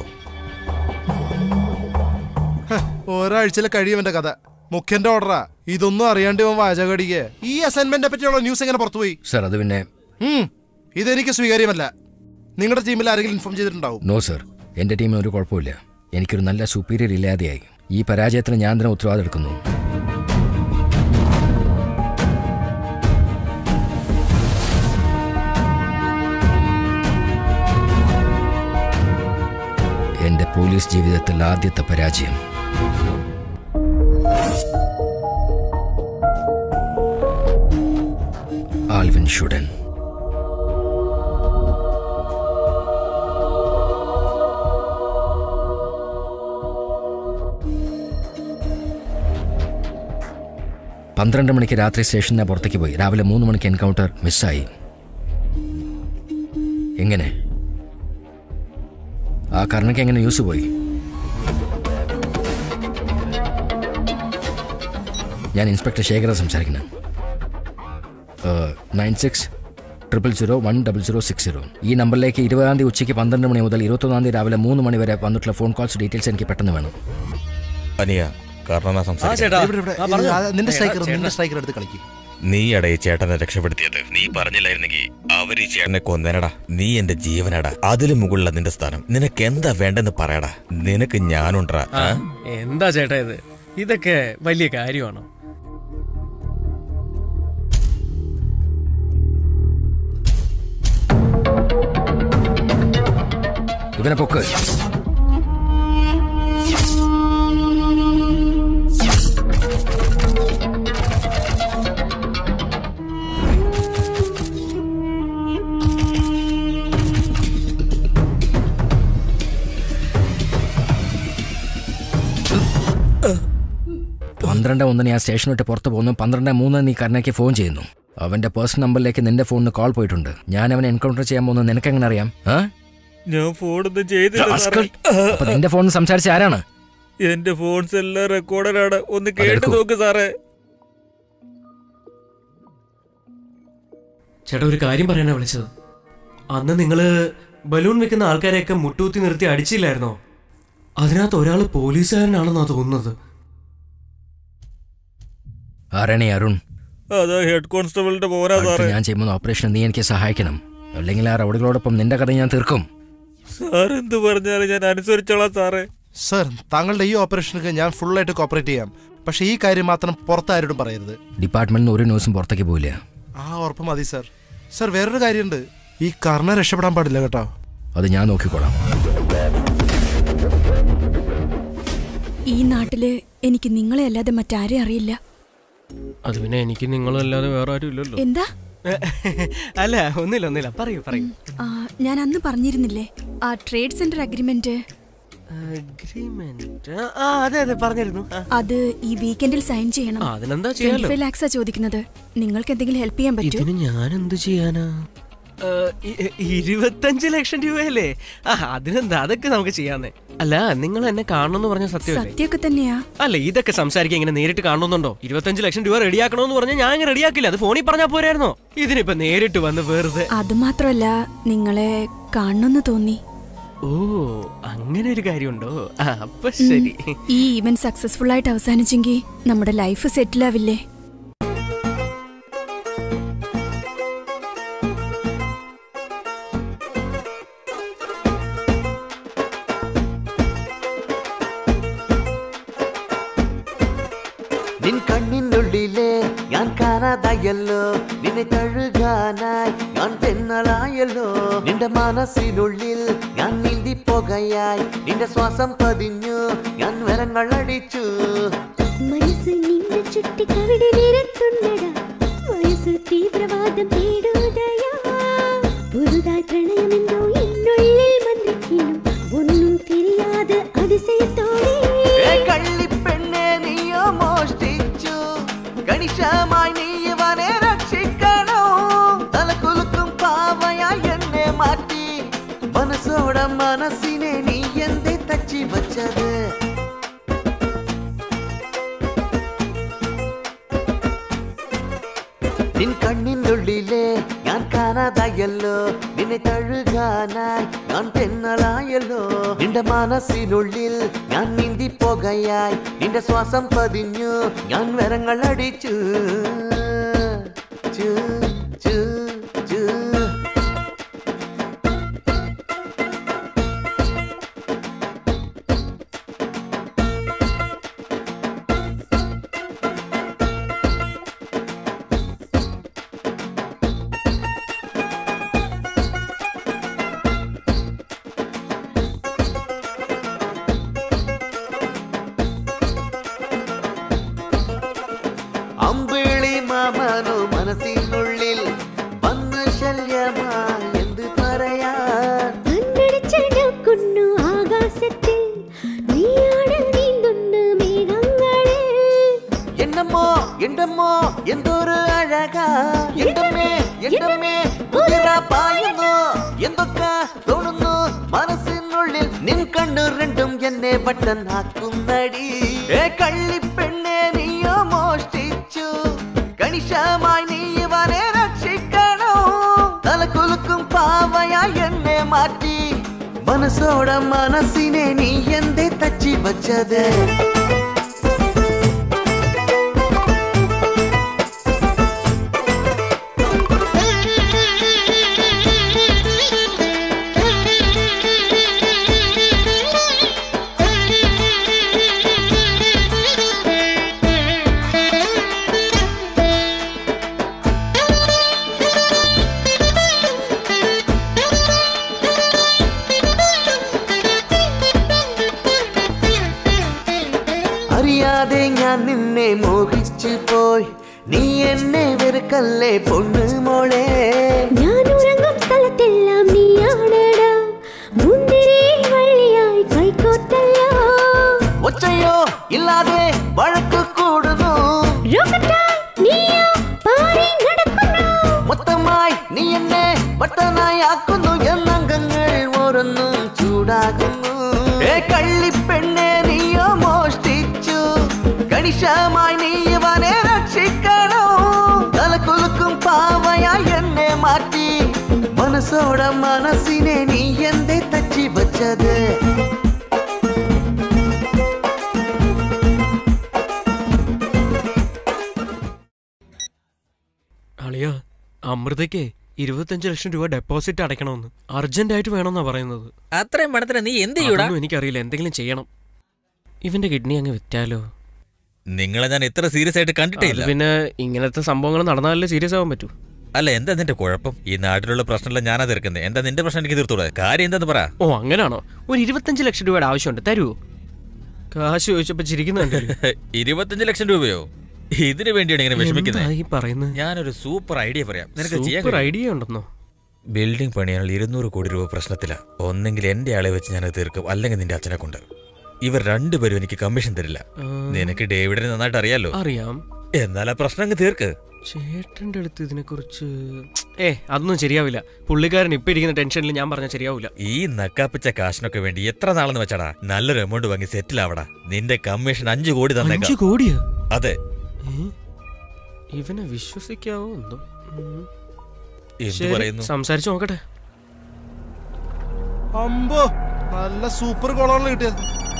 ഒരാഴ്ചയിലെ കഴിയുമന്റെ കഥ മുഖ്യന്റെ ഓർഡറാ ഇതൊന്നും അറിയാണ്ട് ഇവൻ വാചകടിക്ക് ഈ അസൈൻമെന്റിനെ പറ്റിയുള്ള ന്യൂസ് എങ്ങനെ പുറത്തുപോയി സർ അത് പിന്നെ ഉം, ഇതെനിക്ക് സ്വീകാര്യമല്ല നിങ്ങളുടെ ടീമിൽ ആരെങ്കിലും ഇൻഫോം ചെയ്തിട്ടുണ്ടാവും നോ സർ എൻ്റെ ടീമിന് ഒരു കുഴപ്പമില്ല എനിക്കൊരു നല്ല സുപ്പീരിയർ ഇല്ലാതെയായി ഈ പരാജയത്തിന് ഞാൻ തന്നെ ഉത്തരവാദിത്തം എടുക്കുന്നു എൻ്റെ പോലീസ് ജീവിതത്തിൽ ആദ്യത്തെ പരാജയം ആൽവിൻ ഷുഡൻ പന്ത്രണ്ട് മണിക്ക് രാത്രി സ്റ്റേഷനിന് പുറത്തേക്ക് പോയി രാവിലെ മൂന്ന് മണിക്ക് എൻകൗണ്ടർ മിസ്സായി എങ്ങനെ ആ കർണയ്ക്ക് എങ്ങനെ ന്യൂസ് പോയി ഞാൻ ഇൻസ്പെക്ടർ ശേഖരൻ സംസാരിക്കുന്നത് nine six triple zero one double zero six zero ഈ നമ്പറിലേക്ക് ഇരുപതാം തീയതി ഉച്ചയ്ക്ക് പന്ത്രണ്ട് മണി മുതൽ ഇരുപത്തൊന്നാം തീയതി രാവിലെ മൂന്ന് മണി വരെ വന്നിട്ടുള്ള ഫോൺ കോൾസ് ഡീറ്റെയിൽസ് എനിക്ക് പെട്ടെന്ന് വേണം അനിയ കാരണം ഇവിടെ, ഇവിടെ. ഇത് ആ, നിന്റെ സ്ട്രൈക്കർ നിന്റെ സ്ട്രൈക്കർ എടുത്ത് കളിക്കും നീ അട ഈ ചേട്ടനെ രക്ഷപ്പെടുത്തിയത് നീ പറഞ്ഞില്ലായിരുന്നെങ്കിൽ അവർ ഈ ചേട്ടനെ കൊന്നേനടാ നീ എന്റെ ജീവനടാ അതിലും മുകളില നിന്റെ സ്ഥാനം നിനക്ക് എന്താ വേണ്ടെന്ന് പറയടാ നിനക്ക് ഞാനുണ്ടാ ആ, എന്താ ചേട്ടാ ഇത് ഇതൊക്കെ വലിയ കാര്യമാണോ ഇവനെ പൊക്ക് പന്ത്രണ്ട് ഒന്നിന് ഞാൻ സ്റ്റേഷൻ വിട്ട് പുറത്ത് പോകുന്നു പന്ത്രണ്ട് മൂന്ന് നീ കരുണയ്ക്ക് ഫോൺ ചെയ്യുന്നു അവന്റെ പേഴ്സണൽ നമ്പറിലേക്ക് നിന്റെ ഫോണിന് കോൾ പോയിട്ടുണ്ട് ഞാൻ അവനെ എൻകൗണ്ടർ ചെയ്യാൻ പോകുന്നത് നിനക്ക് എങ്ങനെ അറിയാം ആ? ഞാൻ ഫോണൊന്നും ചെയ്തില്ല റാസ്കൽ. അപ്പൊ നിന്റെ ഫോണിൽ സംസാരിച്ച ആരാണ് എന്റെ ഫോൺസ് എല്ലാം റെക്കോർഡറാണ് ഒന്ന് കേട്ട് അതെടുക്കൂ. നോക്ക് സാറേ ചേട്ടാ ഒരു കാര്യം പറയാനാ വിളിച്ചത് അന്ന് നിങ്ങള് ബലൂൺ വെക്കുന്ന ആൾക്കാരെയൊക്കെ മുട്ടുകുത്തി നിർത്തി അടിച്ചില്ലായിരുന്നോ അതിനകത്ത് ഒരാൾ പോലീസുകാരനാണെന്നാ തോന്നുന്നത് ആരാണേ അരുൺ അതാ ഹെഡ് കോൺസ്റ്റബിളിന്റെ പോരാ അടുത്ത് സാറേ ഞാൻ ചെയ്യുന്ന ഓപ്പറേഷൻ നീ എനിക്ക് സഹായിക്കണം അല്ലെങ്കിൽ ആ റൗഡികളോടൊപ്പം നിന്റെ കഥ ഞാൻ തീർക്കും സാർ എന്ത് പറഞ്ഞാലും ഞാൻ അനുസരിച്ചോളാം സാറേ സർ താങ്കളുടെ ഈ ഓപ്പറേഷനൊക്കെ ഞാൻ ഫുള്ളായിട്ട് കോപ്പറേറ്റ് ചെയ്യാം പക്ഷേ ഈ കാര്യം മാത്രം പുറത്താരോടും പറയരുത് ഡിപ്പാർട്ട്മെന്റിൽ നിന്ന് ഒരു ന്യൂസും പുറത്തേക്ക് പോയില്ല ആ ഉറപ്പ് മതി സർ സർ വേറൊരു കാര്യമുണ്ട് ഈ കർണ രക്ഷപ്പെടാൻ പാടില്ല കേട്ടോ അത് ഞാൻ നോക്കിക്കോളാം ഈ നാട്ടില് എനിക്ക് നിങ്ങളെ അല്ലാതെ മറ്റാരെയും അറിയില്ല അത് പിന്നെ എനിക്ക് നിങ്ങളല്ലാതെ വേറെ ആരും ഇല്ലല്ലോ എന്താ അല്ല ഒന്നില്ല ഒന്നില്ല പറയൂ പറയൂ ആ, ഞാൻ അന്ന് പറഞ്ഞിരുന്നില്ലേ ആ ട്രേഡ് സെന്റർ അഗ്രിമെന്റ് അഗ്രിമെന്റ് ആ അതെ അതെ പറഞ്ഞിരുന്നു ആ. അത് ഈ വീക്കെൻഡിൽ സൈൻ ചെയ്യണം ആ, അതിനെന്താ ചെയ്യാലോ? 25 lakhs ആ ചോദിക്കുന്നത് നിങ്ങൾക്ക് എന്തെങ്കിലും ഹെൽപ്പ് ചെയ്യാൻ പറ്റുമോ ഇതിന് ഞാൻ എന്ത് ചെയ്യാനാ ആ, ഇ- ഇ- ഇരുപത്തഞ്ച് ലക്ഷം രൂപയല്ലേ ആ അതിനെന്താ അതൊക്കെ നമുക്ക് ചെയ്യാന്നേ അല്ല നിങ്ങൾ എന്നെ കാണണമെന്ന് പറഞ്ഞ സത്യമല്ലേ സത്യമൊക്കെ തന്നെയാ അല്ല ഇതൊക്കെ സംസാരിക്കാൻ ഇങ്ങനെ നേരിട്ട് കാണണമെന്നുണ്ടോ ഇരുപത്തഞ്ച് ലക്ഷം രൂപ റെഡിയാക്കണമെന്ന് പറഞ്ഞാൽ ഞാൻ ഇങ്ങനെ റെഡിയാക്കില്ല അത് ഫോണിൽ പറഞ്ഞാൽ പോരായിരുന്നോ ഇതിനിപ്പോ നേരിട്ട് വന്ന് വെറുതെ അത് മാത്രമല്ല നിങ്ങളെ കാണണമെന്ന് തോന്നി ഓ അങ്ങനെ ഒരു കാര്യമുണ്ടോ ആ, അപ്പൊ ശരി ഈ ഈവന്റ് സക്സസ്ഫുൾ ആയിട്ട് അവസാനിച്ചെങ്കിൽ നമ്മുടെ ലൈഫ് സെറ്റിൽ ആവില്ലേ നിൻ കണ്ണിനുള്ളിലെ ഞാൻ കാണാതായല്ലോ നിന്നെ തഴുകാനായി ഞാൻ തെന്നലായല്ലോ നിന്റെ മനസ്സിനുള്ളിൽ ഞാൻ നീന്തി പോകയായി നിന്റെ ശ്വാസം പതിഞ്ഞു ഞാൻ വരങ്ങൾ അടിച്ചു മനസ്സ് നിന്നെ ചുറ്റി കവിടി നിരത്തുന്നടാ വയസ്സ് തീവ്രവാദം തേടുകയാ പുതുതായി പ്രണയമെന്തോ എന്നുള്ളിൽ മന്ത്രിക്കണം ഒന്നും തിരിയാതെ അതിശയത്തോടെ ഏ കള്ളിപ്പെണ്ണെ നീയോ മോഷ്ടിച്ചു കണിശമായി നീ ഇവനെ രക്ഷിക്കണോ തലകുലുക്കും പാവയായി എന്നെ മാറ്റി മനസ്സോടെ മനസ്സിനെ നീ എന്തേ തച്ചി വച്ചത് നിൻ കണ്ണിനുള്ളിലെ ഞാൻ കാണാതായല്ലോ നിന്നെ തഴുകാനായി ഞാൻ തെന്നലായല്ലോ നിന്റെ മനസ്സിനുള്ളിൽ ഞാൻ നീന്തി പോകയായി നിന്റെ ശ്വാസം പതിഞ്ഞു ഞാൻ വരങ്ങൾ അടിച്ചു ചു, ചു, ചു. എന്റമ്മോ എന്തൊരു അഴകാ എന്റമ്മേ എന്റമ്മേ കുതിര പായുന്നു എന്തൊക്കെ തോന്നുന്നു മനസ്സിനുള്ളിൽ നിൻ കണ്ണു രണ്ടും എന്നെ വട്ടനാക്കുന്നടി ഏ കള്ളിപ്പെണ്ണെ നീയോ മോഷ്ടിച്ചു കണിശമായി നീ ഇവനെ രക്ഷിക്കണോ തലകുലുക്കും പാവയായി എന്നെ മാറ്റി മനസ്സോടെ മനസ്സിനെ നീ എന്തേ തച്ചി വച്ചത് അറിയാതെ ഞാൻ നിന്നെ മോഹിച്ചു പോയി നീ എന്നെ വെറുക്കല്ലേ പൊണ്ണു മോളെ ഞാൻ ഉറങ്ങും സ്ഥലത്തെല്ലാം നീയാണടാ മുന്തിരി വള്ളിയായി കൈകോത്തല്ലോ ഒച്ചയോ ഇല്ലാതെ വഴക്ക് കൂടുന്നു നീയോ പാറി നടക്കുന്നു മൊത്തമായി നീ എന്നെ വട്ടനായി ആക്കുന്നു എന്നംഗങ്ങൾ ഓരോന്നും ചൂടാകുന്നു ഏ കള്ളിപ്പെണ്ണെ നീയോ മോഷ്ടിച്ചു കണിശമായി നീ ഇവനെ രക്ഷിക്കണോ തലകുലുക്കും പാവയായി എന്നെ മാറ്റി മനസ്സോടെ മനസ്സിനെ നീ എന്തേ തച്ചി വച്ചത് അളിയ അമൃതയ്ക്ക് ഇരുപത്തഞ്ച് ലക്ഷം രൂപ ഡെപ്പോസിറ്റ് അടയ്ക്കണമെന്ന് അർജന്റ് ആയിട്ട് വേണമെന്നാ പറയുന്നത് അത്രയും പണത്തിന് നീ എന്ത് ചെയ്യൂടാ അതൊന്നും എനിക്കറിയില്ല എന്തെങ്കിലും ചെയ്യണം ഇവന്റെ കിഡ്നി അങ്ങ് വിറ്റാലോ നിങ്ങളെ ഞാൻ ഇത്ര സീരിയസ് ആയിട്ട് കണ്ടിട്ടേ അത് ഇല്ല പിന്നെ ഇങ്ങനത്തെ സംഭവങ്ങൾ നടന്നാലേ സീരിയസ് ആവാൻ പറ്റൂ അല്ല എന്താ നിന്റെ കുഴപ്പം ഈ നാട്ടിലുള്ള പ്രശ്നമല്ല ഞാനാ തീർക്കുന്നത് എന്താ നിന്റെ പ്രശ്നം എനിക്ക് തീർത്തൂടെ കാര്യം എന്താന്ന് പറ ഓ അങ്ങനാണോ ഒരു ഇരുപത്തഞ്ച് ലക്ഷം രൂപയുടെ ആവശ്യമുണ്ട് തരുവോ കാശ് ചോദിച്ചപ്പോ ചിരിക്കുന്നുണ്ട് ഇരുപത്തഞ്ച് ലക്ഷം രൂപയോ ഇതിനു വേണ്ടിയാണ് ഇങ്ങനെ വിഷമിക്കുന്നത് ഈ പറയുന്നത് ഞാനൊരു സൂപ്പർ ഐഡിയ പറയാം നിനക്ക് ചെയ്യാൻ സൂപ്പർ കഴിയും. ഐഡിയ ഉണ്ടെന്നോ ബിൽഡിംഗ് പണിയാനുള്ള ഇരുന്നൂറ് കോടി രൂപ പ്രശ്നത്തില ഒന്നെങ്കിൽ എന്റെ ആളെ വെച്ച് ഞാനത് തീർക്കും അല്ലെങ്കിൽ നിന്റെ അച്ഛനെ കൊണ്ട് ഇവർ രണ്ടുപേരും എനിക്ക് കമ്മീഷൻ തരില്ല ആ. നിനക്ക് ഡേവിഡിനെ നന്നായിട്ട് അറിയാലോ അറിയാം എന്നാൽ ആ പ്രശ്നം അങ്ങ് തീർക്ക് ചേട്ടന്റെ അടുത്ത് ഇതിനെ കുറിച്ച് ഏ അതൊന്നും ശരിയാവില്ല പുള്ളിക്കാരൻ ഇപ്പൊ ഇരിക്കുന്ന ടെൻഷനിൽ ഞാൻ പറഞ്ഞാൽ ശരിയാവില്ല ഈ നക്കാപ്പിച്ച കാശിനൊക്കെ വേണ്ടി എത്ര നാളെന്ന് വെച്ചാടാ നല്ലൊരു എമൗണ്ട് വാങ്ങി സെറ്റിൽ ആവടാ നിന്റെ കമ്മീഷൻ അഞ്ചു കോടി അഞ്ചു തന്നേക്കാം കോടിയോ അതെ ഏ? ഇവനെ വിശ്വസിക്കാവോ എന്തോ ഉം. എന്ത് ശരി, പറയുന്നു സംസാരിച്ചു നോക്കട്ടെ അമ്പോ നല്ല സൂപ്പർ കോളാണല്ലോ കിട്ടിയത്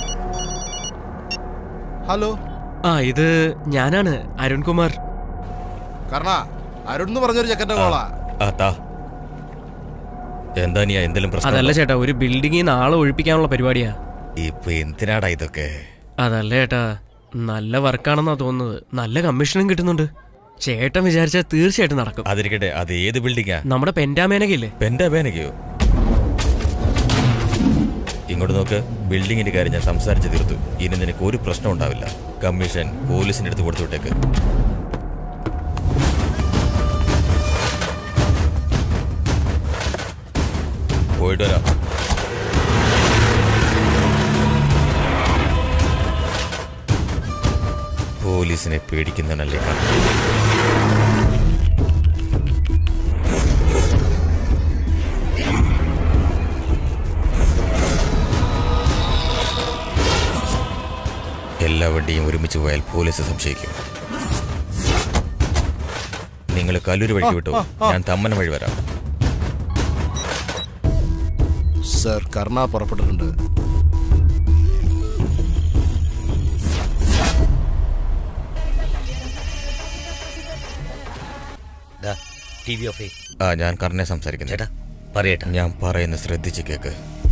ഹലോ ആ ഇത് ഞാനാണ് അരുൺകുമാർ കർണ അരുൺ എന്ന് പറഞ്ഞൊരു ചെക്കന്റെ കോളാ ആ താ എന്താ നീ എന്തെങ്കിലും പ്രശ്നം അതല്ല ചേട്ടാ ഒരു ബിൽഡിങ്ങിൽ നിന്ന് ആളെ ഒഴിപ്പിക്കാനുള്ള പരിപാടിയാ ഇപ്പൊ എന്തിനാടാ ഇതൊക്കെ അതല്ല ചേട്ടാ നല്ല വർക്കാണെന്നാ തോന്നുന്നത് നല്ല കമ്മീഷനും കിട്ടുന്നുണ്ട് ചേട്ടൻ വിചാരിച്ചാൽ തീർച്ചയായിട്ടും നടക്കും അതിരിക്കട്ടെ അത് ഏത് ബിൽഡിങ്ങാ നമ്മുടെ പെൻഡാമേനകയില്ലേ പെന്റെ പേനയ്ക്കോ ഇങ്ങോട്ട് നോക്ക് ബിൽഡിങ്ങിന്റെ കാര്യം ഞാൻ സംസാരിച്ച് തീർത്തു ഇനി നിനക്ക് ഒരു പ്രശ്നം ഉണ്ടാവില്ല കമ്മീഷൻ പോലീസിന്റെ അടുത്ത് കൊടുത്തു വിട്ടേക്ക് പോയിട്ട് വരാം പോലീസിനെ പേടിക്കുന്നവനല്ലേ കാണുന്നത് എല്ലാ വണ്ടിയും ഒരുമിച്ച് പോയാൽ പോലീസ് സംശയിക്കും നിങ്ങൾ കല്ലൂര് വഴിക്ക് വിട്ടു ഞാൻ തമ്മന വഴി വരാം സർ കർണ പുറപ്പെട്ടിട്ടുണ്ട് ടി വി ഓഫ് ആ ഞാൻ കർണെ സംസാരിക്കുന്നു ചേട്ടാ പറയട്ടെ ഞാൻ പറയുന്ന ശ്രദ്ധിച്ച് കേക്ക്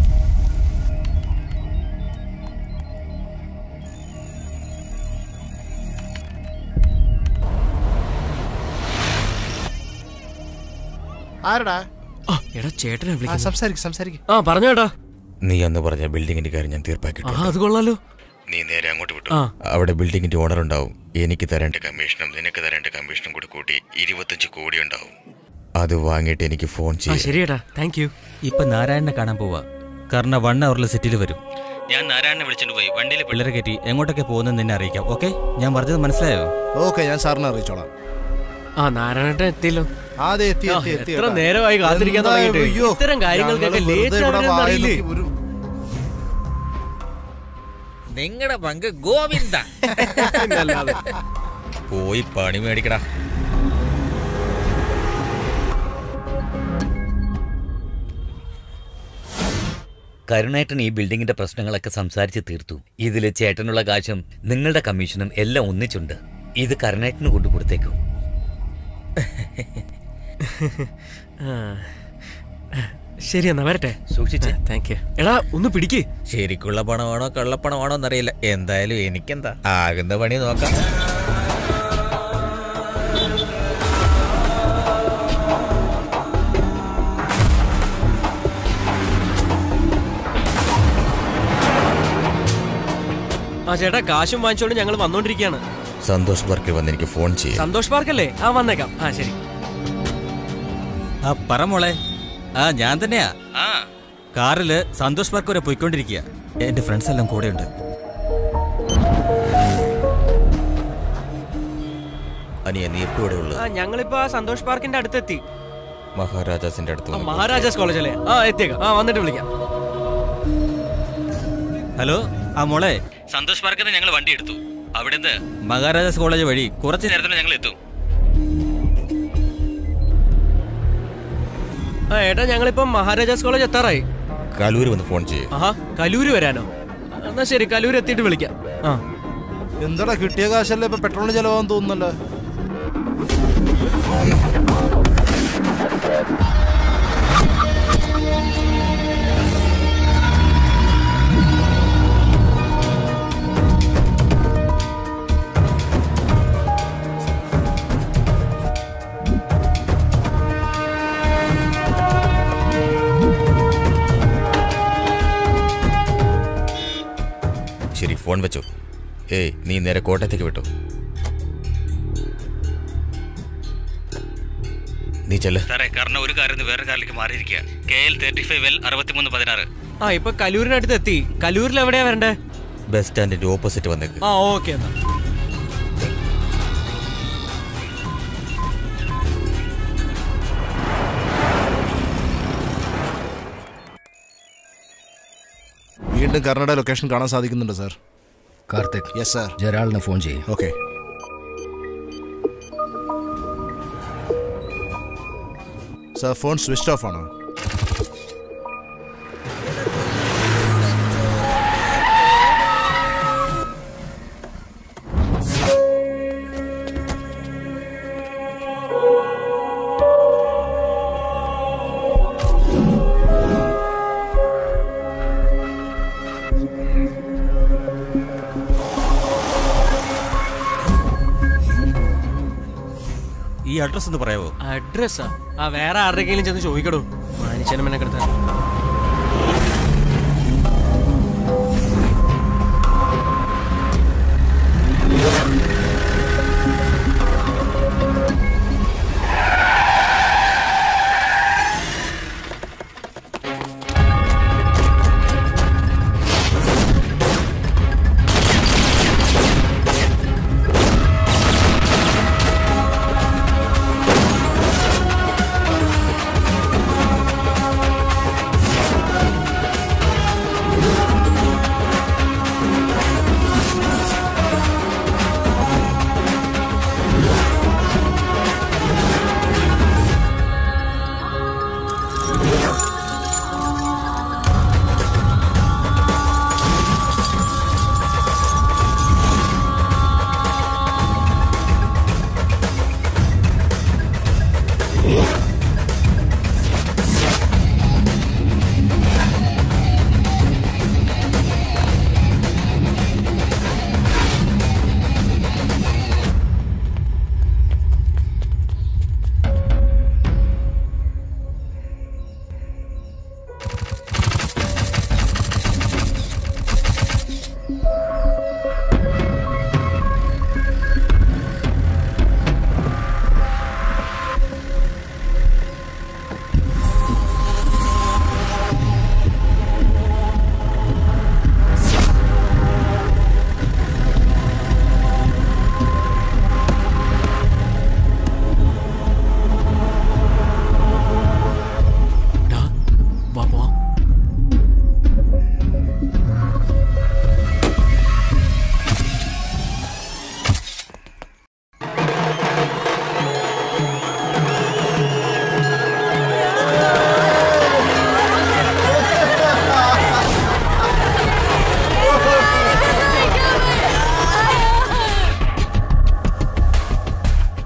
ആരടാ ആ എടാ ചേട്ടനെ ആ, വിളിക്കുന്നു സംസാരിക്ക് സംസാരിക്ക് ആ പറഞ്ഞു ചേട്ടാ നീ അന്ന് പറഞ്ഞ ബിൽഡിങ്ങിന്റെ കാര്യം ഞാൻ തീർപ്പാക്കി ആ അത് കൊള്ളാലോ നീ നേരെ അങ്ങോട്ട് വിട്ടു ആ. അവിടെ ബിൽഡിങ്ങിന്റെ ഓണർ ഉണ്ടാവും എനിക്ക് തരേണ്ട കമ്മീഷനും നിനക്ക് തരേണ്ട കമ്മീഷനും കൂടി കൂട്ടി ഇരുപത്തഞ്ച് കോടി ഉണ്ടാവും അത് വാങ്ങിയിട്ട് എനിക്ക് ഫോൺ ആ ചെയ്യാം ശരി ചേട്ടാ താങ്ക് യു ഇപ്പൊ നാരായണനെ കാണാൻ പോവാ കാരണം വൺ അവറിൽ സിറ്റിയിൽ വരും ഞാൻ നാരായണനെ വിളിച്ചിട്ട് പോയി വണ്ടിയിൽ പിള്ളേരെ കയറ്റി എങ്ങോട്ടൊക്കെ പോകുന്നത് നിന്നെ അറിയിക്കാം ഓക്കെ ഞാൻ പറഞ്ഞത് മനസ്സിലായോ ഓക്കെ ഞാൻ സാറിനെ അറിയിച്ചോളാം ആ നാരായണേട്ടൻ എത്തിയല്ലോ അതെ എത്തി ആ, എത്തി എത്തി എത്ര കേട്ടാ. നേരമായി കാത്തിരിക്കാൻ എന്താ തുടങ്ങിയിട്ട്? അയ്യോ, ഇത്തരം കാര്യങ്ങൾക്കൊക്കെ ഞങ്ങള് വെറുതെ late ഇവിടെ ആവരുതെന്ന് വായി അറിയില്ലേ? നോക്കി ഒരു- നിങ്ങളുടെ പങ്ക് ഗോവിന്ദ പോയി പണി മേടിക്കടാ കരുണേട്ടൻ ഈ ബിൽഡിങ്ങിന്റെ പ്രശ്നങ്ങളൊക്കെ സംസാരിച്ച് തീർത്തു ഇതില് ചേട്ടനുള്ള കാശും നിങ്ങളുടെ കമ്മീഷനും എല്ലാം ഒന്നിച്ചുണ്ട് ഇത് കരുണേട്ടന് കൊണ്ടു കൊടുത്തേക്കും ആ. ശരി എന്നാ വരട്ടെ സൂക്ഷിച്ച് താങ്ക് യു എടാ ഒന്ന് പിടിക്ക് ശരിക്കുള്ള പണമാണോ കള്ളപ്പണമാണോ എന്നറിയില്ല എന്തായാലും എനിക്കെന്താ ആകുന്ന പണി നോക്കാം ആ ചേട്ടാ കാശും വാങ്ങിച്ചോണ്ട് ഞങ്ങൾ വന്നോണ്ടിരിക്കുകയാണ് സന്തോഷ് വർക്കിൽ വന്ന് എനിക്ക് ഫോൺ ചെയ്യും സന്തോഷ് പാർക്കല്ലേ ആ വന്നേക്കാം ആ ശരി ആ പറ മോളെ ആ ഞാൻ തന്നെയാ ആ കാറില് സന്തോഷ് പാർക്ക് വരെ പോയിക്കൊണ്ടിരിക്കുക എന്റെ ഫ്രണ്ട്സ് എല്ലാം കൂടെയുണ്ട് അനിയ നീ എപ്പോ ഇവിടെ ഉള്ളത് ആ ഞങ്ങളിപ്പോ ആ സന്തോഷ് പാർക്കിന്റെ അടുത്തെത്തി മഹാരാജാസിന്റെ അടുത്ത് ആ, വന്ന് മഹാരാജാസ് കോളേജ് അല്ലേ ആ എത്തിയേക്കാം ആ വന്നിട്ട് വിളിക്കാം ഹലോ ആ മോളെ സന്തോഷ് പാർക്കിൽ നിന്ന് ഞങ്ങൾ വണ്ടി എടുത്തു അവിടുന്ന് മഹാരാജാസ് കോളേജ് വഴി കുറച്ച് നേരത്തിൽ ഞങ്ങൾ എത്തും ആ ഏട്ടാ ഞങ്ങളിപ്പോ മഹാരാജാസ് കോളേജ് എത്താറായി കലൂര് വന്ന് ഫോൺ ചെയ്യും ആഹാ കലൂര് വരാനോ എന്നാ ശരി കലൂര് എത്തിയിട്ട് വിളിക്കാം ആ എന്താടാ കിട്ടിയ കാശല്ലേ ഇപ്പൊ പെട്രോളിന് ചെലവാന്ന് തോന്നുന്നല്ലോ ശരി ഫോൺ വെച്ചോ ഏയ് നീ നേരെ കോട്ടയത്തേക്ക് വിട്ടോ നീ ചെല്ല് സാറേ കാരണം ഒരു കാറിൽ നിന്ന് വേറെ കാറിലേക്ക് മാറിയിരിക്കുക K L thirty five L അറുപത്തിമൂന്ന് പതിനാറ് ആ ഇപ്പൊ കലൂരിനടുത്ത് എത്തി കലൂരിൽ എവിടെയാ വരണ്ടേ ബസ് സ്റ്റാൻഡിന്റെ ഓപ്പോസിറ്റ് വന്നേക്ക് ആ ഓക്കെ എന്നാ വീണ്ടും കർണാടക ലൊക്കേഷൻ കാണാൻ സാധിക്കുന്നുണ്ട് സാർ കാർത്തിക് യെസ് സാർ ജരാളിനെ ഫോൺ ചെയ്യും okay sir phone switch off ആണോ ഈ അഡ്രസ് ഒന്ന് പറയാവോ അഡ്രസ്സാ ആ വേറെ ആരുടെക്കെങ്കിലും ചെന്ന് ചോദിക്കടോ മാനിച്ചനും എന്നെ കിടത്താൻ Thank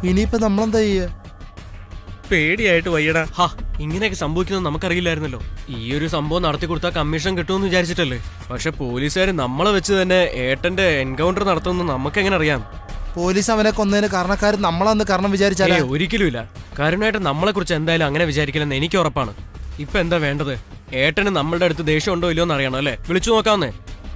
ഇനിയിപ്പോ നമ്മളെന്താ ചെയ്യ പേടിയായിട്ട് വയ്യടാ ഹാ ഇങ്ങനെയൊക്കെ സംഭവിക്കുന്നത് നമുക്കറിയില്ലായിരുന്നല്ലോ ഈ ഒരു സംഭവം നടത്തി കൊടുത്താൽ കമ്മീഷൻ കിട്ടുമെന്ന് വിചാരിച്ചിട്ടല്ലേ പക്ഷെ പോലീസുകാർ നമ്മളെ വെച്ച് തന്നെ ഏട്ടന്റെ എൻകൗണ്ടർ നടത്തുമെന്ന് നമുക്കെങ്ങനെ അറിയാം പോലീസ് അവനെ കൊന്നതിന് കാരണക്കാർ നമ്മളന്ന് കാരണം വിചാരിച്ചാലേ ഏയ്, ഒരിക്കലുമില്ല കരുണായിട്ട് നമ്മളെ കുറിച്ച് എന്തായാലും അങ്ങനെ വിചാരിക്കില്ലെന്ന് എനിക്ക് ഉറപ്പാണ് ഇപ്പൊ എന്താ വേണ്ടത് ഏട്ടന് നമ്മളുടെ അടുത്ത് ദേഷ്യം ഉണ്ടോ ഇല്ലയോ എന്ന് അറിയണം അല്ലേ വിളിച്ചു നോക്കാന്നേ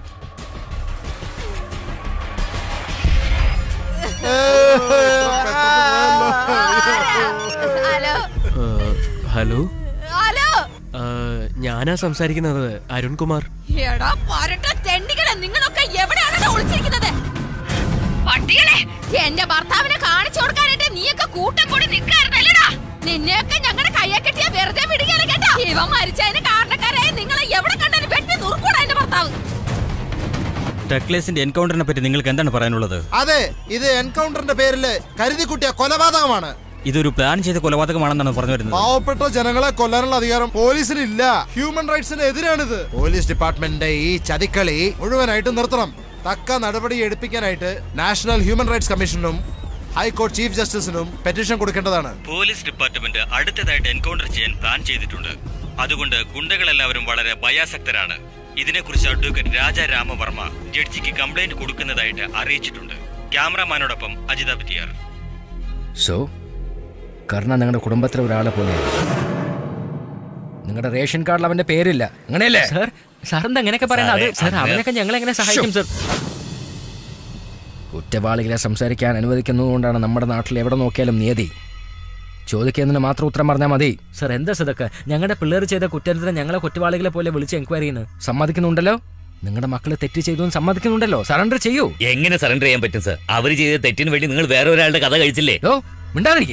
ഹലോ ഏഹ്, ഹലോ ഹലോ ഏഹ്, ഞാനാ സംസാരിക്കുന്നത് അരുൺകുമാർ എടാ പരട്ട തെണ്ടികളെ നിങ്ങളൊക്കെ എവിടെയാണ് ഒളിച്ചിരിക്കുന്നത് പട്ടികളെ എന്റെ ഭർത്താവിനെ കാണിച്ചു കൊടുക്കാനായിട്ട് നീയൊക്കെ കൂട്ടം കൂടി നിൽക്കാറുണ്ടല്ലടാ നിന്നെയൊക്കെ ഞങ്ങളുടെ കയ്യെ കെട്ടിയ വെറുതെ വിടുകയല്ല കേട്ടോ ഇവ മരിച്ചതിന് കാരണക്കാരായ നിങ്ങളെ എവിടെ കണ്ടാലും വെട്ടി നുറുക്കൂടാ എന്റെ ഭർത്താവ് ടെക്ലേസിന്റെ എൻകൗണ്ടറിനെ പറ്റി നിങ്ങൾക്ക് എന്താണ് പറയാനുള്ളത് അതെ ഇത് എൻകൗണ്ടറിന്റെ പേരില് കരുതി കുട്ടിയ കൊലപാതകമാണ് ഇതൊരു പ്ലാൻ ചെയ്ത കൊലപാതകമാണെന്നാണ് പറഞ്ഞു വരുന്നത് പാവപ്പെട്ട ജനങ്ങളെ കൊല്ലാനുള്ള അധികാരം പോലീസിനില്ല ഹ്യൂമൻ റൈറ്റ്സിന് എതിരാണിത് പോലീസ് ഡിപ്പാർട്ട്മെന്റിന്റെ ഈ ചതിക്കളി മുഴുവനായിട്ട് നിർത്തണം തക്ക നടപടി എടുപ്പിക്കാനായിട്ട് നാഷണൽ ഹ്യൂമൻ റൈറ്റ്സ് കമ്മീഷനും ഹൈക്കോടതി ചീഫ് ജസ്റ്റിസിനും പെറ്റീഷൻ കൊടുക്കേണ്ടതാണ് പോലീസ് ഡിപ്പാർട്ട്മെന്റ് അടുത്തതായിട്ട് എൻകൗണ്ടർ ചെയ്യാൻ പ്ലാൻ ചെയ്തിട്ടുണ്ട് അതുകൊണ്ട് ഗുണ്ടകളെല്ലാവരും വളരെ ഭയാസക്തരാണ് ഇതിനെക്കുറിച്ച് അഡ്വക്കേറ്റ് രാജ രാമവർമ്മ ജഡ്ജിക്ക് കംപ്ലൈന്റ് കൊടുക്കുന്നതായിട്ട് അറിയിച്ചിട്ടുണ്ട് ക്യാമറമാനോടൊപ്പം അജിത പിറ്റിയാർ സോ കർണ നിങ്ങളുടെ കുടുംബത്തിലെ ഒരാളെ പോലെയാണ് നിങ്ങളുടെ റേഷൻ കാർഡിൽ അവന്റെ പേരില്ല അങ്ങനെയല്ലേ സാർ സാർ എന്താ അങ്ങനെയൊക്കെ പറയുന്നത് അത് സാറേ, സാർ അവനൊക്കെ ഞങ്ങൾ എങ്ങനെ സഹായിക്കും സാർ കുറ്റവാളികളെ സംസാരിക്കാൻ അനുവദിക്കുന്നതുകൊണ്ടാണ് നമ്മുടെ നാട്ടിൽ എവിടെ നോക്കിയാലും നിയതി ചോദിക്കുന്നതിന് മാത്രം ഉത്തരം പറഞ്ഞാൽ മതി സാർ എന്താ സതൊക്കെ ഞങ്ങളുടെ പിള്ളേർ ചെയ്ത കുറ്റത്തിന് ഞങ്ങളെ കുറ്റവാളികളെ പോലെ വിളിച്ച് എൻക്വയറി ചെയ്യുന്നു സമ്മതിക്കുന്നുണ്ടല്ലോ നിങ്ങളുടെ മക്കൾ തെറ്റ് ചെയ്തു എന്ന് സമ്മതിക്കുന്നുണ്ടല്ലോ സറണ്ടർ ചെയ്യൂ എങ്ങനെ സറണ്ടർ ചെയ്യാൻ പറ്റും സർ അവർ ചെയ്ത തെറ്റിന് വേണ്ടി നിങ്ങൾ വേറെ ഒരാളുടെ കഥ കഴിച്ചില്ലേ ഓ മിണ്ടാതിരിക്കെ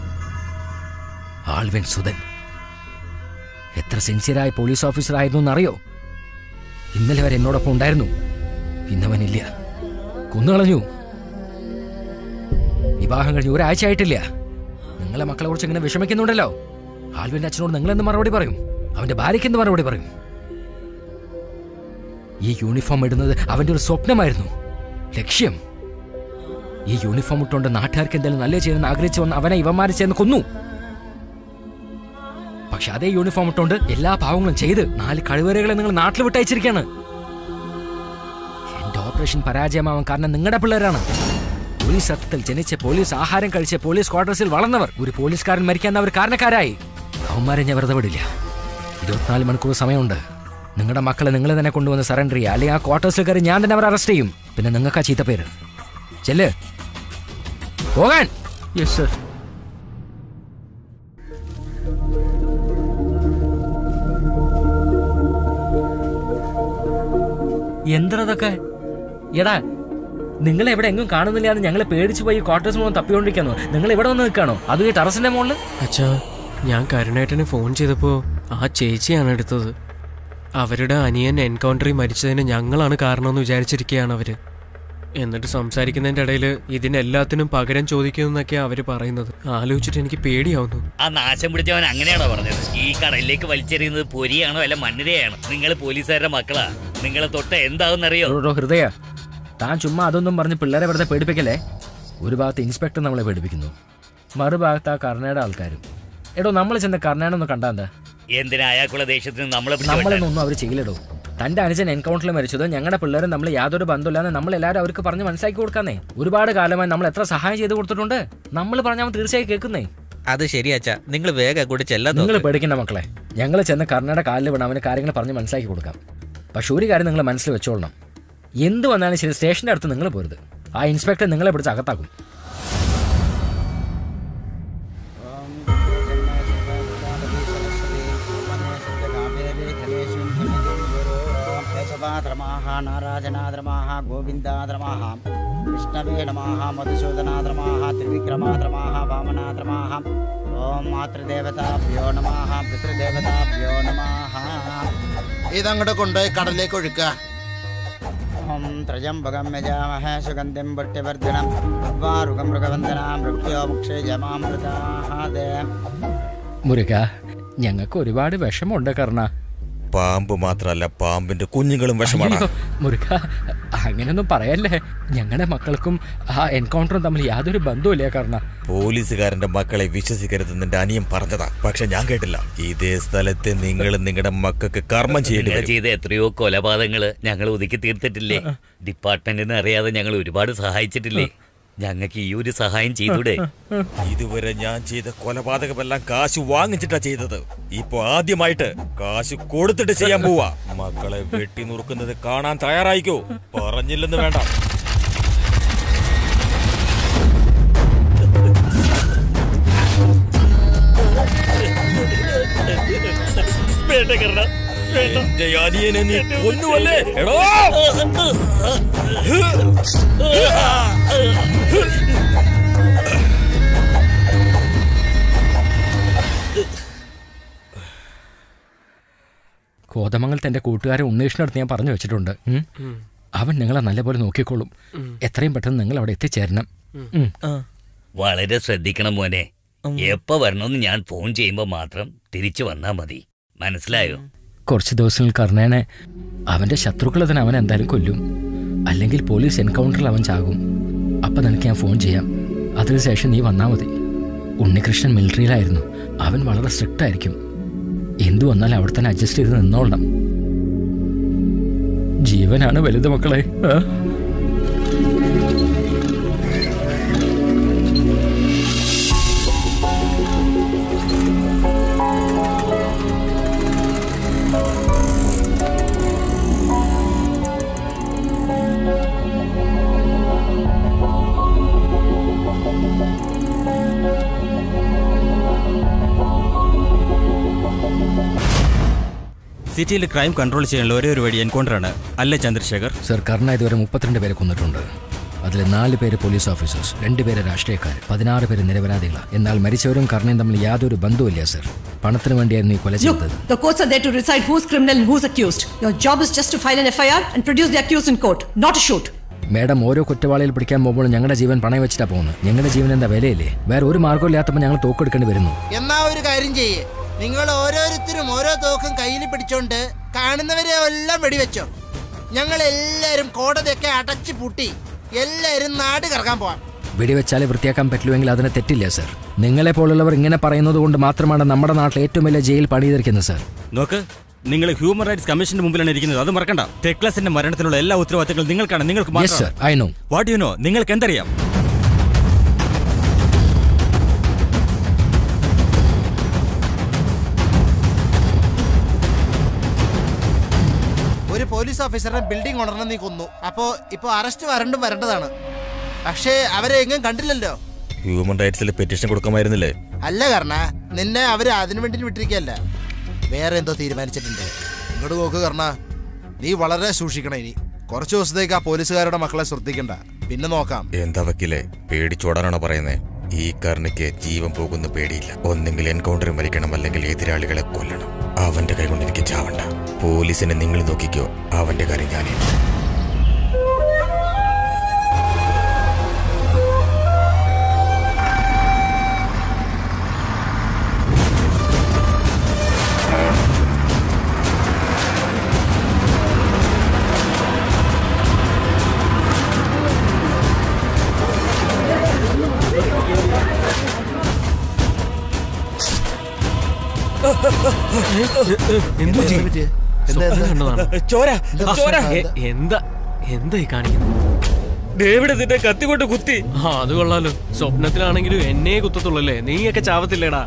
ആൾവിൻ സുധൻ എത്ര സിൻസിയറായ പോലീസ് ഓഫീസർ ആയിരുന്നു എന്നറിയോ ഇന്നലെ വരെ എന്നോടൊപ്പം ഉണ്ടായിരുന്നു ഇന്നവനില്ല കൊന്നുകളഞ്ഞു വിവാഹം കഴിഞ്ഞ് ഒരാഴ്ച ആയിട്ടില്ല നിങ്ങളെ മക്കളെ കുറിച്ച് ഇങ്ങനെ വിഷമിക്കുന്നുണ്ടല്ലോ ആൽവിന്റെ അച്ഛനോട് നിങ്ങൾ എന്ത് മറുപടി പറയും അവന്റെ ഭാര്യയ്ക്ക് എന്ത് മറുപടി പറയും ഈ യൂണിഫോം ഇടുന്നത് അവന്റെ ഒരു സ്വപ്നമായിരുന്നു ലക്ഷ്യം ഈ യൂണിഫോം ഇട്ടുകൊണ്ട് നാട്ടുകാർക്ക് എന്തെങ്കിലും നല്ല ചെയ്യണമെന്ന് ആഗ്രഹിച്ചു വന്ന് അവനെ ഇവന്മാരെ ചേർന്ന് കൊന്നു പക്ഷെ അതേ യൂണിഫോം ഇട്ടുകൊണ്ട് എല്ലാ പാവങ്ങളും ചെയ്ത് നാല് കഴിവറകളെ നിങ്ങൾ നാട്ടിൽ വിട്ടയച്ചിരിക്കാണ് എന്റെ ഓപ്പറേഷൻ പരാജയമാവാൻ കാരണം നിങ്ങളുടെ പിള്ളേരാണ് പോലീസ് സത്യത്തിൽ ജനിച്ച പോലീസ് ആഹാരം കഴിച്ച പോലീസ് ക്വാർട്ടേഴ്സിൽ വളർന്നവർ ഒരു പോലീസുകാരൻ മരിക്കാൻ അവർ കാരണക്കാരായി അവന്മാരെ ഞാൻ വെറുതെ വിടില്ല ഇരുപത്തിനാല് മണിക്കൂർ സമയമുണ്ട് നിങ്ങളുടെ മക്കളെ നിങ്ങൾ തന്നെ കൊണ്ടുവന്ന് സറണ്ടർ ചെയ്യുക അല്ലെങ്കിൽ ആ ക്വാർട്ടേഴ്സിൽ കയറി ഞാൻ തന്നെ അവരെ അറസ്റ്റ് ചെയ്യും പിന്നെ നിങ്ങൾക്ക് ആ ചീത്ത പേര് ചെല്ല് പോകാൻ യെസ് സർ എന്തതൊക്കെ എടാ നിങ്ങൾ എവിടെ എങ്ങും കാണുന്നില്ല എന്ന് ഞങ്ങൾ പേടിച്ചു പോയി ക്വാർട്ടേഴ്സ് മുഴുവൻ തപ്പിക്കൊണ്ടിരിക്കാനോ നിങ്ങൾ ഇവിടെ വന്ന് നിൽക്കാണോ അതും ഈ ടെറസിന്റെ മുകളിൽ അച്ഛാ ഞാൻ കരുണേട്ടന് ഫോൺ ചെയ്തപ്പോ ആ ചേച്ചിയാണ് എടുത്തത് അവരുടെ അനിയൻ എൻകൗണ്ടറിൽ മരിച്ചതിന് ഞങ്ങളാണ് കാരണമെന്ന് വിചാരിച്ചിരിക്കുകയാണ് അവര് എന്നിട്ട് സംസാരിക്കുന്നതിന്റെ ഇടയിൽ ഇതിനെല്ലാത്തിനും പകരം ചോദിക്കുമെന്നൊക്കെയാ അവര് പറയുന്നത് ആലോചിച്ചിട്ട് എനിക്ക് പേടിയാവുന്നു ആ നാശം പിടിച്ചവൻ അങ്ങനെയാണോ പറഞ്ഞത് ഈ കടലിലേക്ക് വലിച്ചെറിയുന്നത് പൊരിയാണോ അല്ല മണ്ണിരയാണോ നിങ്ങൾ പോലീസുകാരുടെ മക്കളാ നിങ്ങളെ തൊട്ട എന്താവുന്നറിയോ ഓ ഹൃദയ താൻ ചുമ്മാ അതൊന്നും പറഞ്ഞ് പിള്ളേരെ വെറുതെ പേടിപ്പിക്കല്ലേ ഒരു ഭാഗത്ത് ഇൻസ്പെക്ടർ നമ്മളെ പേടിപ്പിക്കുന്നു മറുഭാഗത്ത് ആ കർണയുടെ ആൾക്കാരും എടോ നമ്മൾ ചെന്ന കർണാടൊന്ന് കണ്ടാ എന്താ എന്തിനാ അയാൾക്കുള്ള ദേഷ്യത്തിന് നമ്മളെ പിടിച്ച് വെട്ടാൻ? നമ്മളൊന്നും അവർ ചെയ്യില്ലടോ തന്റെ അനുജൻ എൻകൗണ്ടറിൽ മരിച്ചത് ഞങ്ങളുടെ പിള്ളേരും നമ്മൾ യാതൊരു ബന്ധമില്ലാന്ന് നമ്മൾ എല്ലാവരും അവർക്ക് പറഞ്ഞ് മനസ്സിലാക്കി കൊടുക്കാന്നേ ഒരുപാട് കാലമായി നമ്മൾ എത്ര സഹായം ചെയ്ത് കൊടുത്തിട്ടുണ്ട് നമ്മൾ പറഞ്ഞാൽ തീർച്ചയായും കേൾക്കുന്നേ അത് ശരിയാച്ചാ നിങ്ങൾ വേഗം കൂടി ചെല്ലാൻ നിങ്ങൾ പേടിക്കണ്ട മക്കളെ ഞങ്ങൾ ചെന്ന് കർണയുടെ കാലിൽ വീണ് അവന് കാര്യങ്ങൾ പറഞ്ഞ് മനസ്സിലാക്കി കൊടുക്കാം പക്ഷെ ഒരു കാര്യം നിങ്ങൾ മനസ്സിൽ വെച്ചോളണം എന്ത് വന്നാലും ശരി സ്റ്റേഷന്റെ അടുത്ത് നിങ്ങൾ പോരുത് ആ ഇൻസ്പെക്ടർ നിങ്ങളെ പിടിച്ച് അകത്താക്കും కేశవాద్రమాహ నారాజనాద్రమాహ గోవిందాద్రమాహ విష్ణవే నమాహ మధుసూదనాద్రమాహ త్రివిక్రమాద్రమాహ వామనాద్రమాహ ఓం మాతృదేవతాభ్యో నమాహ పితృదేవతాభ్యో నమాహ ഇതങ്ങോട്ട് കൊണ്ടുപോയി കടലിലേക്ക് ഒഴുക്കുക ఓం త్రయంబకం యజామహే సుగంధిం పుట్టివర్ధనం ఉర్వారుగం మృగవందనాం మృత్യോ ముക്ഷേ ജമാമൃതാഹ മുരുക ഞങ്ങൾക്ക് ഒരുപാട് വിഷമമുണ്ട് കർണ പാമ്പ് മാത്രമല്ല പാമ്പിന്റെ കുഞ്ഞുങ്ങളും വിഷമാണ് അയ്യോ, മുരുക അങ്ങനെയൊന്നും പറയല്ലേ ഞങ്ങളുടെ മക്കൾക്കും ആ എൻകൗണ്ടറും തമ്മിൽ യാതൊരു ബന്ധവുമില്ല കാരണം പോലീസുകാരന്റെ മക്കളെ വിശ്വസിക്കരുതെന്ന് എന്റെ അനിയൻ പറഞ്ഞതാ പക്ഷെ ഞാൻ കേട്ടില്ല ഇതേ സ്ഥലത്ത് നിങ്ങൾ നിങ്ങളുടെ മക്കൾക്ക് കർമ്മം ചെയ്യേണ്ടി നിങ്ങൾ വരും ചെയ്ത എത്രയോ കൊലപാതകങ്ങള് ഞങ്ങൾ ഒതുക്കി തീർത്തിട്ടില്ലേ ഡിപ്പാർട്ട്മെന്റിന് അറിയാതെ ഞങ്ങൾ ഒരുപാട് സഹായിച്ചിട്ടില്ലേ ഞങ്ങൾക്ക് ഈ ഒരു സഹായം ചെയ്തൂടെ ഇതുവരെ ഞാൻ ചെയ്ത കൊലപാതകമെല്ലാം കാശ് വാങ്ങിച്ചിട്ടാ ചെയ്തത് ഇപ്പൊ ആദ്യമായിട്ട് കാശ് കൊടുത്തിട്ട് ചെയ്യാൻ പോവാ മക്കളെ വെട്ടി നുറുക്കുന്നത് കാണാൻ തയ്യാറായിക്കോ പറഞ്ഞില്ലെന്ന് വേണ്ട വേണ്ട കർണ എന്റെ അനിയനെ നീ കൊന്നുവല്ലേ എടോ കോതമംഗലത്തെ എൻ്റെ കൂട്ടുകാരെ ഉണ്ണീഷിനടുത്ത് ഞാൻ പറഞ്ഞു വെച്ചിട്ടുണ്ട് ഉം. അവൻ നിങ്ങളെ നല്ലപോലെ നോക്കിക്കോളും എത്രയും പെട്ടെന്ന് നിങ്ങൾ അവിടെ എത്തിച്ചേരണം ഉം. വളരെ ശ്രദ്ധിക്കണം മോനെ എപ്പോ വരണമെന്ന് ഞാൻ ഫോൺ ചെയ്യുമ്പോ മാത്രം തിരിച്ചു വന്നാ മതി മനസ്സിലായോ കുറച്ച് ദിവസങ്ങൾ കർണേനെ അവൻ്റെ ശത്രുക്കൾ തന്നെ അവൻ എന്തായാലും കൊല്ലും അല്ലെങ്കിൽ പോലീസ് എൻകൗണ്ടറിൽ അവൻ ചാകും അപ്പം നിനക്ക് ഞാൻ ഫോൺ ചെയ്യാം അതിനുശേഷം നീ വന്നാൽ മതി ഉണ്ണികൃഷ്ണൻ മിലിറ്ററിയിലായിരുന്നു അവൻ വളരെ സ്ട്രിക്റ്റ് ആയിരിക്കും എന്തു വന്നാലും അവിടെ തന്നെ അഡ്ജസ്റ്റ് ചെയ്ത് നിന്നോളണം ജീവനാണ് വലുത് മക്കളെ ആ? സിറ്റിയിൽ ക്രൈം കൺട്രോൾ ചെയ്യാനുള്ള ഒരേ ഒരു വഴി എൻകൗണ്ടറാണ് അല്ലേ ചന്ദ്രശേഖർ സർ കർണ ഇതുവരെ മുപ്പത്തിരണ്ട് പേരെ കൊന്നിട്ടുണ്ട് അതിൽ നാല് പേര് പോലീസ് ഓഫീസേഴ്സ് രണ്ട് പേര് രാഷ്ട്രീയക്കാർ പതിനാറ് പേര് നിരപരാധികളാണ് എന്നാൽ മരിച്ചവരും കർണയും തമ്മിൽ യാതൊരു ബന്ധവുമില്ല സർ പണത്തിന് വേണ്ടിയായിരുന്നു ഈ കൊല Look, ചെയ്തത് the courts are there to decide who's criminal and who's accused. Your job is just to file an FIR and produce the accused in court, not to shoot. Madam ഓരോ കുറ്റവാളിയിൽ പിടിക്കാൻ പോകുമ്പോൾ ഞങ്ങളുടെ ജീവൻ പണയം വെച്ചിട്ടാ പോകുന്നത് ഞങ്ങളുടെ ജീവൻ എന്താ വിലയില്ലേ വേറെ ഒരു മാർഗ്ഗമില്ലാത്തപ്പോൾ ഞങ്ങൾ തോക്കെടുക്കേണ്ടി വരുന്നു എന്നാ ഒരു കാര്യം ചെയ്യേ നിങ്ങൾ ഓരോരുത്തരും ഓരോ തോക്കും കയ്യിൽ പിടിച്ചോണ്ട് കാണുന്നവരെ എല്ലാം വെടിവെച്ചോ ഞങ്ങൾ എല്ലാവരും കോടതിയൊക്കെ അടച്ചു പൂട്ടി എല്ലാവരും നാട് കറക്കാൻ പോവാം വെടിവെച്ചാലേ വൃത്തിയാക്കാൻ പറ്റുമെങ്കിൽ അതിന് തെറ്റില്ല സർ നിങ്ങളെ പോലുള്ളവർ ഇങ്ങനെ പറയുന്നത് കൊണ്ട് മാത്രമാണ് നമ്മുടെ നാട്ടിൽ ഏറ്റവും വലിയ ജയിൽ പണിതിരിക്കുന്നത് സർ നോക്ക് നിങ്ങൾ ഹ്യൂമൻ റൈറ്റ്സ് കമ്മീഷന്റെ മുമ്പിലാണ് ഇരിക്കുന്നത് അത് മറക്കണ്ട ടെക്ലസിന്റെ മരണത്തിലുള്ള എല്ലാ ഉത്തരവാദിത്തങ്ങളും നിങ്ങൾക്കാണ് നിങ്ങൾക്ക് Yes, sir. I know. What you know നിങ്ങൾക്ക് എന്തറിയാം ഒരു പോലീസ് ഓഫീസറിനെ ബിൽഡിംഗ് ഉണർന്ന് നീ കൊന്നു അപ്പോ ഇപ്പൊ അറസ്റ്റ് വരണ്ടും വരേണ്ടതാണ് പക്ഷേ അവരെ എങ്ങും കണ്ടില്ലല്ലോ ഹ്യൂമൻ റൈറ്റ്സിൽ പെറ്റീഷൻ കൊടുക്കാമായിരുന്നില്ലേ അല്ല കർണ നിന്നെ അവര് അതിനു വേണ്ടി വിട്ടിരിക്കല്ല വേറെ എന്തോ തീരുമാനിച്ചിട്ടുണ്ട് ഇങ്ങോട്ട് നോക്ക് കർണ നീ വളരെ സൂക്ഷിക്കണം ഇനി കുറച്ച് ദിവസത്തേക്ക് ആ പോലീസുകാരുടെ മക്കളെ ശ്രദ്ധിക്കണ്ട പിന്നെ നോക്കാം എന്താ വക്കീലെ പേടിച്ചോടാനാണോ പറയുന്നേ ഈ കർണിക്ക് ജീവൻ പോകുന്ന പേടിയില്ല ഒന്നെങ്കിൽ എൻകൗണ്ടർ മരിക്കണം അല്ലെങ്കിൽ എതിരാളികളെ കൊല്ലണം അവന്റെ കൈ കൊണ്ട് എനിക്ക് ചാവണ്ട പോലീസിനെ നിങ്ങൾ നോക്കിക്കോ അവന്റെ കാര്യം ഞാനേ എന്ത് പറ്റി? സ്വപ്നം കണ്ടതാണോ? ചോര ചോര എ- എന്താ എന്താ ഈ കാണിക്കുന്നത് ഡേവിഡ് നിന്റെ കത്തി കൊണ്ട് കുത്തി ആ അത് കൊള്ളാലോ സ്വപ്നത്തിലാണെങ്കിലും എന്നെ കുത്തത്തുള്ളല്ലേ നീയൊക്കെ ചാവത്തില്ലേടാ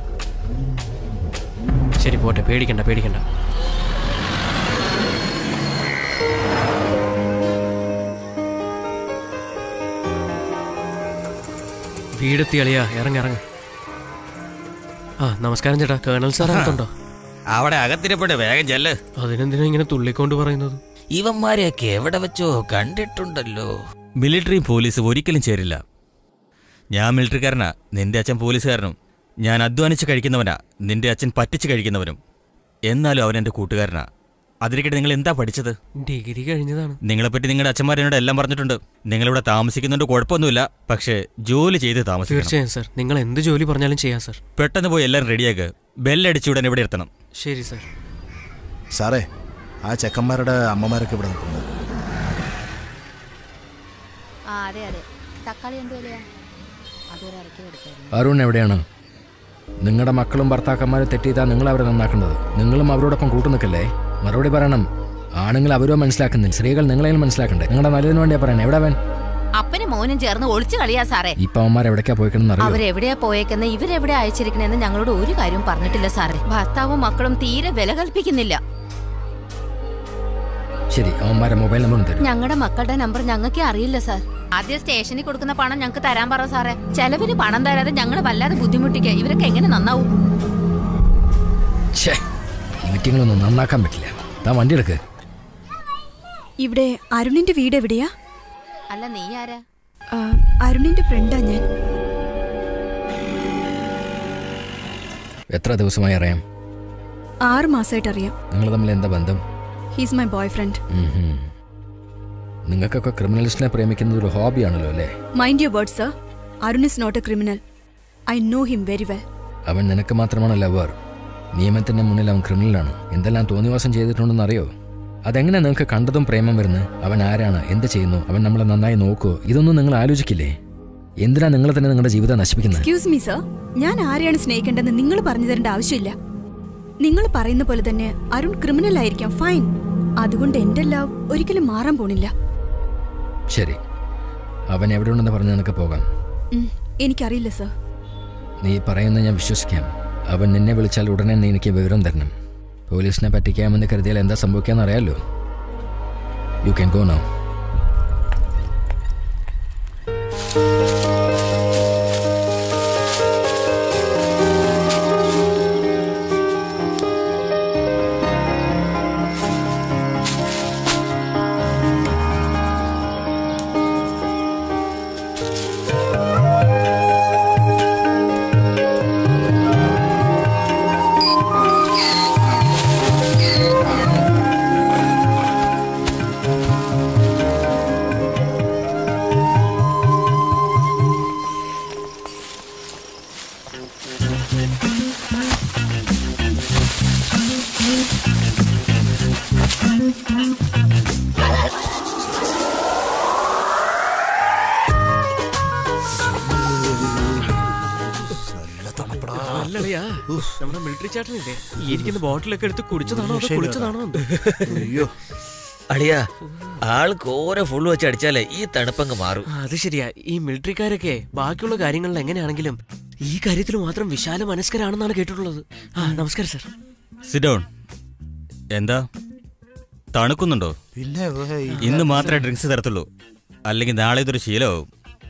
ശരി പോട്ടെ പേടിക്കണ്ട പേടിക്കണ്ട വീടെത്തി അളിയാ ഇറങ്ങ ഇറങ്ങ ആ നമസ്കാരം ചേട്ടാ കേണൽ സാർ അകത്തുണ്ടോ അവിടെ അകത്തിരപ്പെട്ട് വേഗം ചെല്ല് അതിനെന്തിനാ ഇങ്ങനെ തുള്ളിക്കൊണ്ട് പറയുന്നത് ഇവന്മാരെയൊക്കെ എവിടെ വെച്ചോ കണ്ടിട്ടുണ്ടല്ലോ മിലിറ്ററിയും പോലീസും ഒരിക്കലും ചേരില്ല ഞാൻ മിലിറ്ററിക്കാരനാ നിന്റെ അച്ഛൻ പോലീസുകാരനും ഞാൻ അധ്വാനിച്ച് കഴിക്കുന്നവനാ നിന്റെ അച്ഛൻ പറ്റിച്ച് കഴിക്കുന്നവനും എന്നാലും അവൻ എൻ്റെ കൂട്ടുകാരനാ അതിരിക്കട്ടെ നിങ്ങൾ എന്താ പഠിച്ചത് ഡിഗ്രി കഴിഞ്ഞതാണ് നിങ്ങളെപ്പറ്റി നിങ്ങളുടെ അച്ഛന്മാരെന്നോട് എല്ലാം പറഞ്ഞിട്ടുണ്ട് നിങ്ങളിവിടെ താമസിക്കുന്നുണ്ട് കുഴപ്പമൊന്നുമില്ല പക്ഷേ ജോലി ചെയ്ത് താമസിക്കണം തീർച്ചയായും സർ നിങ്ങൾ എന്ത് ജോലി പറഞ്ഞാലും ചെയ്യാം സർ പെട്ടെന്ന് പോയി എല്ലാം റെഡിയാക്ക് ബെല്ലടിച്ച് ഉടൻ ഇവിടെ എത്തണം ശരി സർ സാറേ ആ ചെക്കന്മാരുടെ അമ്മമാരൊക്കെ ഇവിടെ നിൽക്കുന്നത് ആ അതെ അതെ തക്കാളി എന്ത് വിലയാ അതൊരു അരക്കിലോ എടുക്കായിരുന്നു അരുൺ എവിടെയാണ് നിങ്ങളുടെ മക്കളും ഭർത്താക്കന്മാരും തെറ്റിയതാ നിങ്ങൾ അവരെ നന്നാക്കേണ്ടത് നിങ്ങളും അവരോടൊപ്പം കൂട്ടു നിൽക്കല്ലേ മറുപടി പറയണം ആണുങ്ങൾ അവരോ മനസ്സിലാക്കുന്നില്ല സ്ത്രീകൾ നിങ്ങളെയും മനസ്സിലാക്കണ്ടേ നിങ്ങളുടെ നല്ലതിന് വേണ്ടിയാ പറയണേ എവിടെ അവൻ അപ്പനും മോനും ചേർന്ന് ഒളിച്ചു കളിയാ സാറേ ഇപ്പൊ അവന്മാർ എവിടേക്കാ പോയിക്കണെന്ന് അറിയോ അവരെവിടെയാ പോയേക്കെന്ന് ഇവരെവിടെ അയച്ചിരിക്കണെന്ന് ഞങ്ങളോട് ഒരു കാര്യം പറഞ്ഞിട്ടില്ല സാറേ ഭർത്താവും മക്കളും തീരെ വില കൽപ്പിക്കുന്നില്ല ശരി അവന്മാരെ മൊബൈൽ നമ്പർ തരും ഞങ്ങളുടെ മക്കളുടെ നമ്പർ ഞങ്ങൾക്ക് അറിയില്ല സാർ ആദ്യം സ്റ്റേഷനിൽ കൊടുക്കുന്ന പണം ഞങ്ങൾക്ക് തരാൻ പറ സാറേ ചെലവിന് പണം തരാതെ ഞങ്ങൾ വല്ലാതെ ബുദ്ധിമുട്ടിക്കുക ഇവരൊക്കെ എങ്ങനെ നന്നാവും ഛേ ഈ മീറ്റിങ്ങളൊന്നും നന്നാക്കാൻ പറ്റില്ല താൻ വണ്ടി എടുക്ക് ഇവിടെ അരുണിന്റെ വീട് എവിടെയാ അല്ല നീ ആരാ ആ, അരുണിന്റെ ഫ്രണ്ടാ ഞാൻ എത്ര ദിവസമായി അറിയാം ആറ് മാസമായിട്ട് അറിയാം നിങ്ങൾ തമ്മിൽ എന്താ ബന്ധം ഹീസ് മൈ ബോയ് ഫ്രണ്ട് ഉം ഹും. നിങ്ങൾക്കൊക്കെ ക്രിമിനൽസിനെ പ്രേമിക്കുന്നത് ഒരു ഹോബിയാണല്ലോ അല്ലേ mind your word sir Arun is not a criminal I know him very well അവൻ നിനക്ക് മാത്രമാണ് ലവർ നിയമത്തിന്റെ മുന്നിൽ അവൻ ക്രിമിനലാണ് എന്തെല്ലാം തോന്നിവാസം ചെയ്തിട്ടുണ്ടെന്ന് അറിയോ അതെങ്ങനെ നിങ്ങൾക്ക് കണ്ടതും പ്രേമം വരുന്നത് അവൻ ആരാണ് എന്ത് ചെയ്യുന്നു അവൻ നമ്മളെ നന്നായി നോക്കുമോ ഇതൊന്നും നിങ്ങൾ ആലോചിക്കില്ലേ എന്തിനാ നിങ്ങൾ തന്നെ നിങ്ങളുടെ ജീവിതം നശിപ്പിക്കുന്നത് എക്സ്ക്യൂസ് മീ സർ ഞാൻ ആരെയാണ് സ്നേഹിക്കേണ്ടതെന്ന് നിങ്ങൾ പറഞ്ഞു തരേണ്ട ആവശ്യമില്ല നിങ്ങൾ പറയുന്ന പോലെ തന്നെ അരുൺ ക്രിമിനൽ ആയിരിക്കാം ഫൈൻ അതുകൊണ്ട് എന്റെ ലവ് ഒരിക്കലും മാറാൻ പോണില്ല ശരി അവൻ എവിടെ ഉണ്ടെന്ന് പറഞ്ഞ് നിനക്ക് പോകാം ഉം, എനിക്കറിയില്ല സർ നീ പറയുന്നത് ഞാൻ വിശ്വസിക്കാം അവൻ നിന്നെ വിളിച്ചാൽ ഉടനെ നീ എനിക്ക് വിവരം തരണം പോലീസിനെ പറ്റിക്കാമെന്ന് കരുതിയാൽ എന്താ സംഭവിക്കാന്ന് അറിയാലോ യു ക്യാൻ ഗോ നൗ അല്ലളിയാ നമ്മുടെ മിലിറ്ററി ചാട്ടനില്ലേ ഈ ഇരിക്കുന്ന ബോട്ടിലൊക്കെ എടുത്ത് കുടിച്ചതാണോ അതോ കുളിച്ചതാണോ അയ്യോ അളിയാ ആൾക്ക് ഓരോ ഫുള്ള് വെച്ച് അടിച്ചാലേ ഈ തണുപ്പങ്ങ് മാറും ആ, അത് ശരിയാ ഈ മിലിറ്ററിക്കാരൊക്കെ ബാക്കിയുള്ള കാര്യങ്ങളിൽ എങ്ങനെയാണെങ്കിലും ഈ കാര്യത്തിൽ മാത്രം വിശാല മനസ്കരാണെന്നാണ് കേട്ടിട്ടുള്ളത് ആ നമസ്കാരം സർ സിഡോൺ എന്താ തണുക്കുന്നുണ്ടോ പിന്നെ ഏയ്, ഇന്ന് മാത്രമേ ഡ്രിങ്ക്സ് തരത്തുള്ളൂ അല്ലെങ്കിൽ നാളെ ഇതൊരു ശീലമാവും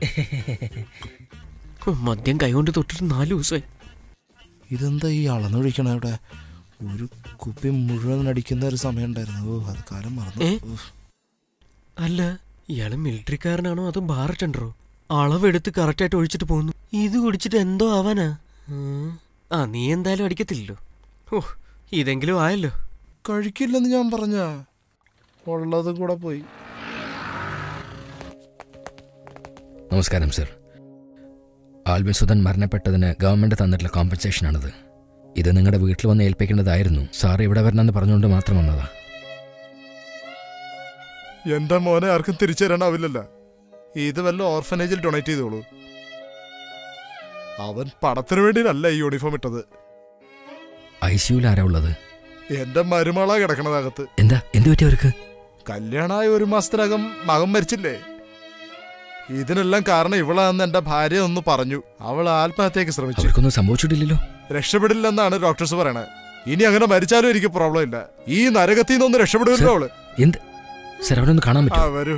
മദ്യം കൈകൊണ്ട് തൊട്ടിട്ട് നാല് ദിവസമായി ഇതെന്താ ഈ അളന്നൊഴിക്കണ ഇവിടെ ഒരു കുപ്പി മുഴുവൻ അടിക്കുന്ന ഒരു സമയം ഉണ്ടായിരുന്നു ഓ അത് കാലം മറന്നു ഏ? ഉഫ്. അല്ല ഇയാള് മിലിറ്ററിക്കാരനാണോ അതോ ബാർ ടെൻഡറോ അളവെടുത്ത് കറക്റ്റായിട്ട് ഒഴിച്ചിട്ട് പോകുന്നു ഇത് കുടിച്ചിട്ട് എന്തോ ആവാനാ ഉം. ആ നീ എന്തായാലും അടിക്കത്തില്ലല്ലോ ഓ ഇതെങ്കിലും ആയല്ലോ കഴിക്കില്ലെന്ന് ഞാൻ പറഞ്ഞ ഉള്ളത് കൂടെ പോയി നമസ്കാരം സർ ആൽബിൻ സുധൻ മരണപ്പെട്ടതിന് ഗവൺമെന്റ് തന്നിട്ടുള്ള കോമ്പൻസേഷനാണിത് ഇത് നിങ്ങളുടെ വീട്ടിൽ വന്ന് ഏൽപ്പിക്കേണ്ടതായിരുന്നു സാർ ഇവിടെ വരണമെന്ന് പറഞ്ഞുകൊണ്ട് മാത്രം വന്നതാ എന്റെ മോനെ ആർക്കും തിരിച്ചു തരാനാവില്ലല്ലോ ഇത് വല്ല ഓർഫനേജിൽ ഡൊണേറ്റ് ചെയ്തോളൂ അവൻ പണത്തിന് വേണ്ടിയല്ല ഈ യൂണിഫോം ഇട്ടത് ഐ സിയുയിൽ ആരാ ഉള്ളത് എന്റെ മരുമള കിടക്കണതകത്ത് എന്താ എന്ത് പറ്റി അവർക്ക് കല്യാണമായ ഒരു മാസത്തിനകം മകൻ മരിച്ചില്ലേ ഇതിനെല്ലാം കാരണം ഇവളാന്ന് എന്റെ ഭാര്യ ഒന്ന് പറഞ്ഞു അവൾ ആത്മഹത്യക്ക് ശ്രമിച്ചു അവർക്കൊന്നും സംഭവിച്ചിട്ടില്ലല്ലോ രക്ഷപ്പെടില്ലെന്നാണ് ഡോക്ടേഴ്സ് പറയണത് ഇനി അങ്ങനെ മരിച്ചാലും എനിക്ക് പ്രോബ്ലം ഇല്ല ഈ നരകത്തിൽ നിന്നൊന്ന് രക്ഷപ്പെടുമല്ലോ അവള് എന്ത് സർ അവിടെ ഒന്ന് കാണാൻ ആ പറ്റുമോ വരൂ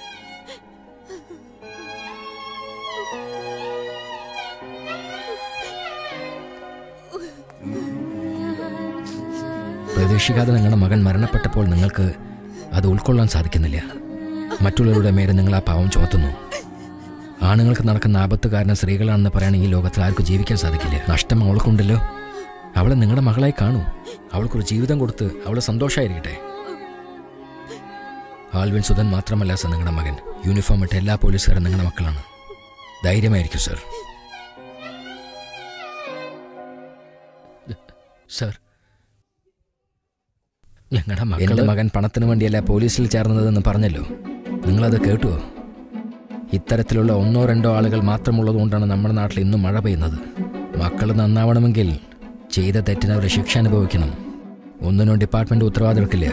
പ്രതീക്ഷിക്കാതെ നിങ്ങളുടെ മകൻ മരണപ്പെട്ടപ്പോൾ നിങ്ങൾക്ക് അത് ഉൾക്കൊള്ളാൻ സാധിക്കുന്നില്ല മറ്റുള്ളവരുടെ മേലെ നിങ്ങൾ ആ പാവം ചുമത്തുന്നു ആണുങ്ങൾക്ക് നടക്കുന്ന ആപത്ത് കാരണം സ്ത്രീകളാണെന്ന് പറയാൻ ഈ ലോകത്തിൽ ആർക്കും ജീവിക്കാൻ സാധിക്കില്ല നഷ്ടം അവൾക്കുണ്ടല്ലോ അവളെ നിങ്ങളുടെ മകളായി കാണൂ അവൾക്കൊരു ജീവിതം കൊടുത്ത് അവൾ സന്തോഷമായിരിക്കട്ടെ ആൽവിൻ സുധൻ മാത്രമല്ല സർ നിങ്ങളുടെ മകൻ യൂണിഫോം ഇട്ട എല്ലാ പോലീസുകാരും നിങ്ങളുടെ മക്കളാണ് ധൈര്യമായിരിക്കും സർ സർ ഞങ്ങളുടെ എൻ്റെ മകൻ പണത്തിന് വേണ്ടിയല്ല പോലീസിൽ ചേർന്നതെന്ന് പറഞ്ഞല്ലോ നിങ്ങളത് കേട്ടുവോ ഇത്തരത്തിലുള്ള ഒന്നോ രണ്ടോ ആളുകൾ മാത്രമുള്ളതുകൊണ്ടാണ് നമ്മുടെ നാട്ടിൽ ഇന്നും മഴ പെയ്യുന്നത് മക്കൾ നന്നാവണമെങ്കിൽ ചെയ്ത തെറ്റിന് അവർ ശിക്ഷ അനുഭവിക്കണം ഒന്നിനും ഡിപ്പാർട്ട്മെന്റ് ഉത്തരവാദിത്തം എടുക്കില്ല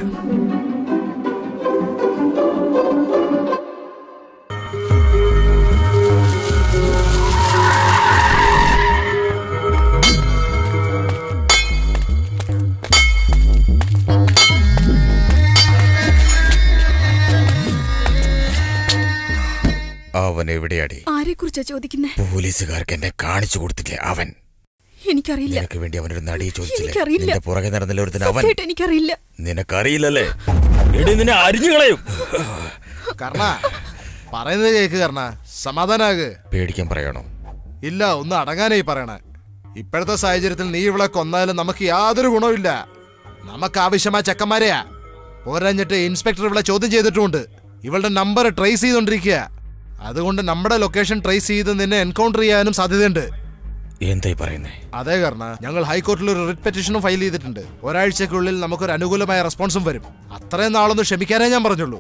അവൻ എവിടെയാടി ആരെ കുറിച്ചാ ചോദിക്കുന്നേ പോലീസുകാർക്ക് എന്നെ കാണിച്ചു കൊടുത്തില്ലേ അവൻ എനിക്കറിയില്ല നിനക്ക് വേണ്ടി അവനൊരു നടിയെ ചോദിച്ചില്ലേ എനിക്കറിയില്ല. നിന്റെ പുറകെ നടന്നില്ല ഒരുത്തിന് അവൻ സത്യമായിട്ട് എനിക്കറിയില്ല നിനക്കറിയില്ലല്ലേ എടി നിന്നെ അരിഞ്ഞു കളയും കർണ പറയുന്നത് കേക്ക് കർണ സമാധാനാക് പേടിക്കാൻ പറയണോ ഇല്ല ഒന്ന് അടങ്ങാനായി പറയണേ ഇപ്പോഴത്തെ സാഹചര്യത്തിൽ നീ ഇവളെ കൊന്നാലും നമുക്ക് യാതൊരു ഗുണവുമില്ല നമുക്ക് ആവശ്യമായ ചെക്കന്മാരെയാ പോരാഞ്ഞിട്ട് ഇൻസ്പെക്ടർ ഇവളെ ചോദ്യം ചെയ്തിട്ടുമുണ്ട് ഇവളുടെ നമ്പർ ട്രേസ് ചെയ്തോണ്ടിരിക്കുക അതുകൊണ്ട് നമ്മുടെ ലൊക്കേഷൻ ട്രേസ് ചെയ്ത് നിന്നെ എൻകൗണ്ടർ ചെയ്യാനും സാധ്യതയുണ്ട് എന്തായി പറയുന്നേ അതേ കാരണം ഞങ്ങൾ ഹൈക്കോർട്ടിൽ ഒരു റിറ്റ് പെറ്റീഷനും ഫയൽ ചെയ്തിട്ടുണ്ട് ഒരാഴ്ചക്കുള്ളിൽ നമുക്കൊരു അനുകൂലമായ റെസ്പോൺസും വരും അത്രയും നാളൊന്ന് ക്ഷമിക്കാനേ ഞാൻ പറഞ്ഞുള്ളൂ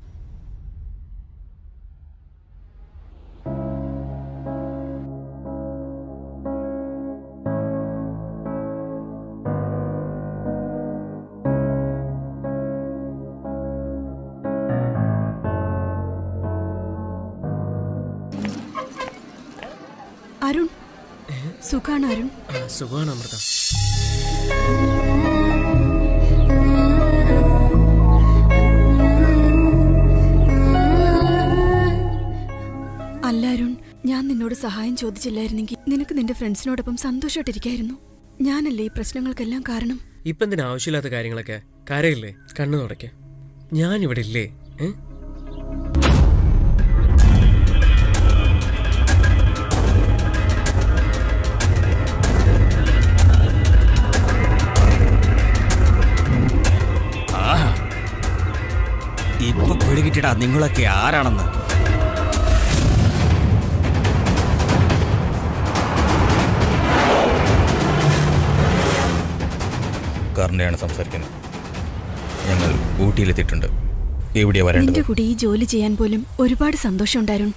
അരുൺ സുഖാണ് അരുൺ സുഖമാണ് അമൃത അല്ല അരുൺ ഞാൻ നിന്നോട് സഹായം ചോദിച്ചില്ലായിരുന്നെങ്കിൽ നിനക്ക് നിന്റെ ഫ്രണ്ട്സിനോടൊപ്പം സന്തോഷമായിട്ടിരിക്കായിരുന്നു ഞാനല്ലേ ഈ പ്രശ്നങ്ങൾക്കെല്ലാം കാരണം ഇപ്പൊ എന്തിനാ ആവശ്യമില്ലാത്ത കാര്യങ്ങളൊക്കെ കരയില്ലേ കണ്ണു തുടയ്ക്ക ഞാൻ ഇവിടെ ഇല്ലേ ഏ? ആഹാ. ഇപ്പൊ പിടികിട്ടിടാ നിങ്ങളൊക്കെ ആരാണെന്ന് കർണയാണ് സംസാരിക്കുന്നത് ഞങ്ങൾ ഊട്ടിയിലെത്തിയിട്ടുണ്ട് എവിടെയാ വരേണ്ടത് നിന്റെ കൂടെ ഈ ജോലി ചെയ്യാൻ പോലും ഒരുപാട് സന്തോഷമുണ്ട് അരുൺ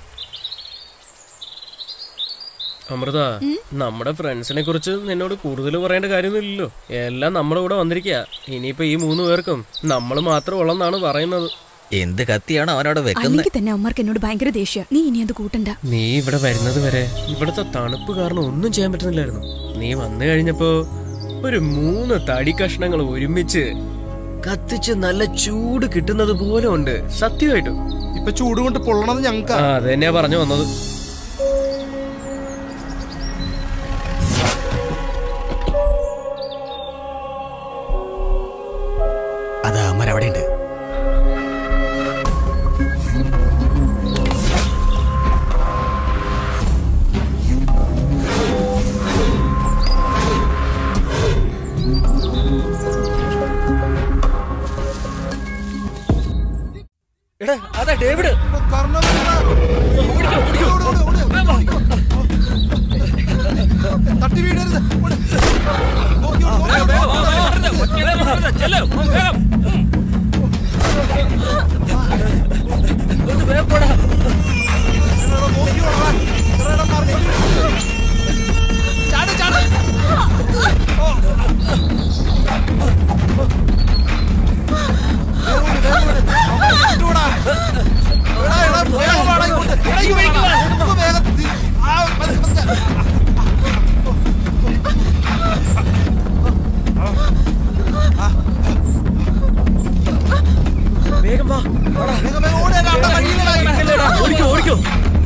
അമൃത നമ്മുടെ ഫ്രണ്ട്സിനെ കുറിച്ച് നിന്നോട് കൂടുതൽ പറയേണ്ട കാര്യമൊന്നുമില്ലല്ലോ എല്ലാം നമ്മുടെ കൂടെ വന്നിരിക്കുക ഇനിയിപ്പോ ഈ മൂന്ന് പേർക്കും നമ്മൾ മാത്രം ഉള്ളെന്നാണ് പറയുന്നത് എന്ത് കത്തിയാണ് അവനവിടെ അല്ലെങ്കിൽ തന്നെ അമ്മർക്ക് എന്നോട് ഭയങ്കര ദേഷ്യ നീ ഇനി അത് കൂട്ടണ്ട നീ ഇവിടെ വരുന്നത് വരെ ഇവിടുത്തെ തണുപ്പ് കാരണം ഒന്നും ചെയ്യാൻ പറ്റുന്നില്ലായിരുന്നു നീ വന്നു കഴിഞ്ഞപ്പോ ഒരു മൂന്ന് തടി കഷ്ണങ്ങൾ ഒരുമിച്ച് കത്തിച്ച് നല്ല ചൂട് കിട്ടുന്നത് പോലെ ഉണ്ട് സത്യമായിട്ടും ഇപ്പൊ ചൂട് കൊണ്ട് പൊള്ളണത് ഞങ്ങൾക്ക് ആ അത് തന്നെയാ പറഞ്ഞു വന്നത് അതാ അമ്മ അവിടെ ഉണ്ട് എടാ അതാ ഡേവിഡ് തട്ടി വീഴരുത് വേഗം വാ ഓടിക്കോ ഓടിക്കോ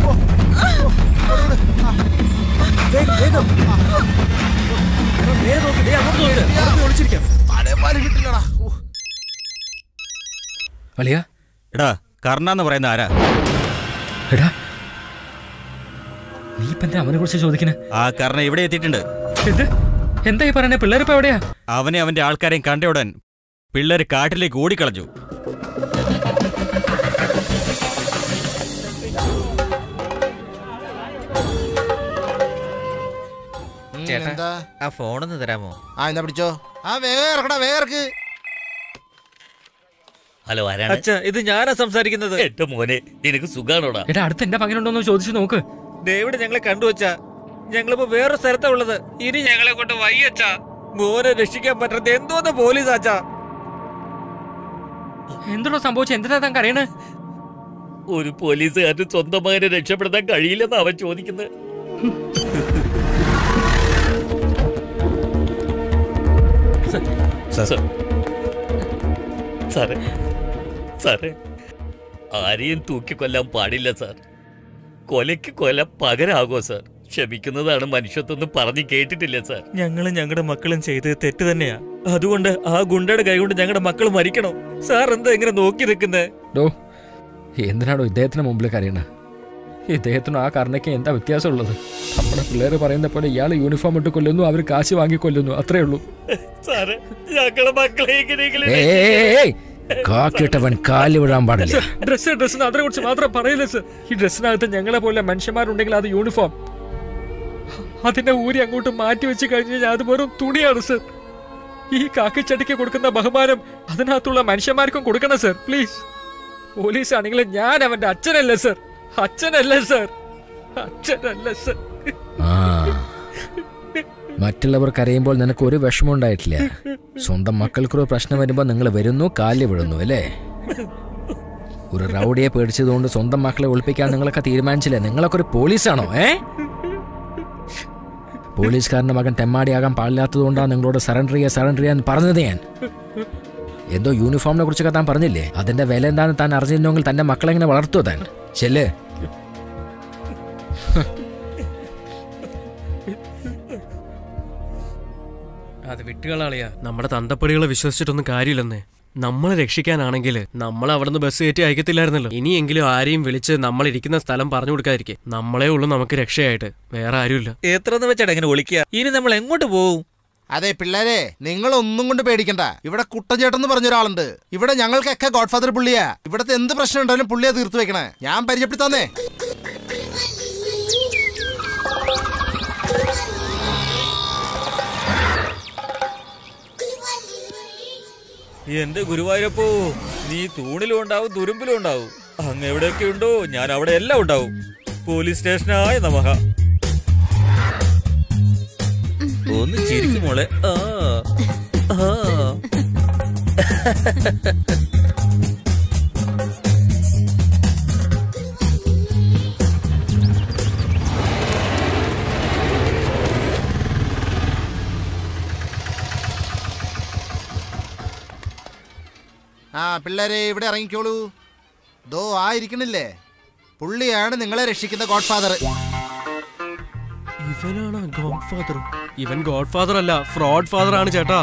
വേഗം വേഗം എടാ, നേരെ നോക്ക് ദേ അങ്ങോട്ട് നോക്ക് അവിടെ പോയി ഒളിച്ചിരിക്കാം അളിയ എടാ കർണ എന്ന് പറയുന്ന ആരാ എടാ നീ ഇപ്പൊ എന്താ അവനെ കുറിച്ച് ചോദിക്കണേ ആ കർണ ഇവിടെ എത്തിയിട്ടുണ്ട് എന്ത് എന്തായി പറയണേ പിള്ളേരിപ്പോ എവിടെയാ അവനെ അവന്റെ ആൾക്കാരെയും കണ്ട ഉടൻ പിള്ളേര് കാട്ടിലേക്ക് ഓടിക്കളഞ്ഞു ചേട്ടാ എന്താ ആ ഫോണൊന്ന് തരാമോ ആ എന്നാ പിടിച്ചോ ആ വേഗം ഇറക്കടാ വേഗം ഇറക്ക് ഹലോ ആരാണ് അച്ഛാ ഇത് ഞാനാ സംസാരിക്കുന്നത് എന്റെ മോനെ നിനക്ക് സുഖാണോടാ എടാ അടുത്ത് എന്റെ പകലുണ്ടോന്ന് ചോദിച്ചു നോക്ക് ഡേവിഡ് ഞങ്ങളെ കണ്ടുവച്ചാ ഞങ്ങളിപ്പോ വേറെ സ്ഥലത്താ ഉള്ളത് ഇനി ഞങ്ങളെ കൊണ്ട് വയ്യച്ചാ മോനെ രക്ഷിക്കാൻ പറ്റാത്ത എന്തോന്ന് പോലീസ് അച്ഛാ എന്തോ സംഭവിച്ചു എന്തിനാ താൻ കരയണേ ഒരു പോലീസുകാരന് സ്വന്തം മകനെ രക്ഷപ്പെടുത്താൻ കഴിയില്ലെന്ന് അവൻ ചോദിക്കുന്നത് സ- സാറേ സാറേ ആരെയും തൂക്കിക്കൊല്ലാൻ പാടില്ല സാർ കൊലയ്ക്ക് കൊല പകരാകോ സാർ ക്ഷമിക്കുന്നതാണ് മനുഷ്യത്വം പറഞ്ഞു കേട്ടിട്ടില്ല സാർ ഞങ്ങളും ഞങ്ങളുടെ മക്കളും ചെയ്തത് തെറ്റ് തന്നെയാ അതുകൊണ്ട് ആ ഗുണ്ടയുടെ കൈ കൊണ്ട് ഞങ്ങളുടെ മക്കൾ മരിക്കണം സാർ എന്താ ഇങ്ങനെ നോക്കി നിൽക്കുന്നേ ഡോ എന്തിനാണോ ഇദ്ദേഹത്തിന് മുമ്പിൽ കരയണ ഇദ്ദേഹത്തിനും ആ കർണയ്ക്ക് എന്താ വ്യത്യാസമുള്ളത് നമ്മുടെ പിള്ളേർ പറയുന്ന പോലെ ഇയാൾ യൂണിഫോം ഇട്ട് കൊല്ലുന്നു അവർ കാശ് വാങ്ങി കൊല്ലുന്നു അത്രേ ഉള്ളൂ സാറേ ഞങ്ങളുടെ മക്കളെ എങ്ങനെയെങ്കിലും ഏയ്, ഏയ്, ഏയ്, ഏയ്. കാക്കിട്ടവൻ കാല് വിടാൻ പാടില്ല ഡ്രസ് ഡ്രസ്സിന് അതിനെ കുറിച്ച് മാത്രം പറയില്ല സർ ഈ ഡ്രസ്സിനകത്ത് ഞങ്ങളെ പോലെ മനുഷ്യന്മാരുണ്ടെങ്കിൽ അത് യൂണിഫോം അതിന്റെ ഊരി അങ്ങോട്ട് മാറ്റി വെച്ച് കഴിഞ്ഞ് കഴിഞ്ഞാൽ അത് വെറും തുണിയാണ് സർ ഈ കാക്കിച്ചട്ടിക്ക് കൊടുക്കുന്ന ബഹുമാനം അതിനകത്തുള്ള മനുഷ്യന്മാർക്കും കൊടുക്കണം സർ പ്ലീസ് പോലീസ് ആണെങ്കിൽ ഞാൻ അവന്റെ അച്ഛനല്ല സർ അച്ഛനല്ല സർ അച്ഛനല്ല സർ ആ മറ്റുള്ളവർ കരയുമ്പോൾ നിനക്ക് ഒരു വിഷമം ഉണ്ടായിട്ടില്ല സ്വന്തം മക്കൾക്കൊരു പ്രശ്നം വരുമ്പോൾ നിങ്ങൾ വരുന്നു കാലിൽ വിടുന്നു അല്ലേ ഒരു റൗഡിയെ പേടിച്ചതുകൊണ്ട് സ്വന്തം മക്കളെ ഒളിപ്പിക്കാൻ നിങ്ങളൊക്കെ തീരുമാനിച്ചില്ലേ നിങ്ങളൊക്കെ ഒരു പോലീസാണോ ഏ പോലീസുകാരന്റെ മകൻ തെമ്മാടിയാകാൻ പാടില്ലാത്തതുകൊണ്ടാണ് നിങ്ങളോട് സറണ്ടർ ചെയ്യാൻ സറണ്ടർ ചെയ്യാൻ പറഞ്ഞത് ഞാൻ എന്തോ യൂണിഫോമിനെ കുറിച്ചൊക്കെ താൻ പറഞ്ഞില്ലേ അതിന്റെ വില എന്താണെന്ന് താൻ അറിഞ്ഞിരുന്നെങ്കിൽ തന്റെ മക്കളെ എങ്ങനെ വളർത്തുമോ താൻ ചെല്ലേ അത് വിട്ടുകളാളിയാ നമ്മുടെ തന്തപ്പടികളെ വിശ്വസിച്ചിട്ടൊന്നും കാര്യമില്ലെന്നേ നമ്മളെ രക്ഷിക്കാനാണെങ്കിൽ നമ്മൾ അവിടുന്ന് ബസ് കയറ്റി അയക്കത്തില്ലായിരുന്നല്ലോ ഇനിയെങ്കിലും ആരെയും വിളിച്ച് നമ്മൾ ഇരിക്കുന്ന സ്ഥലം പറഞ്ഞു കൊടുക്കാതിരിക്കെ നമ്മളെ ഉള്ളൂ നമുക്ക് രക്ഷയായിട്ട് വേറെ ആരുമില്ല എത്രന്ന് വെച്ചാടാ ഇങ്ങനെ ഒളിക്കുക ഇനി നമ്മൾ എങ്ങോട്ട് പോകും അതെ പിള്ളേരെ നിങ്ങൾ ഒന്നും കൊണ്ട് പേടിക്കണ്ട ഇവിടെ കുട്ടചേട്ടൻ എന്ന് പറഞ്ഞ ഒരാളുണ്ട് ഇവിടെ ഞങ്ങൾക്കൊക്കെ ഗോഡ്ഫാദർ പുള്ളിയാ ഇവിടത്തെ എന്ത് പ്രശ്നം ഉണ്ടെങ്കിലും പുള്ളിയെ തീർത്തു വെക്കണേ ഞാൻ പരിചയപ്പെടുത്താന്നേ എന്റെ ഗുരുവായൂരപ്പോ നീ തൂണിലും ഉണ്ടാവും തുരുമ്പിലും ഉണ്ടാവും അങ്ങ് എവിടെയൊക്കെ ഉണ്ടോ ഞാൻ അവിടെ എല്ലാം ഉണ്ടാവും പോലീസ് സ്റ്റേഷനായ നമഹ ഒന്ന് ചിരിക്കും മോളെ ആ ആ ആ പിള്ളേരെ ഇവിടെ ഇറങ്ങിക്കോളൂ ദോ ആ ഇരിക്കണില്ലേ പുള്ളിയാണ് നിങ്ങളെ രക്ഷിക്കുന്ന ഗോഡ്ഫാദർ ഇവനാണ് ഗോഡ് ഫാദർ ഇവൻ ഗോഡ് ഫാദർ അല്ല ഫ്രോഡ് ഫാദർ ആണ് ചേട്ടാ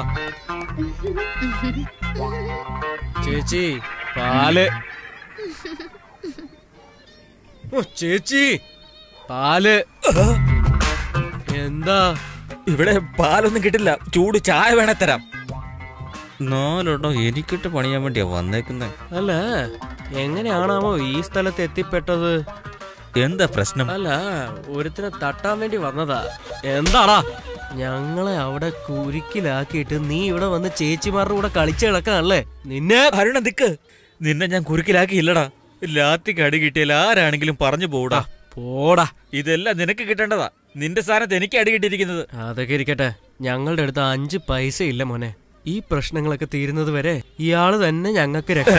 ചേച്ചി പാല് ഓ, ചേച്ചി പാല് എന്താ ഇവിടെ പാലൊന്നും കിട്ടില്ല ചൂട് ചായ വേണേ തരാം നാലെണ്ണം എനിക്കിട്ട് പണിയാൻ വേണ്ടിയാ വന്നേക്കുന്നേ അല്ല എങ്ങനെയാണാവോ ഈ സ്ഥലത്ത് എത്തിപ്പെട്ടത് എന്താ പ്രശ്നം അല്ല ഒരുത്തിനെ തട്ടാൻ വേണ്ടി വന്നതാ എന്താടാ ഞങ്ങളെ അവിടെ കുരുക്കിലാക്കിയിട്ട് നീ ഇവിടെ വന്ന് ചേച്ചിമാരുടെ കൂടെ കളിച്ചു കിടക്കാണല്ലേ നിന്നെ അരുണ ദിക്ക് നിന്നെ ഞാൻ കുറുക്കിലാക്കിയില്ലടാ ലാത്തിക്ക് അടി കിട്ടിയാൽ ആരാണെങ്കിലും പറഞ്ഞു പോടാ പോടാ ഇതെല്ലാം നിനക്ക് കിട്ടേണ്ടതാ നിന്റെ സ്ഥാനത്ത് എനിക്ക് അടി കിട്ടിയിരിക്കുന്നത് അതൊക്കെ ഇരിക്കട്ടെ ഞങ്ങളുടെ അടുത്ത് അഞ്ച് പൈസ ഇല്ല മോനെ ഈ പ്രശ്നങ്ങളൊക്കെ തീരുന്നത് വരെ ഇയാള് തന്നെ ഞങ്ങൾക്ക് രക്ഷ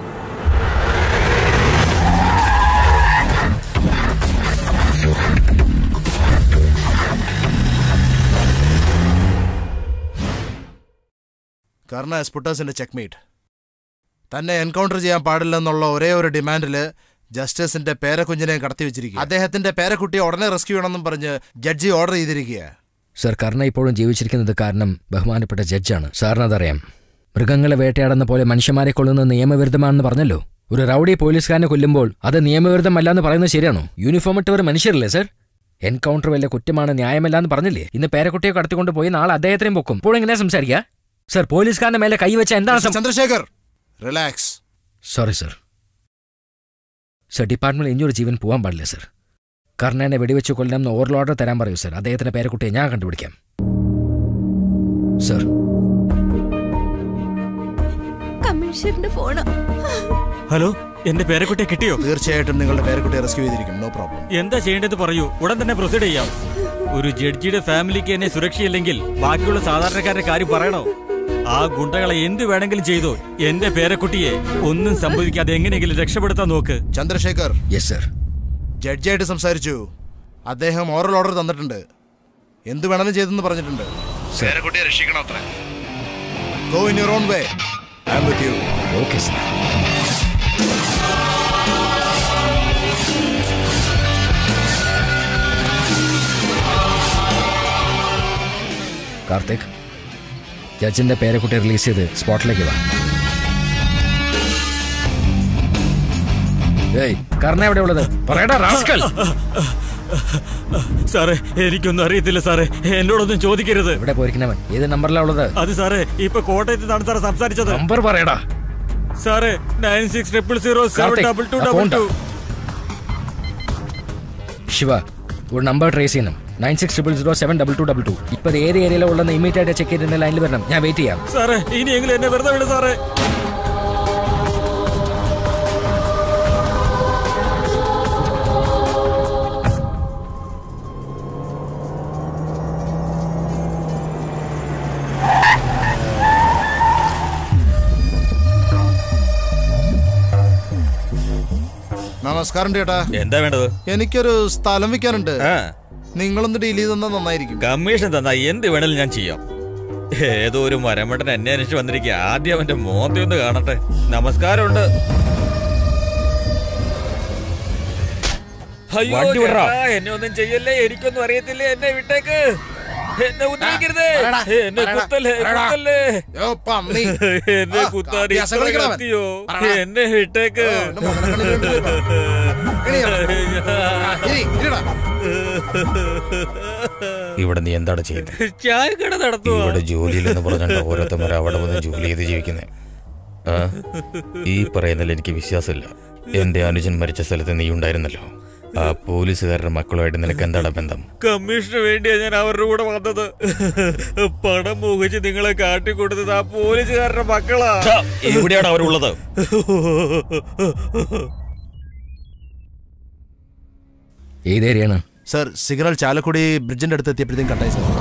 കർണ എസ്പുട്ടാസിന്റെ ചെക്ക്മേറ്റ് തന്നെ എൻകൗണ്ടർ ചെയ്യാൻ പാടില്ലെന്നുള്ള ഒരേ ഒരു ഡിമാൻഡില് ജസ്റ്റിസിന്റെ പേരക്കുഞ്ഞിനെ കടത്തി വെച്ചിരിക്കുക അദ്ദേഹത്തിന്റെ പേരക്കുട്ടിയെ ഉടനെ റെസ്ക്യൂ ചെയ്യണമെന്നും പറഞ്ഞ് ജഡ്ജി ഓർഡർ ചെയ്തിരിക്കുക സർ കർണ ഇപ്പോഴും ജീവിച്ചിരിക്കുന്നത് കാരണം ബഹുമാനപ്പെട്ട ജഡ്ജാണ് സാറിന് അതറിയാം മൃഗങ്ങളെ വേട്ടയാടുന്ന പോലെ മനുഷ്യന്മാരെ കൊല്ലുന്നത് നിയമവിരുദ്ധമാണെന്ന് പറഞ്ഞല്ലോ ഒരു റൗഡി പോലീസുകാരനെ കൊല്ലുമ്പോൾ അത് നിയമവിരുദ്ധമല്ല എന്ന് പറയുന്നത് ശരിയാണോ യൂണിഫോം ഇട്ടവർ മനുഷ്യരല്ലേ സർ എൻകൗണ്ടർ വല്ല കുറ്റമാണ് ന്യായമല്ല എന്ന് പറഞ്ഞില്ലേ ഇന്ന് പേരക്കുട്ടിയെ കടത്തിക്കൊണ്ട് പോയി നാളെ അദ്ദേഹത്തിനെയും പൊക്കും ഇപ്പോൾ എങ്ങനെയാ സംസാരിക്കുക സർ പോലീസുകാരന്റെ മേലെ കൈവച്ച എന്താണ് സം- Chandrashekhar relax sorry sir sir ഡിപ്പാർട്ട്മെന്റിൽ ഇനിയൊരു ജീവൻ പോകാൻ പാടില്ല സർ കർണനെ വെടിവെച്ച് കൊല്ലം എന്ന് ഓർഡർ ഓർഡർ തരാൻ പറയൂ സർ അദ്ദേഹത്തിന്റെ പേരക്കുട്ടിയെ ഞാൻ കണ്ടുപിടിക്കാം സർ കമ്മിണി ഈശ്വരന്റെ ഫോണ് ഹലോ എന്റെ പേരക്കുട്ടിയെ കിട്ടിയോ തീർച്ചയായിട്ടും നിങ്ങളുടെ പേരക്കുട്ടിയെ റെസ്ക്യൂ ചെയ്തിരിക്കും നോ പ്രോബ്ലം എന്താ ചെയ്യേണ്ടത് പറയൂ ഉടൻ തന്നെ പ്രൊസീഡ് ചെയ്യാം ഒരു ജഡ്ജിയുടെ ഫാമിലിക്ക് എന്നെ സുരക്ഷയില്ലെങ്കിൽ ബാക്കിയുള്ള സാധാരണക്കാരുടെ കാര്യം പറയണോ ആ ഗുണ്ടകളെ എന്ത് വേണമെങ്കിലും ചെയ്തോ എന്റെ പേരക്കുട്ടിയെ ഒന്നും സംഭവിക്കാതെ എങ്ങനെയെങ്കിലും രക്ഷപ്പെടുത്താൻ നോക്ക് ചന്ദ്രശേഖർ യെസ് സർ ജഡ്ജിയായിട്ട് സംസാരിച്ചു അദ്ദേഹം ഓറൽ ഓർഡർ തന്നിട്ടുണ്ട് എന്ത് വേണമെങ്കിലും ചെയ്തെന്ന് പറഞ്ഞിട്ടുണ്ട് പേരക്കുട്ടിയെ രക്ഷിക്കണം അത്ര go in your own way I am with you okay sir Karthik ജഡ്ജിന്റെ പേരക്കുട്ടി റിലീസ് ചെയ്ത് സ്പോട്ടിലേക്ക് വാ ഏയ് കർണ എവിടെ ഉള്ളത് പറയടാ റാസ്കൽ സാറേ എനിക്കൊന്നും അറിയത്തില്ല സാറേ എന്നോടൊന്നും ചോദിക്കരുത് ഇവിടെ പോയിരിക്കുന്നവൻ ഏത് നമ്പറിലാ ഉള്ളത് അത് സാറേ ഇപ്പൊ കോട്ടയത്ത് നിന്നാണ് സാറേ സംസാരിച്ചത് നമ്പർ പറയടാ സാറേ nine six triple zero seven Karthik, double two ആ ഡബിൾ ഫോൺ ടു ശിവ ഒരു നമ്പർ ട്രേസ് ചെയ്യണം nine six triple zero seven double two double two ഇപ്പൊ ഇത് ഏത് ഏരിയയിലുള്ള ഉള്ളതെന്ന് ഇമീഡിയറ്റ് ആയിട്ട് ചെക്ക് ചെയ്തിട്ട് ലൈനിൽ വരണം ഞാൻ വെയിറ്റ് ചെയ്യാം സാറേ ഇനിയെങ്കിലും എന്നെ വെറുതെ വിട് സാറേ നമസ്കാരം ചേട്ടാ എന്താ വേണ്ടത് എനിക്കൊരു സ്ഥലം വിൽക്കാനുണ്ട് ആ നിങ്ങളൊന്ന് ഡീൽ ചെയ്ത് തന്നാ നന്നായിരിക്കും കമ്മീഷൻ തന്നാ എന്ത് വേണേലും ഞാൻ ചെയ്യാം ഏതോ ഒരു മരമട്ടൻ എന്നെ അന്വേഷിച്ച് വന്നിരിക്കുക ആദ്യം അവന്റെ മോന്തി ഒന്ന് കാണട്ടെ നമസ്കാരമുണ്ട് അയ്യോ വണ്ടി വിടറാ. ചേട്ടാ, എന്നെ ഒന്നും ചെയ്യല്ലേ എനിക്കൊന്നും അറിയത്തില്ല എന്നെ വിട്ടേക്ക് എന്നെ ഉദ്ദേശിക്കരുത് പറയടാ, എന്നെ പറയടാ, കുത്തല്ലേ പറയടാ. കുത്തല്ലേ യോ, പന്നി. എന്നെ ആ, കുത്താൻ അഭ്യാസം ഇത്ര കളിക്കണവൻ. കത്തിയോ പറയടാ. എന്നെ വിട്ടേക്ക് ഓ, എന്റെ മകനെ കണ്ടിട്ട് ഇരി, ഇരിടാ. ഇവിടെ നീ എന്താണ് ചെയ്യുന്നത് ചായക്കട നടത്തുവാ ഇവിടെ ജോലിയിലെന്ന് പറഞ്ഞിട്ട് ഓരോരുത്തന്മാർ അവിടെ വന്ന് ജോലി ചെയ്ത് ജീവിക്കുന്നത് ഈ പറയുന്നതിൽ എനിക്ക് വിശ്വാസമില്ല എന്റെ അനുജൻ മരിച്ച സ്ഥലത്ത് നീ ഉണ്ടായിരുന്നല്ലോ ആ പോലീസുകാരുടെ മക്കളുമായിട്ട് നിനക്ക് എന്താണ് ബന്ധം കമ്മീഷന് വേണ്ടിയാ ഞാൻ അവരുടെ കൂടെ വന്നത് പണം മോഹിച്ച് നിങ്ങളെ കാട്ടിക്കൊടുത്തത് ആ പോലീസുകാരുടെ മക്കളാ എവിടെയാണ് അവരുള്ളത് ഏത് ഏരിയയാണ് സർ സിഗ്നൽ ചാലക്കുടി ബ്രിഡ്ജിന്റെ അടുത്ത് എത്തിയപ്പോഴത്തേക്കും കട്ടായി സർ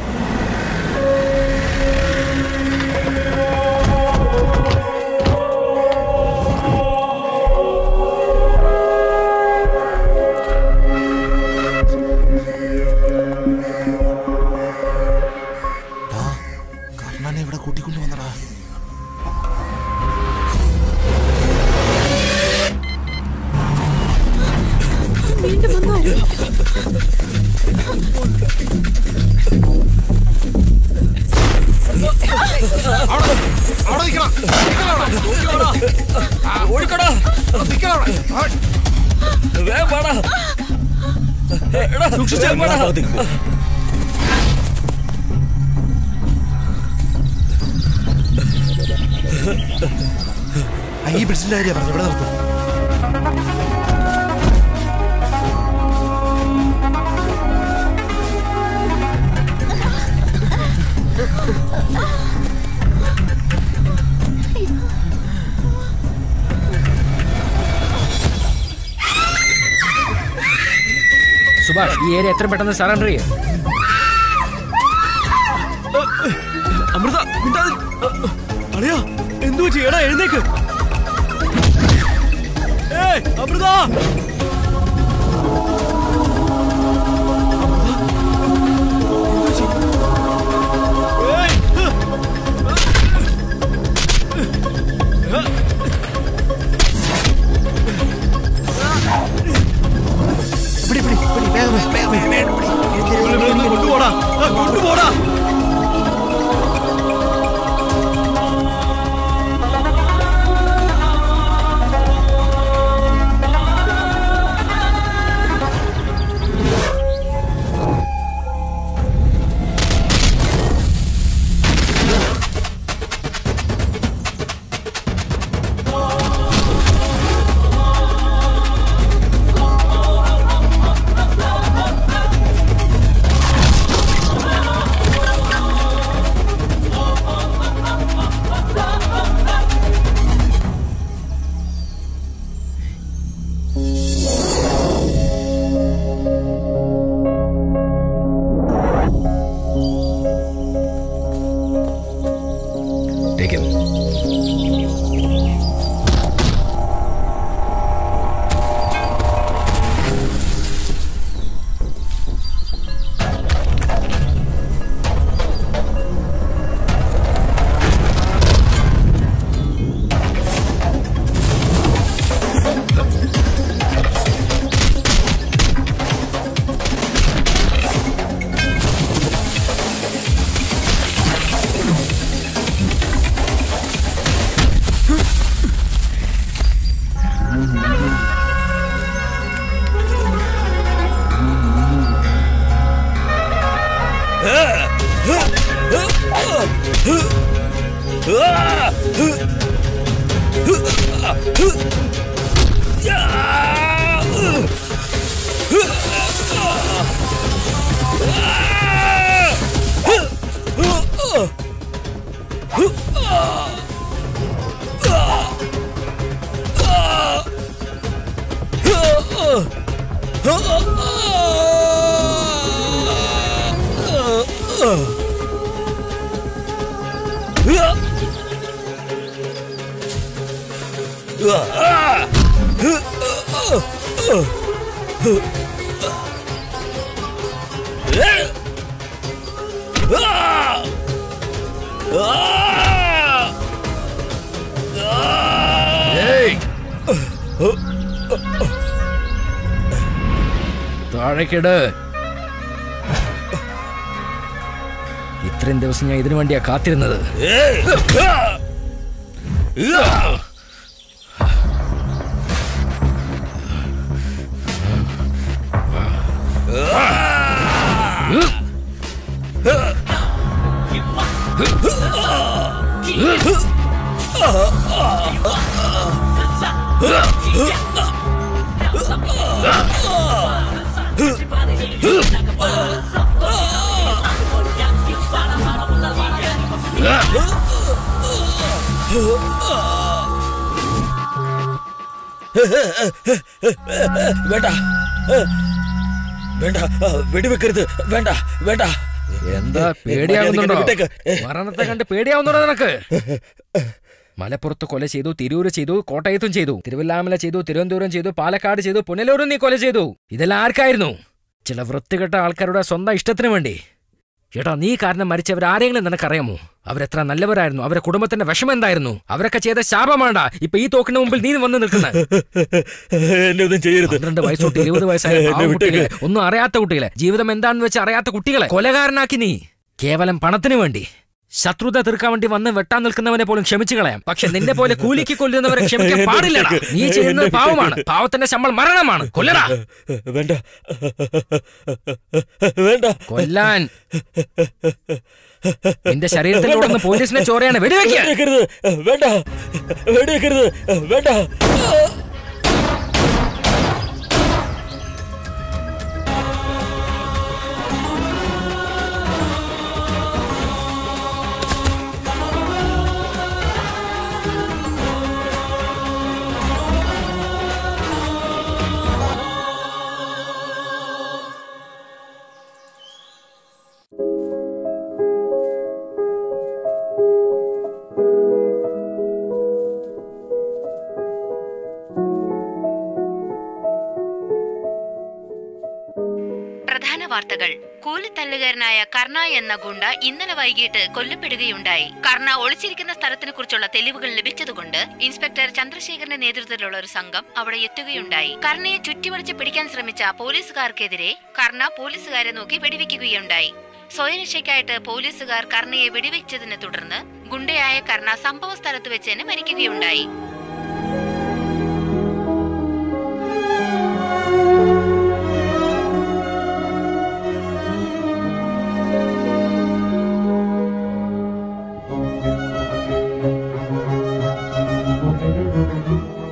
കർണനെ ഇവിടെ കൂട്ടിക്കൊണ്ടു വന്നടാ വീണ്ടും വന്നോ അവിടെ നിൽക്കണം ഓടിക്കോടാ വേഗം വാടാ. എടാ, വേഗം വാടാ. ഈ ബ്രിഡ്ജിന്റെ കാര്യം പറഞ്ഞു ഇവിടെ നിർത്തും സുഭാഷ് ഈ ഏരിയ എത്ര പെട്ടെന്ന് സറണ്ടർ ചെയ്യും അമൃത മിണ്ടാതിരി. അളിയാ എന്തു ചെയ്യടാ എഴുന്നേക്ക് ഏയ് അമൃത കൊണ്ടുപോടാ ആ, കൊണ്ടുപോടാ ആ താഴേക്കിട് ഇത്രയും ദിവസം ഞാൻ ഇതിനു വേണ്ടിയാ കാത്തിരുന്നത് വേണ്ട വേണ്ട വെടിവെക്കരുത് വേണ്ട വേണ്ട എന്താ പേടിയാവുന്നുണ്ടോ വിട്ടേക്ക്. മരണത്തെ കണ്ട് പേടിയാവുന്നുണ്ടോ നിനക്ക് മലപ്പുറത്ത് കൊല ചെയ്തു തിരൂര് ചെയ്തു കോട്ടയത്തും ചെയ്തു തിരുവല്ലാമല ചെയ്തു തിരുവനന്തപുരം ചെയ്തു പാലക്കാട് ചെയ്തു പുനലൂരും നീ കൊല ചെയ്തു ഇതെല്ലാം ആർക്കായിരുന്നു ചില വൃത്തികെട്ട ആൾക്കാരുടെ സ്വന്തം ഇഷ്ടത്തിന് വേണ്ടി എടാ നീ കാരണം മരിച്ചവർ ആരെങ്കിലും നിനക്കറിയാമോ അവരെത്ര നല്ലവരായിരുന്നു അവരുടെ കുടുംബത്തിന്റെ വിഷമം എന്തായിരുന്നു അവരൊക്കെ ചെയ്ത ശാപമാണ്ട ഇപ്പൊ ഈ തോക്കിന് മുമ്പിൽ നീ വന്ന് നിൽക്കുന്നത് എന്നെ ഒന്നും ചെയ്യരുത് പന്ത്രണ്ട് വയസ്സ് തൊട്ട് ഇരുപത് വയസ്സായ എന്നെ പാവം വിട്ടേക്ക്. കുട്ടികളെ ഒന്നും അറിയാത്ത കുട്ടികളെ ജീവിതം എന്താണെന്ന് വെച്ച് അറിയാത്ത കുട്ടികളെ കൊലകാരനാക്കി നീ കേവലം പണത്തിന് വേണ്ടി ശത്രുത തീർക്കാൻ വേണ്ടി വന്ന് വെട്ടാൻ നിൽക്കുന്നവനെ പോലും ക്ഷമിച്ചു കളയാം പക്ഷെ നിന്നെ പോലെ കൂലിക്ക് കൊല്ലുന്നവരെ ക്ഷമിക്കാൻ എന്നെ പാടില്ല വിട്ടേക്ക്. നീ ചെയ്യുന്നത് എന്നെ പാവമാണ് വിട്ടേക്ക്. പാവത്തിന്റെ ശമ്പളം മരണമാണ് കൊല്ലടാ വേണ്ട വേണ്ട കൊല്ലാൻ നിന്റെ ശരീരത്തിൽ ഓടുന്ന പോലീസിനെ ചോരയാണ് വെടിവെക്കുക വെടിവെക്കരുത് വേണ്ട വെടിവെക്കരുത് വേണ്ട പ്രധാന വാർത്തകൾ കൂലിത്തല്ലുകാരനായ കർണ എന്ന ഗുണ്ട ഇന്നലെ വൈകിട്ട് കൊല്ലപ്പെടുകയുണ്ടായി കർണ ഒളിച്ചിരിക്കുന്ന സ്ഥലത്തിനെ കുറിച്ചുള്ള തെളിവുകൾ ലഭിച്ചതുകൊണ്ട് ഇൻസ്പെക്ടർ ചന്ദ്രശേഖരന്റെ നേതൃത്വത്തിലുള്ള ഒരു സംഘം അവിടെ എത്തുകയുണ്ടായി കർണയെ ചുറ്റിവളിച്ച് പിടിക്കാൻ ശ്രമിച്ച പോലീസുകാർക്കെതിരെ കർണ പോലീസുകാരെ നോക്കി വെടിവെക്കുകയുണ്ടായി സ്വയരക്ഷയ്ക്കായിട്ട് പോലീസുകാർ കർണയെ വെടിവെച്ചതിനെ തുടർന്ന് ഗുണ്ടയായ കർണ സംഭവ സ്ഥലത്ത് വെച്ച് തന്നെ മരിക്കുകയുണ്ടായി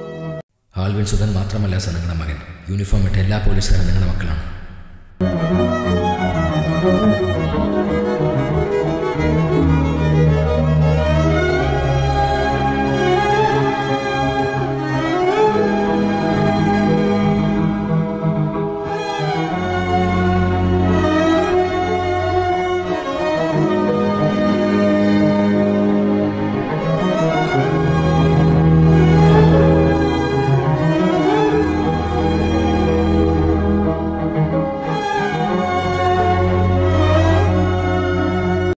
ആൽവിൻ സുധൻ മാത്രമല്ല സർ നിങ്ങളുടെ മകൻ യൂണിഫോം ഇട്ട എല്ലാ പോലീസുകാരും നിങ്ങളുടെ മക്കളാണ്